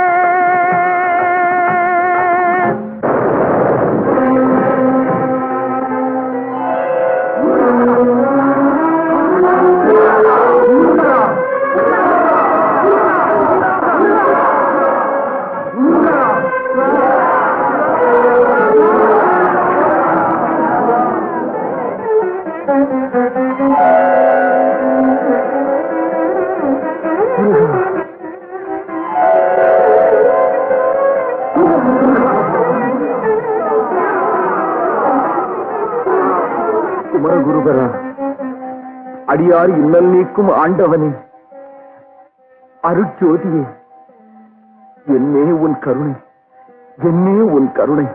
குமரகுருபரா அடியார் இன்னல் நீக்கும் ஆண்டவனே அருட்ஜோதியே என்னே உன் கருணை என்னே உன் கருணை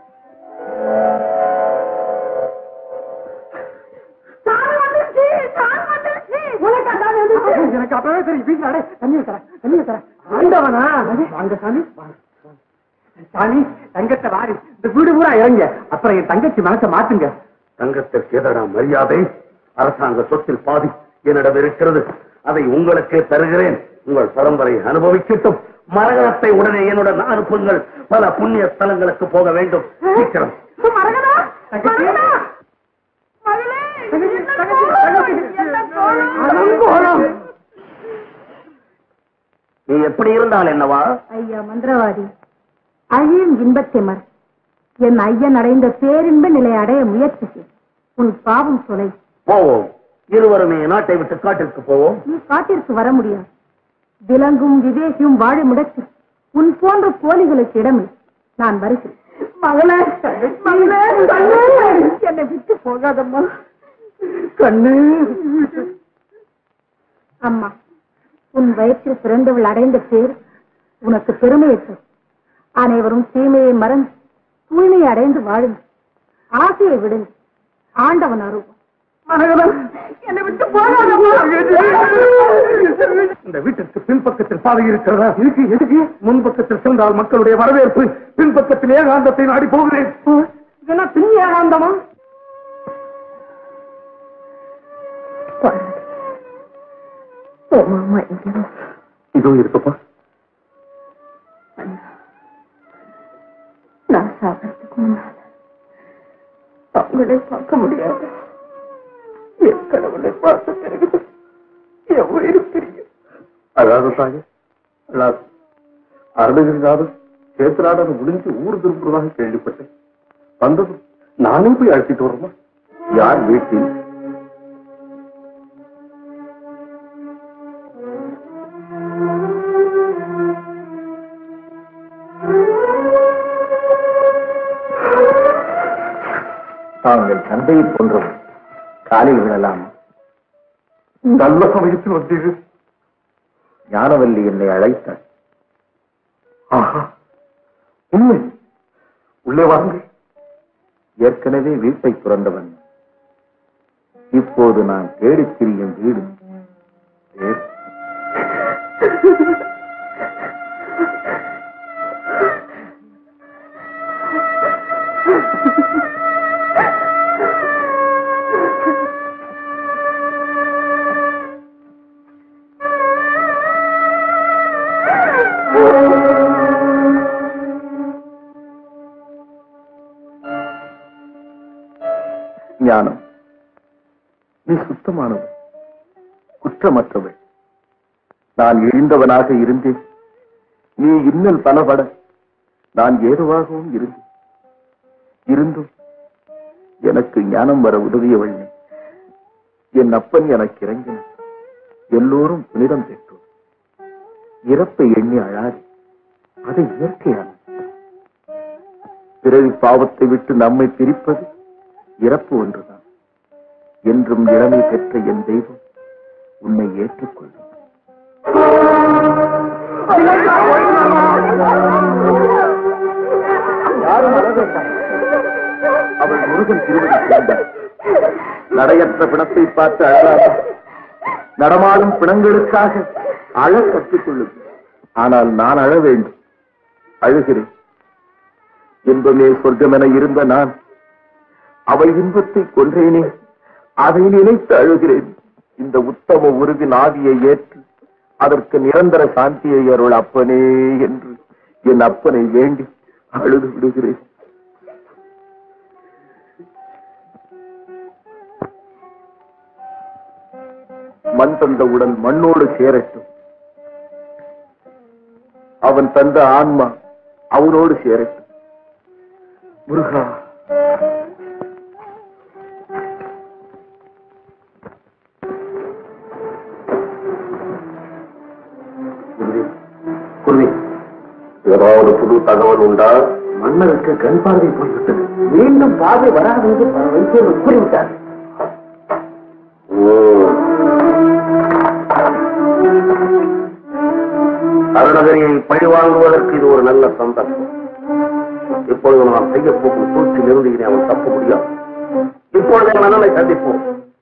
எனக்கு அப்பவே தெரியும் வீட்டுல தண்ணி தர தண்ணி தர ஆண்டவனா வாங்க சாமி வாங்க. சாமி தங்கத்தை வாரி இந்த வீடு பூரா இறங்க அப்புறம் என் தங்கச்சி மனசை மாத்துங்க தங்கத்திற்கு எதடா மரியாதை அரசாங்க சொத்தில் பாதி என்னிடம் இருக்கிறது அதை உங்களுக்கே தருகிறேன் உங்கள் பரம்பரை அனுபவிக்கட்டும் மரகதத்தை உடனே என்னுடன் அனுப்புங்கள் பல புண்ணிய ஸ்தலங்களுக்கு போக வேண்டும் சீக்கிரம் தங்கச்சி மகளே எப்படி இருந்தால் என்னவா ஐயா மந்திரவாதி அழியும் இன்பத்தை மறு என் ஐயன் அடைந்த பேரின்ப நிலை அடைய முயற்சி செய் உன் பாவம் தொலை போவோம் இருவருமே நாட்டை விட்டு காட்டிற்கு போவோம் நீ காட்டிற்கு வர முடியாது விலங்கும் விவேகியும் வாழும் இடத்தில் உன் போன்ற போலிகளுக்கு இடமில்லை நான் வருகிறேன் மகளே மகளே கண்ணே என்னை விட்டு போகாதம்மா கண்ணு அம்மா உன் வயிற்றில் பிறந்தவள் அடைந்த பேர் உனக்கு பெருமையை தரும் அனைவரும் தீமையை மறந்து தூய்மையை அடைந்து வாழுங்க ஆசையை விடுங்க ஆண்டவன் அருவம் என்னை விட்டு போகாதம்மா இந்த வீட்டிற்கு பின்பக்கத்தில் பாதை இருக்கிறதா இருக்கு எதுக்கு முன்பக்கத்தில் சென்றால் மக்களுடைய வரவேற்பு பின்பக்கத்தில் ஏகாந்தத்தை நாடி போகிறேன் இதெல்லாம் பின் ஏகாந்தமா மாமா இங்கே இதோ இருக்கப்பா நான் சாப்பிடறதுக்கு முன்னால அவங்களே பார்க்க முடியாது என் கடவுளை பார்த்த பிறகு என் உயிர் பிரியும் அழாத தாயே அழாது அருணகிரிநாதர் சேத்திராடன் முடிஞ்சு ஊர் திரும்புறதாக கேள்விப்பட்டேன் வந்ததும் நானே போய் அழைச்சிட்டு வரமா யார் வீட்டில் தாங்கள் தந்தையை போன்றவர் காலில் விழலாம் நல்ல சமயத்தில் வந்தீர்கள் ஞானவல்லி என்னை அழைத்தாள் ஆஹா உண்மை உள்ளே வாருங்கள் ஏற்கனவே வீட்டை துறந்தவன் இப்போது நான் தேடித் திரியும் வீடு வேறு. ஞானம் நீ சுத்தமானவள் குற்றமற்றவள் நான் இழிந்தவனாக இருந்தேன் நீ இன்னல் பலபட நான் ஏதுவாகவும் இருந்தேன் இருந்தும் எனக்கு ஞானம் வர உதவியவள் நீ என் அப்பன் எனக்கு இறங்கினான் எல்லோரும் புனிதம் பெற்றோம் இறப்பை எண்ணி அழாது அது இயற்கையானது பிறவி பாவத்தை விட்டு நம்மை பிரிப்பது இறப்பு ஒன்றுதான் என்றும் இளமை பெற்ற என் தெய்வம் உன்னை ஏற்றுக்கொள்ளும் அவள் முருகன் திருவடி சேர்ந்தாள் நடையற்ற பிணத்தை பார்த்து அழலாமா நடமாடும் பிணங்களுக்காக அழ கற்றுக்கொள்ளும் ஆனால் நான் அழ வேண்டும் அழுகிறேன் இன்பமே சொர்க்கமென இருந்த நான் அவள் இன்பத்தை கொன்றேனே அதை நினைத்து அழுகிறேன் இந்த உத்தம உருவின் ஆவியை ஏற்று அதற்கு நிரந்தர சாந்தியை அருள் அப்பனே என்று என் அப்பனை வேண்டி அழுது விடுகிறேன் மண் தந்த உடல் மண்ணோடு சேரட்டும் அவன் தந்த ஆன்மா அவனோடு சேரட்டும் முருகா குருவே, குருவே, ஏதாவது புது தகவல் உண்டா மன்னருக்கு கண் பார்வை போய்விட்டது மீண்டும் பார்வை வராது என்று பல வைத்தியர்கள் கூறிவிட்டார் அருணகிரியை பழிவாங்குவதற்கு இது ஒரு நல்ல சந்தர்ப்பம் இப்பொழுது நாம் செய்ய போகும் சூழ்ச்சியில் இருந்து இனி அவன் தப்ப முடியாது இப்பொழுது மன்னனை சந்திப்போம்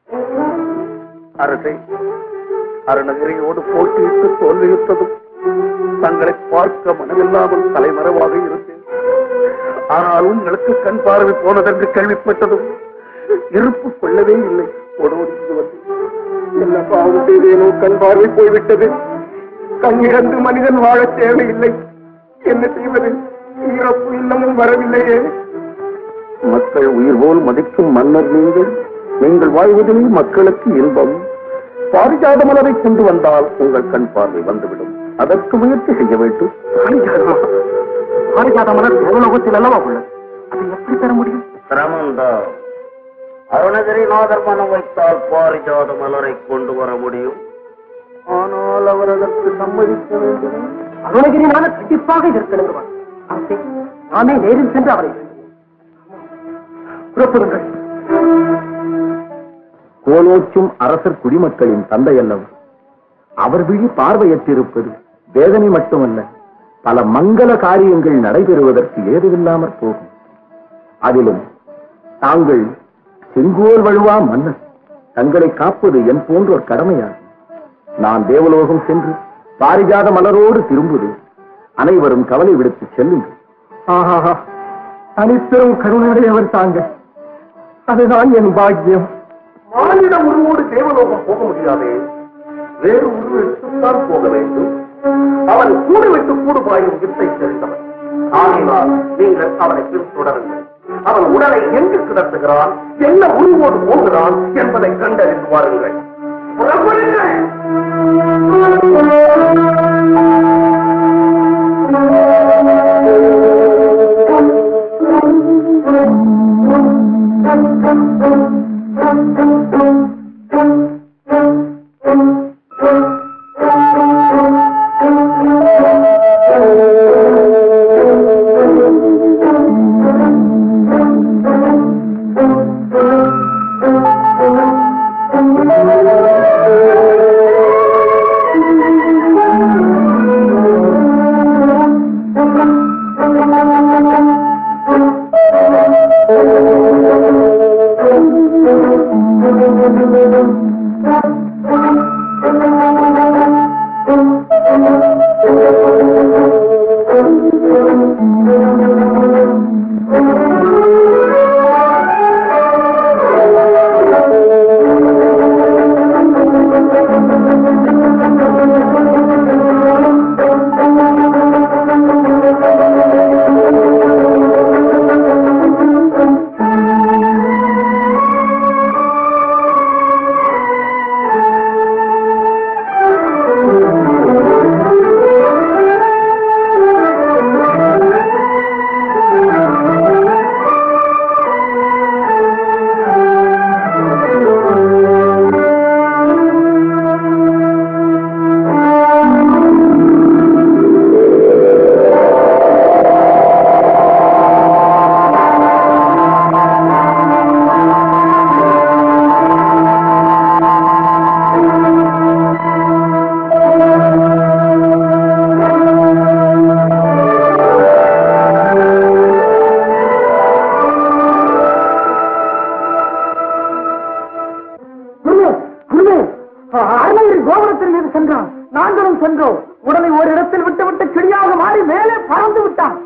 அரசை அருணகிரியோடு போட்டியிட்டு தோல்வியுற்றதும் தங்களை பார்க்க மனமில்லாமல் தலைமறைவாக இருந்தேன் ஆனால் உங்களுக்கு கண் பார்வை போனதென்று கேள்விப்பட்டதும் இருப்பு கொள்ளவே இல்லை ஓடோடி இங்கு வந்தேன். என்ன பாவம் செய்தேனோ கண் பார்வை போய்விட்டது கண் இழந்து மனிதன் வாழ தேவையில்லை என்ன செய்வது இறப்பு இன்னமும் வரவில்லையே மக்கள் உயிர் போல் மதிக்கும் மன்னர் நீங்கள் நீங்கள் வாழ்வதில் மக்களுக்கு இன்பம் பாரிஜாத மலரை கொண்டு வந்தால் உங்கள் கண் பார்வை வந்துவிடும் அதற்கு முயற்சி செய்ய வேண்டும் பாரிஜாதமா பாரிஜாத மலர் தேவலோகத்தில் அல்லவா உள்ளது அதை எப்படி பெற முடியும் சிரமம்தான் அருணகிரிநாதர் மனம் வைத்தால் பாரிஜாத மலரை கொண்டு வர முடியும் ஆனால் அவர் அதற்கு சம்மதிக்க வேண்டும் அருணகிரினால கண்டிப்பாக இதற்கு இணங்குவார் அரசே, நாமே நேரில் சென்று அவரை புறப்படுங்கள் கோலோச்சும் அரசர் குடிமக்களின் தந்தை அல்லவர் அவர் விழி பார்வையற்றிருப்பது வேதனை மட்டுமல்ல பல மங்கள காரியங்கள் நடைபெறுவதற்கு ஏதுவில்லாமற் போகும் அதிலும் தாங்கள் செங்கோல் வழுவா மன்னர் தங்களை காப்பது என் போன்றோர் கடமையாகும் நான் தேவலோகம் சென்று பாரிஜாத மலரோடு திரும்புவேன் அனைவரும் கவலை விடுத்து செல்லுங்கள் ஆஹா தனிப்பெரும் கருணையுடையவர் தாங்கள் அதுதான் என் பாக்கியம் மானிட உருவோடு தேவலோகம் போக முடியாதே வேறு உருவ எடுத்துத்தான் போக வேண்டும் அவன் கூடு விட்டு கூடு பாயும் வித்தை தெரிந்தவன் ஆகினால் நீங்கள் அவனை பின்தொடருங்கள் அவன் உடலை எங்கு கிடத்துகிறான் என்ன உருவோடு போகிறான் என்பதை கண்டறிந்து வாருங்கள் புறப்படுங்கள் குருவே குருவே அருணகிரி கோபுரத்தில் மீது சென்றான் நாங்களும் சென்றோம் உடலை ஒரு இடத்தில் விட்டுவிட்டு கிளியாக மாறி மேலே பறந்து விட்டான்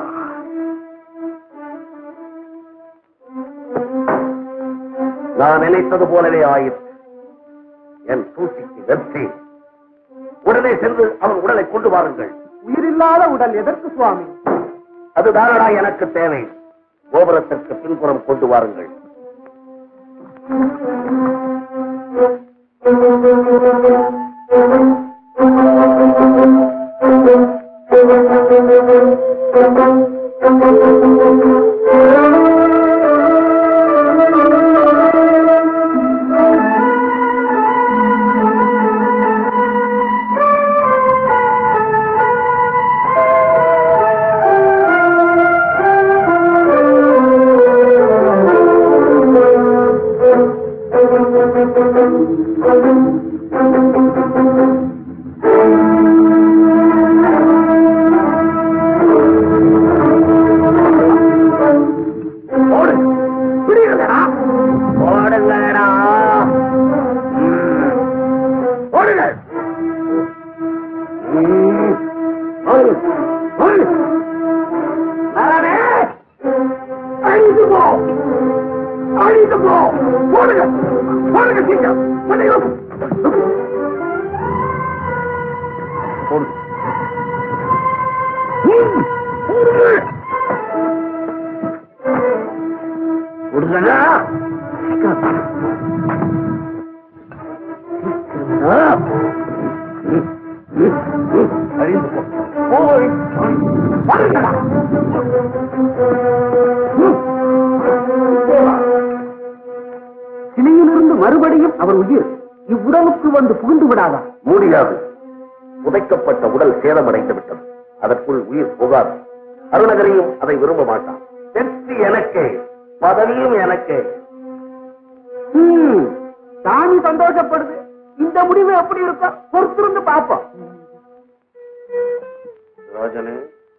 நான் நினைத்தது போலவே ஆயிற்று என் சூழ்ச்சிக்கு வெற்றி உடனே சென்று அவன் உடலை கொண்டு வாருங்கள் உயிரில்லாத உடல் எதற்கு சுவாமி அதுதானடா எனக்கு தேவை கோபுரத்திற்கு பின்புறம் கொண்டு வாருங்கள் ஓடுங்கடா ஓடுங்கள் நரனே அழிந்து போ அழிந்து போ ஓடுங்க ஓடுங்க சீக்கிரம் ஓடுங்க ஓடு விடுங்கடா அழிந்து போ. போய் வருகிறா. சிலையிலிருந்து மறுபடியும் அவர் உயிர் இவ்வுடலுக்கு வந்து புகுந்து விடாதா முடியாது புதைக்கப்பட்ட உடல் சேதமடைந்து விட்டது அதற்குள் உயிர் போகாது அருணகிரியும் அதை விரும்ப மாட்டான் வெற்றி எனக்கே பதவியும் எனக்கே ஹம், சாமி சந்தோஷப்படுது இந்த முடிவு எப்படி இருக்கும் பொறுத்திருந்து பார்ப்போம் ராஜனே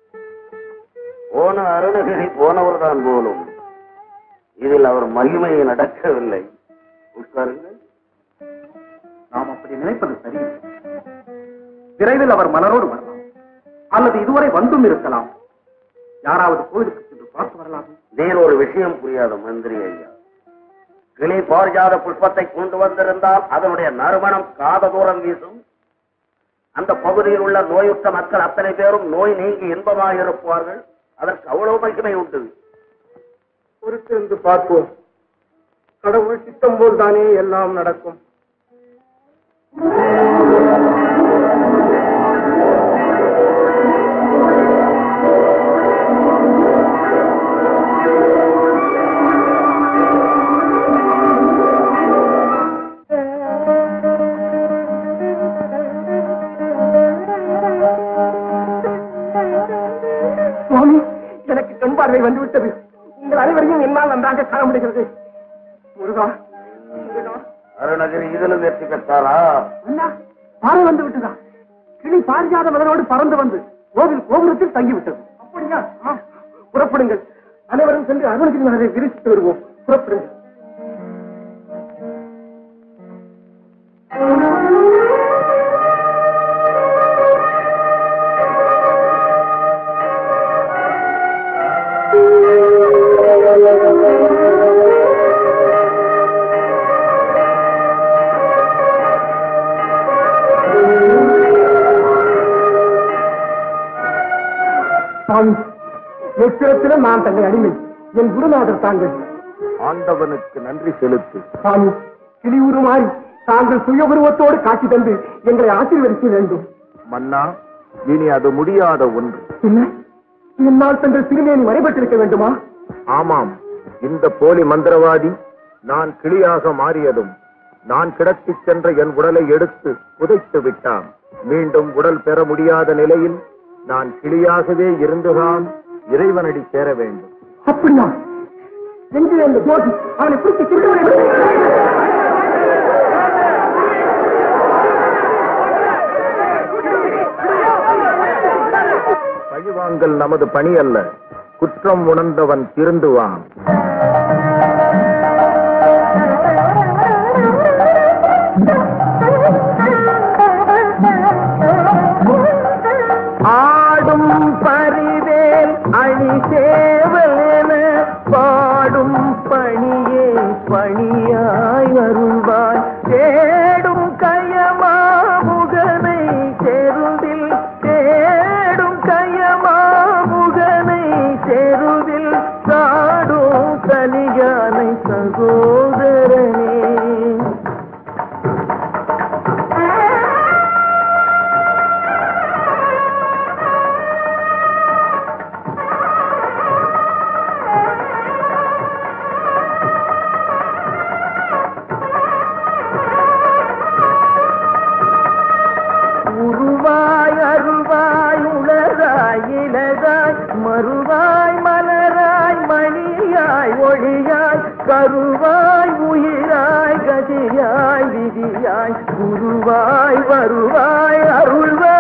போன அருணகிரி போனவர் தான் போலும் இதில் அவர் மகிமை நடக்கவில்லை உட்காருங்கள் நாம் அப்படி நினைப்பது சரியில்லை விரைவில் அவர் மலரோடு வரலாம் அல்லது இதுவரை வந்தும் இருக்கலாம் யாராவது கோயிலுக்கு சென்று பார்த்து வரலாம் நீர் ஒரு விஷயம் புரியாத மந்திரி ஐயா கிளி பாரிஜாத புஷ்பத்தை கொண்டு வந்திருந்தால் அதனுடைய நறுமணம் காத தூரம் வீசும் அந்த பகுதியில் உள்ள நோயுற்ற மக்கள் அத்தனை பேரும் நோய் நீங்கி இன்பமாக இருப்பார்கள் அதற்கு அவ்வளவு மகிமை உண்டு பொறுத்திருந்து பார்ப்போம் கடவுள் சித்தம் போல் தானே எல்லாம் நடக்கும் சுவாமி எனக்கு கண் பார்வை வந்து விட்டது உங்கள் அனைவரையும் என்னால் நன்றாக காண முடிகிறது முருகா முருகா. அருணகிரி இதிலும் வெற்றி பெற்றாரா அண்ணா பார்வை வந்து விட்டதா கிளி பாரிஜாத மலரோடு பறந்து வந்து கோவில் கோபுரத்தில் தங்கிவிட்டது அப்படியா ஆ, புறப்படுங்கள் அனைவரும் சென்று அருணகிரி மலரை விரிசித்து வருவோம் புறப்படுங்கள் சுவாமி எத்திரத்திலும் நான் தங்கள் அடிமை என் குருநாதர் தாங்கள் ஆண்டவனுக்கு நன்றி செலுத்து சுவாமி கிளியூரு மாறி தாங்கள் சுய உருவத்தோடு காட்சி தந்து எங்களை ஆசீர்வதிக்க வேண்டும் மன்னா இனி அது முடியாத ஒன்று என்ன என்னால் தங்கள் திருமேனி மறைபட்டிருக்க வேண்டுமா ஆமாம் இந்த போலி மந்திரவாதி நான் கிளியாக மாறியதும் நான் கிடத்திச் சென்ற என் உடலை எடுத்து புதைத்து விட்டான் மீண்டும் உடல் பெற முடியாத நிலையில் நான் கிளியாகவே இருந்துதான் இறைவனடி சேர வேண்டும் அப்படியா எங்கே அந்த ஜோதி அவனை பிடித்து திருக்க பழிவாங்கல் நமது பணி அல்ல குற்றம் உணர்ந்தவன் திருந்துவான் ஆடும் பரிவேல் அணி சேவலென பாடும் பணியே பணியாய் அருள்வாய் தேடும் கயமா முகனை தெருவில் தேடும் கயமா முகனை தெருவில் சாடும் கலியானை சகோதரனே உருவாய் அருள்வாய் உலகாய் இலகாய் மறுவாய் மலராய் மணியாய் ஒளியாய் கருவாய் உயிராய் கதியாய் விதியாய் குருவாய் வருவாய் அருள்வாய்